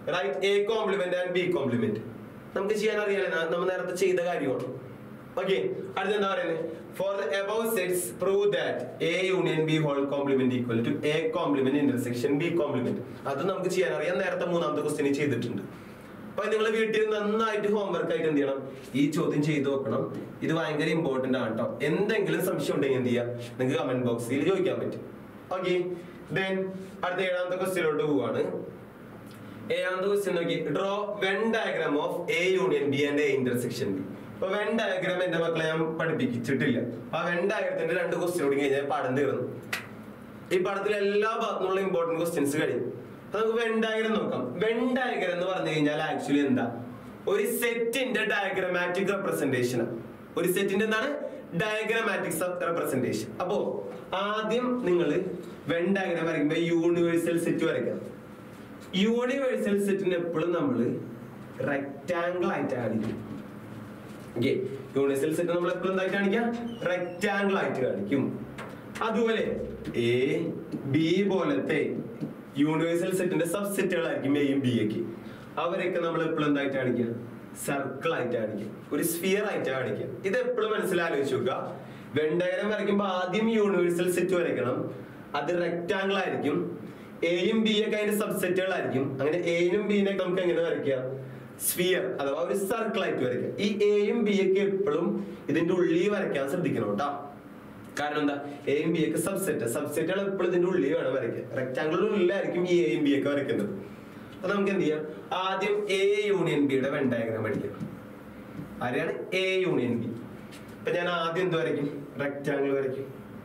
right A complement and B complement നമുക്ക് ചെയ്യാൻ അറിയാലേ നമ്മൾ നേരത്തെ ചെയ്ത കാര്യമാണ് ഓക്കെ അടുത്ത എന്താ പറയുന്നത് for the above sets prove that A union B whole complement equal to A complement intersection B complement അത് നമുക്ക് ചെയ്യാൻ അറിയാം നേരത്തെ മൂന്നാമത്തെ ക്വസ്റ്റിന് ചെയ്തിട്ടുണ്ട് അപ്പൊ നിങ്ങൾ വീട്ടിൽ നന്നായിട്ട് ഹോംവർക്ക് ആയിട്ട് എന്ത് ചെയ്യണം ഈ ചോദ്യം ചെയ്തു നോക്കണം ഇത് ഭയങ്കര ഇമ്പോർട്ടന്റ് ആണ് കേട്ടോ എന്തെങ്കിലും സംശയം ഉണ്ടെങ്കിൽ എന്ത് ചെയ്യാം നിങ്ങൾക്ക് കമന്റ് ബോക്സിൽ ചോദിക്കാൻ പറ്റും ഓക്കെ ദെൻ അടുത്ത ഏഴാമത്തെ ക്വസ്റ്റ്യനിലോട്ട് പോവാണ് ഏഴാമത്തെ ക്വസ്റ്റ്യൻ നോക്കി draw Venn diagram of A union B and A intersection B ഇപ്പൊ വെൻ ഡയഗ്രാം എന്റെ മക്കളെ ഞാൻ പഠിപ്പിച്ചിട്ടില്ല ആ വെൻ ഡയഗ്രത്തിന്റെ രണ്ട് ക്വസ്റ്റ്യൻ കൂടി കഴിഞ്ഞാൽ പാഠം തീർന്നു ഈ പാഠത്തിലെ എല്ലാ ഭാഗത്തുനിന്നുള്ള ഇമ്പോർട്ടന്റ് ക്വസ്റ്റ്യൻസ് കഴിയും അപ്പൊ നമുക്ക് വെൻ ഡയഗ്രം നോക്കാം വെൻ ഡയഗ്രം എന്ന് പറഞ്ഞു കഴിഞ്ഞാൽ ആക്ച്വലി എന്താ ഒരു സെറ്റിന്റെ ഡയഗ്രമാറ്റിക് റെപ്രസെന്റേഷൻ ഒരു സെറ്റിന്റെ എന്താണ് ഡയഗ്രമാറ്റിക് റെപ്രസെന്റേഷൻ അപ്പോ ആദ്യം നിങ്ങൾ വെൻ ഡയഗ്രം വരയ്ക്കുമ്പോൾ യൂണിവേഴ്സൽ സെറ്റ് വരയ്ക്കാം യൂണിവേഴ്സൽ സെറ്റിന് എപ്പോഴും നമ്മൾ റെക്ടാംഗിൾ ആയിട്ട് കാണിക്കും ഓക്കെ യൂണിവേഴ്സൽ സെറ്റ് നമ്മൾ എപ്പോഴും എന്തായിട്ട് കാണിക്കാം റെക്ടാംഗിൾ ആയിട്ട് കാണിക്കും അതുപോലെ എ ബി പോലത്തെ യൂണിവേഴ്സൽ സെറ്റിന്റെ സബ് സെറ്റുകളായിരിക്കും എയും ബി ഒക്കെ അവരൊക്കെ നമ്മൾ എപ്പോഴും എന്തായിട്ട് കാണിക്കുക സർക്കിൾ ആയിട്ട് കാണിക്കും ഒരു സ്ഫിയർ ആയിട്ട് കാണിക്കുക ഇത് എപ്പോഴും മനസ്സിലാലോചിച്ച് നോക്കുക വെണ്ടയരം വരയ്ക്കുമ്പോൾ ആദ്യം യൂണിവേഴ്സൽ സെറ്റ് വരയ്ക്കണം അത് റെക്ടാംഗിൾ ആയിരിക്കും എയും ബി ഒക്കെ അതിന്റെ സബ്സെറ്റുകളായിരിക്കും അങ്ങനെ എയും ബിനെ നമുക്ക് എങ്ങനെ വരയ്ക്കാം സ്ഫിയർ അഥവാ ഒരു സർക്കിൾ ആയിട്ട് വരയ്ക്കാം ഈ എയും ബി ഒക്കെ എപ്പോഴും ഇതിന്റെ ഉള്ളിൽ വരയ്ക്കാൻ ശ്രദ്ധിക്കണം കേട്ടോ കാരണം എന്താ എയും ബി ഒക്കെ സബ്സെറ്റ് സബ്സെറ്റുകൾ എപ്പോഴും ഇതിന്റെ ഉള്ളിൽ വേണം വരയ്ക്കാൻ റെക്ടാംഗിളിന്റെ ഉള്ളിലായിരിക്കും ഈ എയും ബി ഒക്കെ വരയ്ക്കുന്നത് അപ്പൊ നമുക്ക് എന്ത് ചെയ്യാം ആദ്യം എ യൂണിയൻ ബിയുടെ വെൻ ഡയഗ്രാം പഠിക്കാം ആരെയാണ് എ യൂണിയൻ ബി അപ്പൊ ഞാൻ ആദ്യം എന്ത് വരയ്ക്കും റെക്ടാംഗിൾ വരയ്ക്കും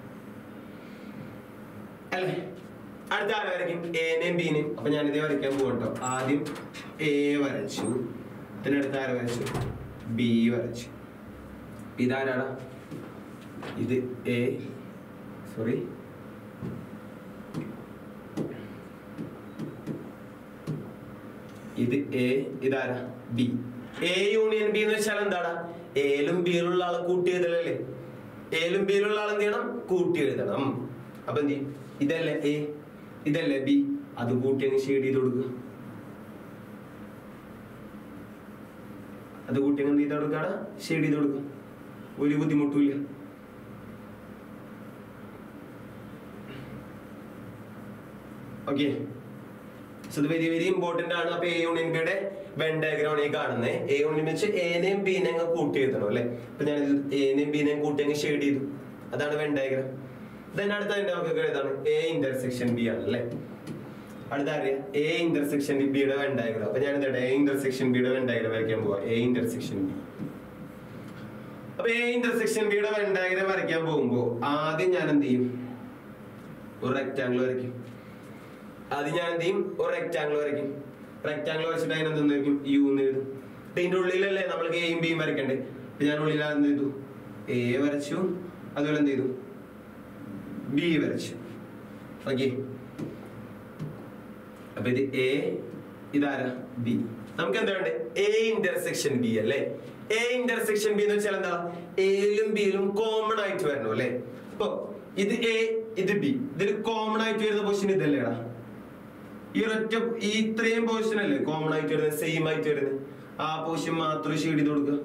അല്ലേ അടുത്ത ആരെ വരയ്ക്കും എനെയും ബിനെയും അപ്പൊ ഞാൻ ഇതേ വരയ്ക്കാൻ പോകട്ടോ ആദ്യം എ വരച്ചു പിന്നെ അടുത്ത ആരെ വരച്ചു ബി വരച്ചു ഇതാരാടാ ഇത് എ സോറി ഇത് എ ഇതാരാ ബി എ യൂണിയൻ ബി എന്ന് വെച്ചാൽ എന്താടാ എയിലും ബിയിലുള്ള ആളെ കൂട്ടി എഴുതലല്ലേ എയിലും ബിയിലുള്ള ആൾ എന്ത് ചെയ്യണം കൂട്ടി എഴുതണം അപ്പൊ എന്ത് ചെയ്യും ഇതല്ലേ എ ഇതല്ലേ ബി അത് കൂട്ടി അങ്ങ് ഷെയ്ഡ് ചെയ്ത് കൊടുക്കുക അത് കൂട്ടി അങ്ങ് എന്ത് ചെയ്ത് കൊടുക്കാടാ ഷെയ്ഡ് ചെയ്ത് കൊടുക്കുക ഒരു ബുദ്ധിമുട്ടുമില്ല ഓക്കെ സോ ഇത് വെരി വെരി ഇമ്പോർട്ടന്റ് ആണ് അപ്പൊ എ യൂണിയൻ ബിയുടെ വെൻ ഡയഗ്രാം ആണ് ഈ കാണുന്നത് എ യൂണിയൻ വെച്ച് എനെയും ബിനെ അങ്ങ് കൂട്ടി എഴുതണം അല്ലെ അപ്പൊ ഞാൻ എനെയും ബിനെയും കൂട്ടി അങ്ങ് ഷെയ്ഡ് ചെയ്തു അതാണ് വെൻ ഡയഗ്രാം ദെൻ അടുത്ത അതിന്റെ നമുക്ക് എഴുതാണ് എ ഇന്റർസെക്ഷൻ ബി ആണ് അല്ലെ അടുത്ത അറിയാം എ ഇന്റർസെക്ഷൻ ബിയുടെ വെൻ ഡയഗ്രാം അപ്പൊ ഞാൻ എന്താ എ ഇന്റർസെക്ഷൻ ബിയുടെ വെൻ ഡയഗ്രാം വരയ്ക്കാൻ പോവാ എ ഇന്റർസെക്ഷൻ ബി അപ്പൊ എ ഇന്റർസെക്ഷൻ ബിയുടെ വെൻ ഡയഗ്രാം വരയ്ക്കാൻ പോകുമ്പോ ആദ്യം ഞാൻ എന്ത് ചെയ്യും ഒരു റെക്ടാംഗിൾ വരയ്ക്കും ആദ്യം ഞാൻ എന്ത് ചെയ്യും ഒരു റെക്ടാംഗിൾ വരയ്ക്കും റെക്ടാംഗിൾ വരച്ചിട്ട് അതിന് എന്തെന്ന് വരയ്ക്കും യു എന്ന് എഴുതും അപ്പൊ ഇതിന്റെ ഉള്ളിലല്ലേ നമ്മൾക്ക് എയും ബിയും വരയ്ക്കണ്ടേ അപ്പൊ ഞാൻ ഉള്ളിൽ എന്ത് ചെയ്തു എ വരച്ചു അതുപോലെ എന്ത് ചെയ്തു ബി വരച്ചു ഓക്കെ അപ്പൊ ഇത് എ ഇതാരാ ബി നമുക്ക് എന്താ വേണ്ടേ എ ഇന്റർസെക്ഷൻ ബി അല്ലേ എ ഇന്റർസെക്ഷൻ ബി എന്ന് വെച്ചാൽ എന്താ എയിലും ബിയിലും കോമൺ ആയിട്ട് വരണം അല്ലേ അപ്പൊ ഇത് എ ഇത് ബി ഇതിൽ കോമൺ ആയിട്ട് വരുന്ന പൊസിഷൻ ഇതല്ലേടാ ഈ ഒരൊറ്റ ഈ ഇത്രയും പൊസിഷൻ അല്ലേ കോമൺ ആയിട്ട് വരുന്നത് സെയിം ആയിട്ട് വരുന്നത് ആ പൊസിഷൻ മാത്രം ഷെയ്ഡ് ചെയ്ത് കൊടുക്കുക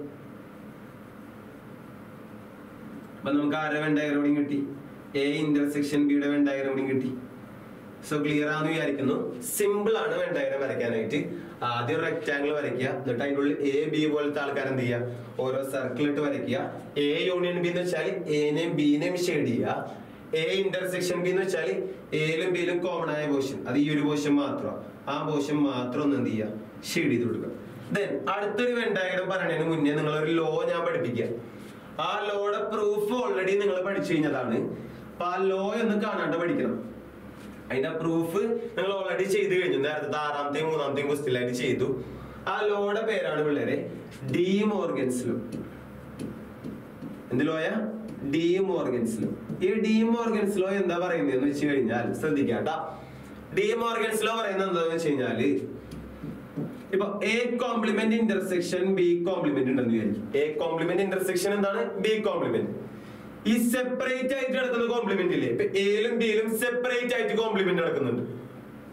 അപ്പൊ നമുക്ക് ആരെ വെൻ ഡയഗ്രാം കൂടി കിട്ടി എ ഇന്റർസെക്ഷൻ ബിയുടെ വെൻ ഡയഗ്രാം കൂടി കിട്ടി സോ ക്ലിയർ ആണെന്ന് വിചാരിക്കുന്നു സിമ്പിൾ ആണ് വെൻ ഡയഗ്രാം വരയ്ക്കാനായിട്ട് ആദ്യം റെക്ടാംഗിൾ വരയ്ക്കുക എന്നിട്ട് അതിൻ്റെ ഉള്ളിൽ എ ബി പോലത്തെ ആൾക്കാർ എന്ത് ചെയ്യുക ഓരോ സർക്കിൾ ഇട്ട് വരയ്ക്കുക എ യൂണിയൻ ബി എന്ന് വെച്ചാൽ എനെയും ബിനെയും ഷെയ്ഡ് ചെയ്യുക എ ഇന്റർസെക്ഷൻ ബി എന്ന് വെച്ചാൽ എയിലും ബിയിലും കോമൺ ആയ പോർഷൻ അത് ഈ ഒരു പോർഷൻ മാത്രം ആ പോർഷൻ മാത്രം ഒന്ന് എന്ത് ചെയ്യുക ഷെയ്ഡ് ചെയ്ത് കൊടുക്കുക ദെൻ അടുത്തൊരു വെൻ ഡയഗ്രാം പറയുന്നതിന് മുന്നേ നിങ്ങൾ ഒരു ലോ ഞാൻ പഠിപ്പിക്കാം ആ ലോയുടെ പ്രൂഫ് ഓൾറെഡി നിങ്ങൾ പഠിച്ചു കഴിഞ്ഞതാണ് അപ്പൊ ആ ലോ എന്ന് കാണാണ്ട് പഠിക്കണം അതിന്റെ പ്രൂഫ് നിങ്ങൾ ഓൾറെഡി ചെയ്തു കഴിഞ്ഞു നേരത്തെ ആറാമത്തെയും മൂന്നാമത്തെയും ക്വസ്റ്റിലായിട്ട് ചെയ്തു ആ ലോയുടെ പേരാണ് പിള്ളേരെ ഡി മോർഗൻസ് ലോ എന്ത് ലോയ ഡി മോർഗൻസ് ലോ ഈ ഡി മോർഗൻസ് ലോ എന്താ പറയുന്നതെന്ന് വെച്ച് കഴിഞ്ഞാൽ ശ്രദ്ധിക്കാട്ടാ ഡി മോർഗൻസ് ലോ പറയുന്നത് എന്താന്ന് വെച്ച് കഴിഞ്ഞാല് ഇപ്പൊ A complement intersection B complement ഉണ്ടെന്ന് വിചാരിക്കും എ കോംപ്ലിമെന്റ് ഇന്റർസെക്ഷൻ എന്താണ് ബി കോംപ്ലിമെന്റ് ഈ സെപ്പറേറ്റ് ആയിട്ട് നടക്കുന്ന കോംപ്ലിമെന്റ് ഇല്ലേ ഇപ്പൊ എയിലും ബിയിലും സെപ്പറേറ്റ് ആയിട്ട് കോംപ്ലിമെന്റ് നടക്കുന്നുണ്ട്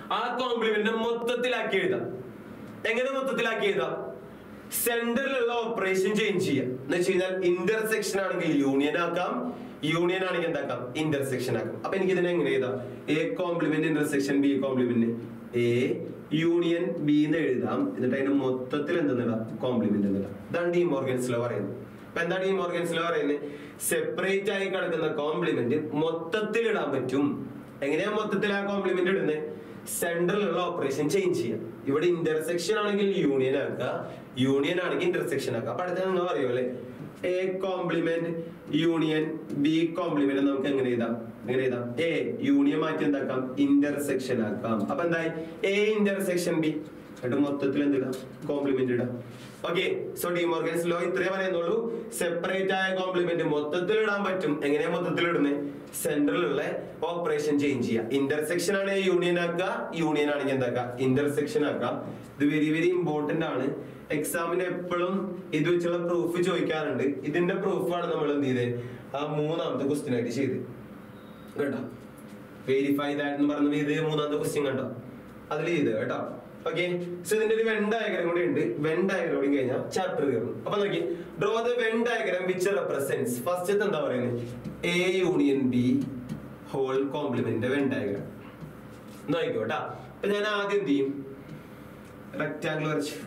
ആ കോംപ്ലിമെന്റ് മൊത്തത്തിലാക്കി എഴുതാം എങ്ങനെ മൊത്തത്തിലാക്കി എഴുതാം സെന്ററിലുള്ള ഓപ്പറേഷൻ ചേഞ്ച് ചെയ്യാം എന്ന് വെച്ച് കഴിഞ്ഞാൽ ഇന്റർസെക്ഷൻ ആണെങ്കിൽ യൂണിയൻ ആക്കാം യൂണിയൻ ആണെങ്കിൽ എന്താക്കാം ഇന്റർസെക്ഷൻ ആക്കാം അപ്പൊ എനിക്ക് ഇതിനെ എങ്ങനെ എഴുതാം A complement intersection B complement A union B എന്ന് എഴുതാം എന്നിട്ട് അതിന്റെ മൊത്തത്തിൽ എന്തെന്നിടാം കോംപ്ലിമെന്റ് എന്നിടാം ഇതാണ് ഡി മോർഗൻസ് ലോ പറയുന്നത് അപ്പൊ എന്താണ് ഈ മോർഗൻസ് ലോ പറയുന്നത് സെപ്പറേറ്റ് ആയി കിടക്കുന്ന കോംപ്ലിമെന്റ് മൊത്തത്തിൽ ഇടാൻ പറ്റും എങ്ങനെയാ മൊത്തത്തിൽ ആ കോംപ്ലിമെന്റ് ഇടുന്നത് സെന്ററിലുള്ള ഓപ്പറേഷൻ ചേഞ്ച് ചെയ്യാം ഇവിടെ ഇന്റർസെക്ഷൻ ആണെങ്കിൽ യൂണിയൻ ആക്കുക യൂണിയൻ ആണെങ്കിൽ ഇന്റർസെക്ഷൻ ആക്കുക അപ്പൊ അടുത്ത നിങ്ങൾ അറിയോ അല്ലെ A complement union B complement നമുക്ക് എങ്ങനെ എഴുതാം എങ്ങനെ എഴുതാം എ യൂണിയൻ മാറ്റി എന്താക്കാം ഇന്റർസെക്ഷൻ ആക്കാം അപ്പൊ എന്തായി എ ഇന്റർസെക്ഷൻ ബി എന്നിട്ട് മൊത്തത്തിൽ എന്തിടാം കോംപ്ലിമെന്റ് ഇടാം okay so De Morgan's law ഇത്രേ പറയുന്നുള്ളൂ സെപ്പറേറ്റ് ആയ കോംപ്ലിമെന്റ് മൊത്തത്തിൽ ഇടാൻ പറ്റും എങ്ങനെയാ മൊത്തത്തിൽ ഇടുന്നത് സെന്ററിലുള്ള ഓപ്പറേഷൻ ചേഞ്ച് ചെയ്യുക ഇന്റർസെക്ഷൻ ആണ് യൂണിയൻ ആക്കുക യൂണിയൻ ആണെങ്കിൽ എന്താക്കുക ഇന്റർസെക്ഷൻ ആക്കുക ഇത് വെരി വെരി ഇമ്പോർട്ടന്റ് ആണ് എക്സാമിന് എപ്പോഴും ഇത് വെച്ചുള്ള പ്രൂഫ് ചോദിക്കാറുണ്ട് ഇതിന്റെ പ്രൂഫാണ് നമ്മൾ എന്ത് ചെയ്തത് ആ മൂന്നാമത്തെ ക്വസ്റ്റ്യൻ ആയിട്ട് ചെയ്ത് കേട്ടോ വെരിഫൈ ദാറ്റ് എന്ന് പറഞ്ഞ ഇത് മൂന്നാമത്തെ ക്വസ്റ്റ്യൻ കണ്ടോ അതിൽ ചെയ്ത് കേട്ടോ ഓക്കെ സോ ഇതിന്റെ ഒരു വെൻ ഡയഗ്രം കൂടി ഉണ്ട് വെൻ ഡയഗ്രം കൂടി കഴിഞ്ഞാൽ ചാപ്റ്റർ കയറും അപ്പൊ നോക്കി draw the Venn diagram which represents first എന്താ പറയുന്നത് A union B whole complement Venn diagram നോക്കിക്കോ കേട്ടാ അപ്പൊ ഞാൻ ആദ്യം എന്ത് ചെയ്യും റെക്ടാംഗിൾ വരച്ചു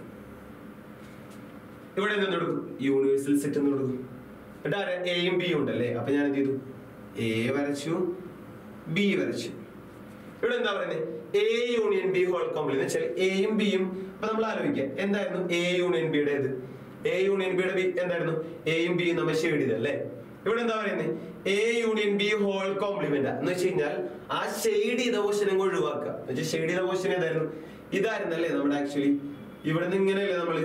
ഇവിടെ എന്ത് കൊടുക്കും യൂണിവേഴ്സൽ സെറ്റ് എന്ന് കൊടുക്കും എന്നിട്ട് ആരാ എയും ബിയും ഉണ്ടല്ലേ അപ്പൊ ഞാൻ എന്ത് ചെയ്തു എ വരച്ചു ബി വരച്ചു ഇവിടെ എന്താ പറയുന്നത് A union B whole complement വെച്ചാൽ എയും ബിയും അപ്പൊ നമ്മൾ ആലോചിക്കാം എന്തായിരുന്നു എ യൂണിയൻ ബിയുടെ ഇത് എ യൂണിയൻ ബിയുടെ ബി എന്തായിരുന്നു എയും ബിയും നമ്മൾ ഷെയ്ഡ് ചെയ്തല്ലേ ഇവിടെ എന്താ പറയുന്നത് A union B whole complement എന്ന് വെച്ച് കഴിഞ്ഞാൽ ആ ഷെയ്ഡ് ചെയ്ത പോർഷൻ അങ്ങ് ഒഴിവാക്കുക എന്ന് വെച്ചാൽ ഷെയ്ഡ് ചെയ്ത പോർഷൻ ഏതായിരുന്നു ഇതായിരുന്നല്ലേ നമ്മുടെ ആക്ച്വലി ഇവിടെ നിന്ന് ഇങ്ങനെയല്ലേ നമ്മള്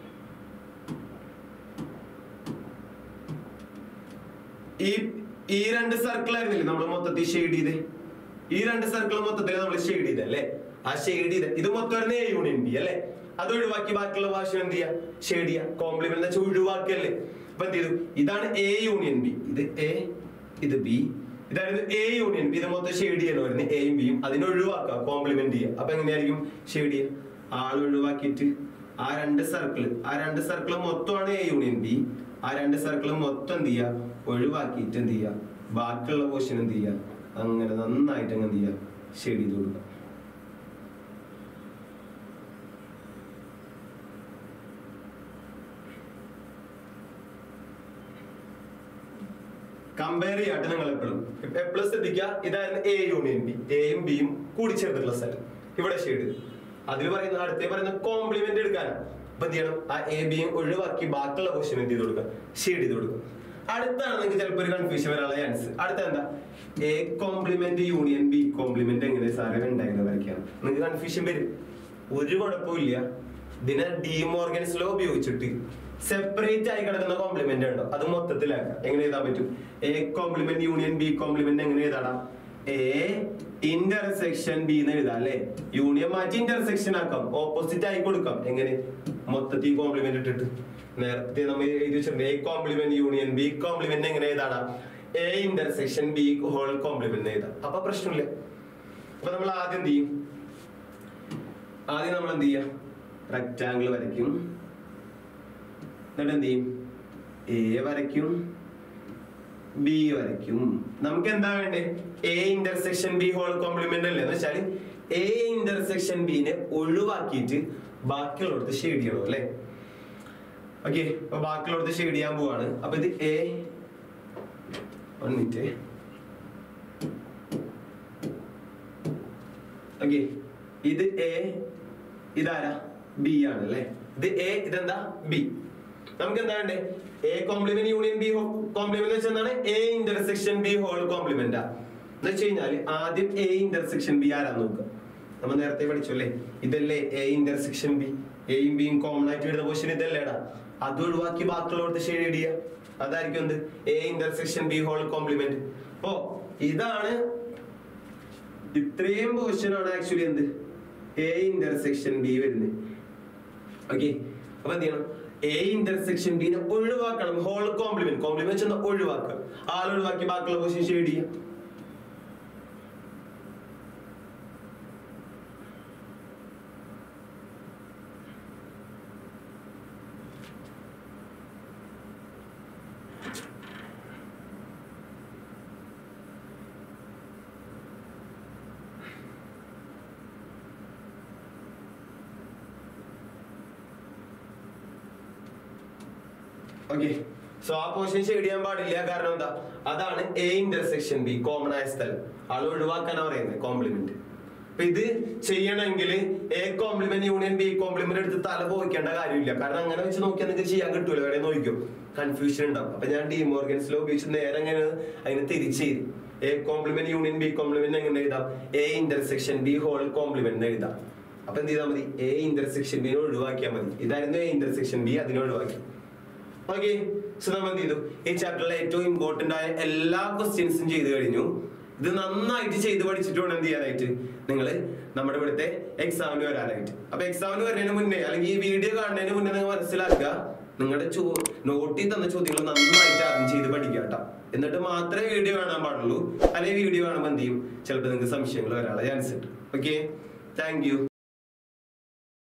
ഈ ഈ രണ്ട് സർക്കിൾ ആയിരുന്നില്ലേ നമ്മൾ മൊത്തത്തിൽ ഷെയ്ഡ് ചെയ്തേ ഈ രണ്ട് സർക്കിൾ മൊത്തത്തിൽ നമ്മൾ ഷെയ്ഡ് ചെയ്തല്ലേ ആ ഷെയ്ഡ് ചെയ്ത ഇത് മൊത്തം വരുന്ന എ യൂണിയൻ ബി അല്ലേ അത് ഒഴിവാക്കി ബാക്കിയുള്ള ഭാഷ എന്ത് ചെയ്യാ ഷെയ്ഡ് ചെയ്യാ കോംപ്ലിമെന്റ് എന്ന് വെച്ചാൽ ഒഴിവാക്കിയല്ലേ അപ്പൊ എന്ത് ചെയ്തു ഇതാണ് എ യൂണിയൻ ബി ഇത് എ ഇത് ബി ഇതായിരുന്നു എ യൂണിയൻ ബി ഇത് മൊത്തം ഷെയ്ഡ് ചെയ്യണം വരുന്നത് എയും ബിയും അതിനെ ഒഴിവാക്കുക കോംപ്ലിമെന്റ് ചെയ്യുക അപ്പൊ എങ്ങനെയായിരിക്കും ഷെയ്ഡ് ചെയ്യുക ആൾ ഒഴിവാക്കിയിട്ട് ആ രണ്ട് സർക്കിൾ ആ രണ്ട് സർക്കിൾ മൊത്തമാണ് എ യൂണിയൻ ബി ആ രണ്ട് സർക്കിൾ മൊത്തം എന്ത് ചെയ്യുക ഒഴിവാക്കിയിട്ട് എന്ത് ചെയ്യുക ബാക്കിയുള്ള പോർഷൻ എന്ത് ചെയ്യുക അങ്ങനെ നന്നായിട്ട് അങ്ങ് എന്ത് ചെയ്യുക ഷെയ്ഡ് ചെയ്ത് കൊടുക്കുക കമ്പയർ ചെയ്യാട്ടെ നിങ്ങൾ എപ്പോഴും എപ്പോഴും ശ്രദ്ധിക്കുക ഇതായിരുന്നു എ യൂണിയൻ ബി എയും ബിയും കൂടിച്ചേർന്നിട്ടുള്ള സ്ഥലം ഇവിടെ ഷെയ്ഡ് അതിൽ പറയുന്ന അടുത്തേ പറയുന്ന കോംപ്ലിമെന്റ് എടുക്കാനാണ് അപ്പൊ എന്ത് ചെയ്യണം ആ എ ബിയും ഒഴിവാക്കി ബാക്കിയുള്ള ക്വസ്റ്റ്യൻ എന്ത് ചെയ്ത് കൊടുക്കുക ഷെയ്ഡ് ചെയ്ത് കൊടുക്കുക അടുത്താണ് നിങ്ങൾക്ക് ചിലപ്പോൾ ഒരു കൺഫ്യൂഷൻ വരാനുള്ള ചാൻസ് അടുത്ത എന്താ A complement union B complement എങ്ങനെ സാറേ ഉണ്ടായിരുന്നു വരയ്ക്കാം നിങ്ങൾക്ക് കൺഫ്യൂഷൻ വരും ഒരു കുഴപ്പമില്ല ഇതിനെ ഡിമോർഗൻസ് ലോ ഉപയോഗിച്ചിട്ട് സെപ്പറേറ്റ് ആയി കിടക്കുന്ന കോംപ്ലിമെന്റ് ഉണ്ടോ അത് മൊത്തത്തിലാക്കാം എങ്ങനെ എഴുതാൻ പറ്റും A complement union B complement എങ്ങനെ എഴുതാടാം എ ഇന്റർസെക്ഷൻ ബി എന്ന് എഴുതാം അല്ലെ യൂണിയൻ മാറ്റി ഇന്റർസെക്ഷൻ ആക്കാം ഓപ്പോസിറ്റ് ആയി കൊടുക്കാം എങ്ങനെ മൊത്തത്തിൽ കോംപ്ലിമെന്റ് ഇട്ടിട്ട് നേരത്തെ നമ്മൾ എഴുതി വെച്ചിട്ടുണ്ട് A complement union B complement എങ്ങനെ എഴുതാടാ A intersection B whole complement എഴുതാം അപ്പൊ പ്രശ്നമില്ല അപ്പൊ നമ്മൾ ആദ്യം എന്ത് ചെയ്യും ആദ്യം നമ്മൾ എന്ത് ചെയ്യാം റെക്റ്റാങ്കിൾ വരയ്ക്കും എന്നിട്ട് എന്ത് ചെയ്യും എ വരയ്ക്കും ബി വരയ്ക്കും നമുക്ക് എന്താ വേണ്ടേ A intersection B whole complement അല്ലേ എന്ന് വെച്ചാൽ എ ഇന്റർസെക്ഷൻ ബിനെ ഒഴിവാക്കിയിട്ട് ബാക്കിയുള്ളടത്ത് ഷെയ്ഡ് ചെയ്യണം അല്ലേ ഓക്കെ അപ്പൊ ബാക്കിയുള്ളടത്ത് ഷെയ്ഡ് ചെയ്യാൻ പോവാണ് അപ്പൊ ഇത് എ വൺ മിനിറ്റ് ഓക്കെ ഇത് എ ഇതാരാ ബി ആണ് അല്ലേ ഇത് എ ഇതെന്താ ബി നമുക്ക് എന്താ വേണ്ടേ A complement union B complement വെച്ചാൽ എന്താണ് A intersection B whole complement എന്ന് വെച്ച് കഴിഞ്ഞാല് ആദ്യം എ ഇന്റർസെക്ഷൻ ബി ആരാന്ന് നോക്കുക നമ്മൾ നേരത്തെ പഠിച്ചു അല്ലേ ഇതല്ലേ എ ഇന്റർസെക്ഷൻ ബി എയും ബിയും കോമൺ ആയിട്ട് വരുന്ന ക്വസ്റ്റ്യൻ ഇതല്ലേടാ അത് ഒഴിവാക്കി ബാക്കിയുള്ളവർക്ക് ഷെയ്ഡ് ചെയ്യുക അതായിരിക്കും എന്ത് A intersection B whole complement അപ്പോ ഇതാണ് ഇത്രയും പോർഷൻ ആണ് ആക്ച്വലി എന്ത് എ ഇന്റർസെക്ഷൻ ബി വരുന്നത് ഓക്കെ അപ്പൊ എന്ത് ചെയ്യണം എ ഇന്റർസെക്ഷൻ ബിനെ ഒഴിവാക്കണം ഹോൾ കോംപ്ലിമെന്റ് കോംപ്ലിമെന്റ് ചെന്ന് ഒഴിവാക്കുക ആൾ ഒഴിവാക്കി ബാക്കിയുള്ള പൊസിഷൻ ഷെയ്ഡ് ചെയ്യാം ഓക്കെ സോ ആ പോർഷൻ ഷെയ്ഡ് ചെയ്യാൻ പാടില്ല കാരണം എന്താ അതാണ് എ ഇന്റർസെക്ഷൻ ബി കോമൺ ആയ സ്ഥലം ആള് ഒഴിവാക്കാനാ പറയുന്നത് കോംപ്ലിമെന്റ് അപ്പൊ ഇത് ചെയ്യണമെങ്കിൽ A complement union B complement എടുത്ത് തല പോയിക്കേണ്ട കാര്യമില്ല കാരണം അങ്ങനെ വെച്ച് നോക്കിയാൽ നിങ്ങൾക്ക് ചെയ്യാൻ കിട്ടൂല എവിടെ നോക്കിക്കും കൺഫ്യൂഷൻ ഉണ്ടാവും അപ്പൊ ഞാൻ ഡി മോർഗൻസിലോ ഉപയോഗിച്ച് നേരെ എങ്ങനെ അതിന് തിരിച്ച് ചെയ്തു A complement union B complement എങ്ങനെ എഴുതാം A intersection B whole complement എഴുതാം അപ്പൊ എന്ത് ചെയ്താൽ മതി എ ഇന്റർസെക്ഷൻ ബി ഒഴിവാക്കിയാൽ മതി ഇതായിരുന്നു എ ഇന്റർസെക്ഷൻ ബി അതിനെ ഒഴിവാക്കി ഓക്കെ സോ നമ്മൾ എന്ത് ചെയ്തു ഈ ചാപ്റ്ററിലെ ഏറ്റവും ഇമ്പോർട്ടന്റ് ആയ എല്ലാ ക്വസ്റ്റ്യൻസും ചെയ്തു കഴിഞ്ഞു ഇത് നന്നായിട്ട് ചെയ്ത് പഠിച്ചിട്ട് വേണം എന്ത് ചെയ്യാനായിട്ട് നിങ്ങൾ നമ്മുടെ ഇവിടുത്തെ എക്സാമിന് വരാനായിട്ട് അപ്പൊ എക്സാമിന് വരുന്നതിന് മുന്നേ അല്ലെങ്കിൽ ഈ വീഡിയോ കാണുന്നതിന് മുന്നേ നിങ്ങൾ മനസ്സിലാക്കുക നിങ്ങളുടെ ചോ നോട്ടിൽ തന്ന ചോദ്യങ്ങൾ നന്നായിട്ട് അറിഞ്ഞ് ചെയ്ത് പഠിക്കുക കേട്ടോ എന്നിട്ട് മാത്രമേ വീഡിയോ കാണാൻ പാടുള്ളൂ അല്ലെങ്കിൽ വീഡിയോ കാണുമ്പോൾ എന്ത് ചെയ്യും ചിലപ്പോൾ നിങ്ങൾക്ക് സംശയങ്ങൾ വരാനുള്ള ചാൻസ് ഉണ്ട് ഓക്കെ താങ്ക് യു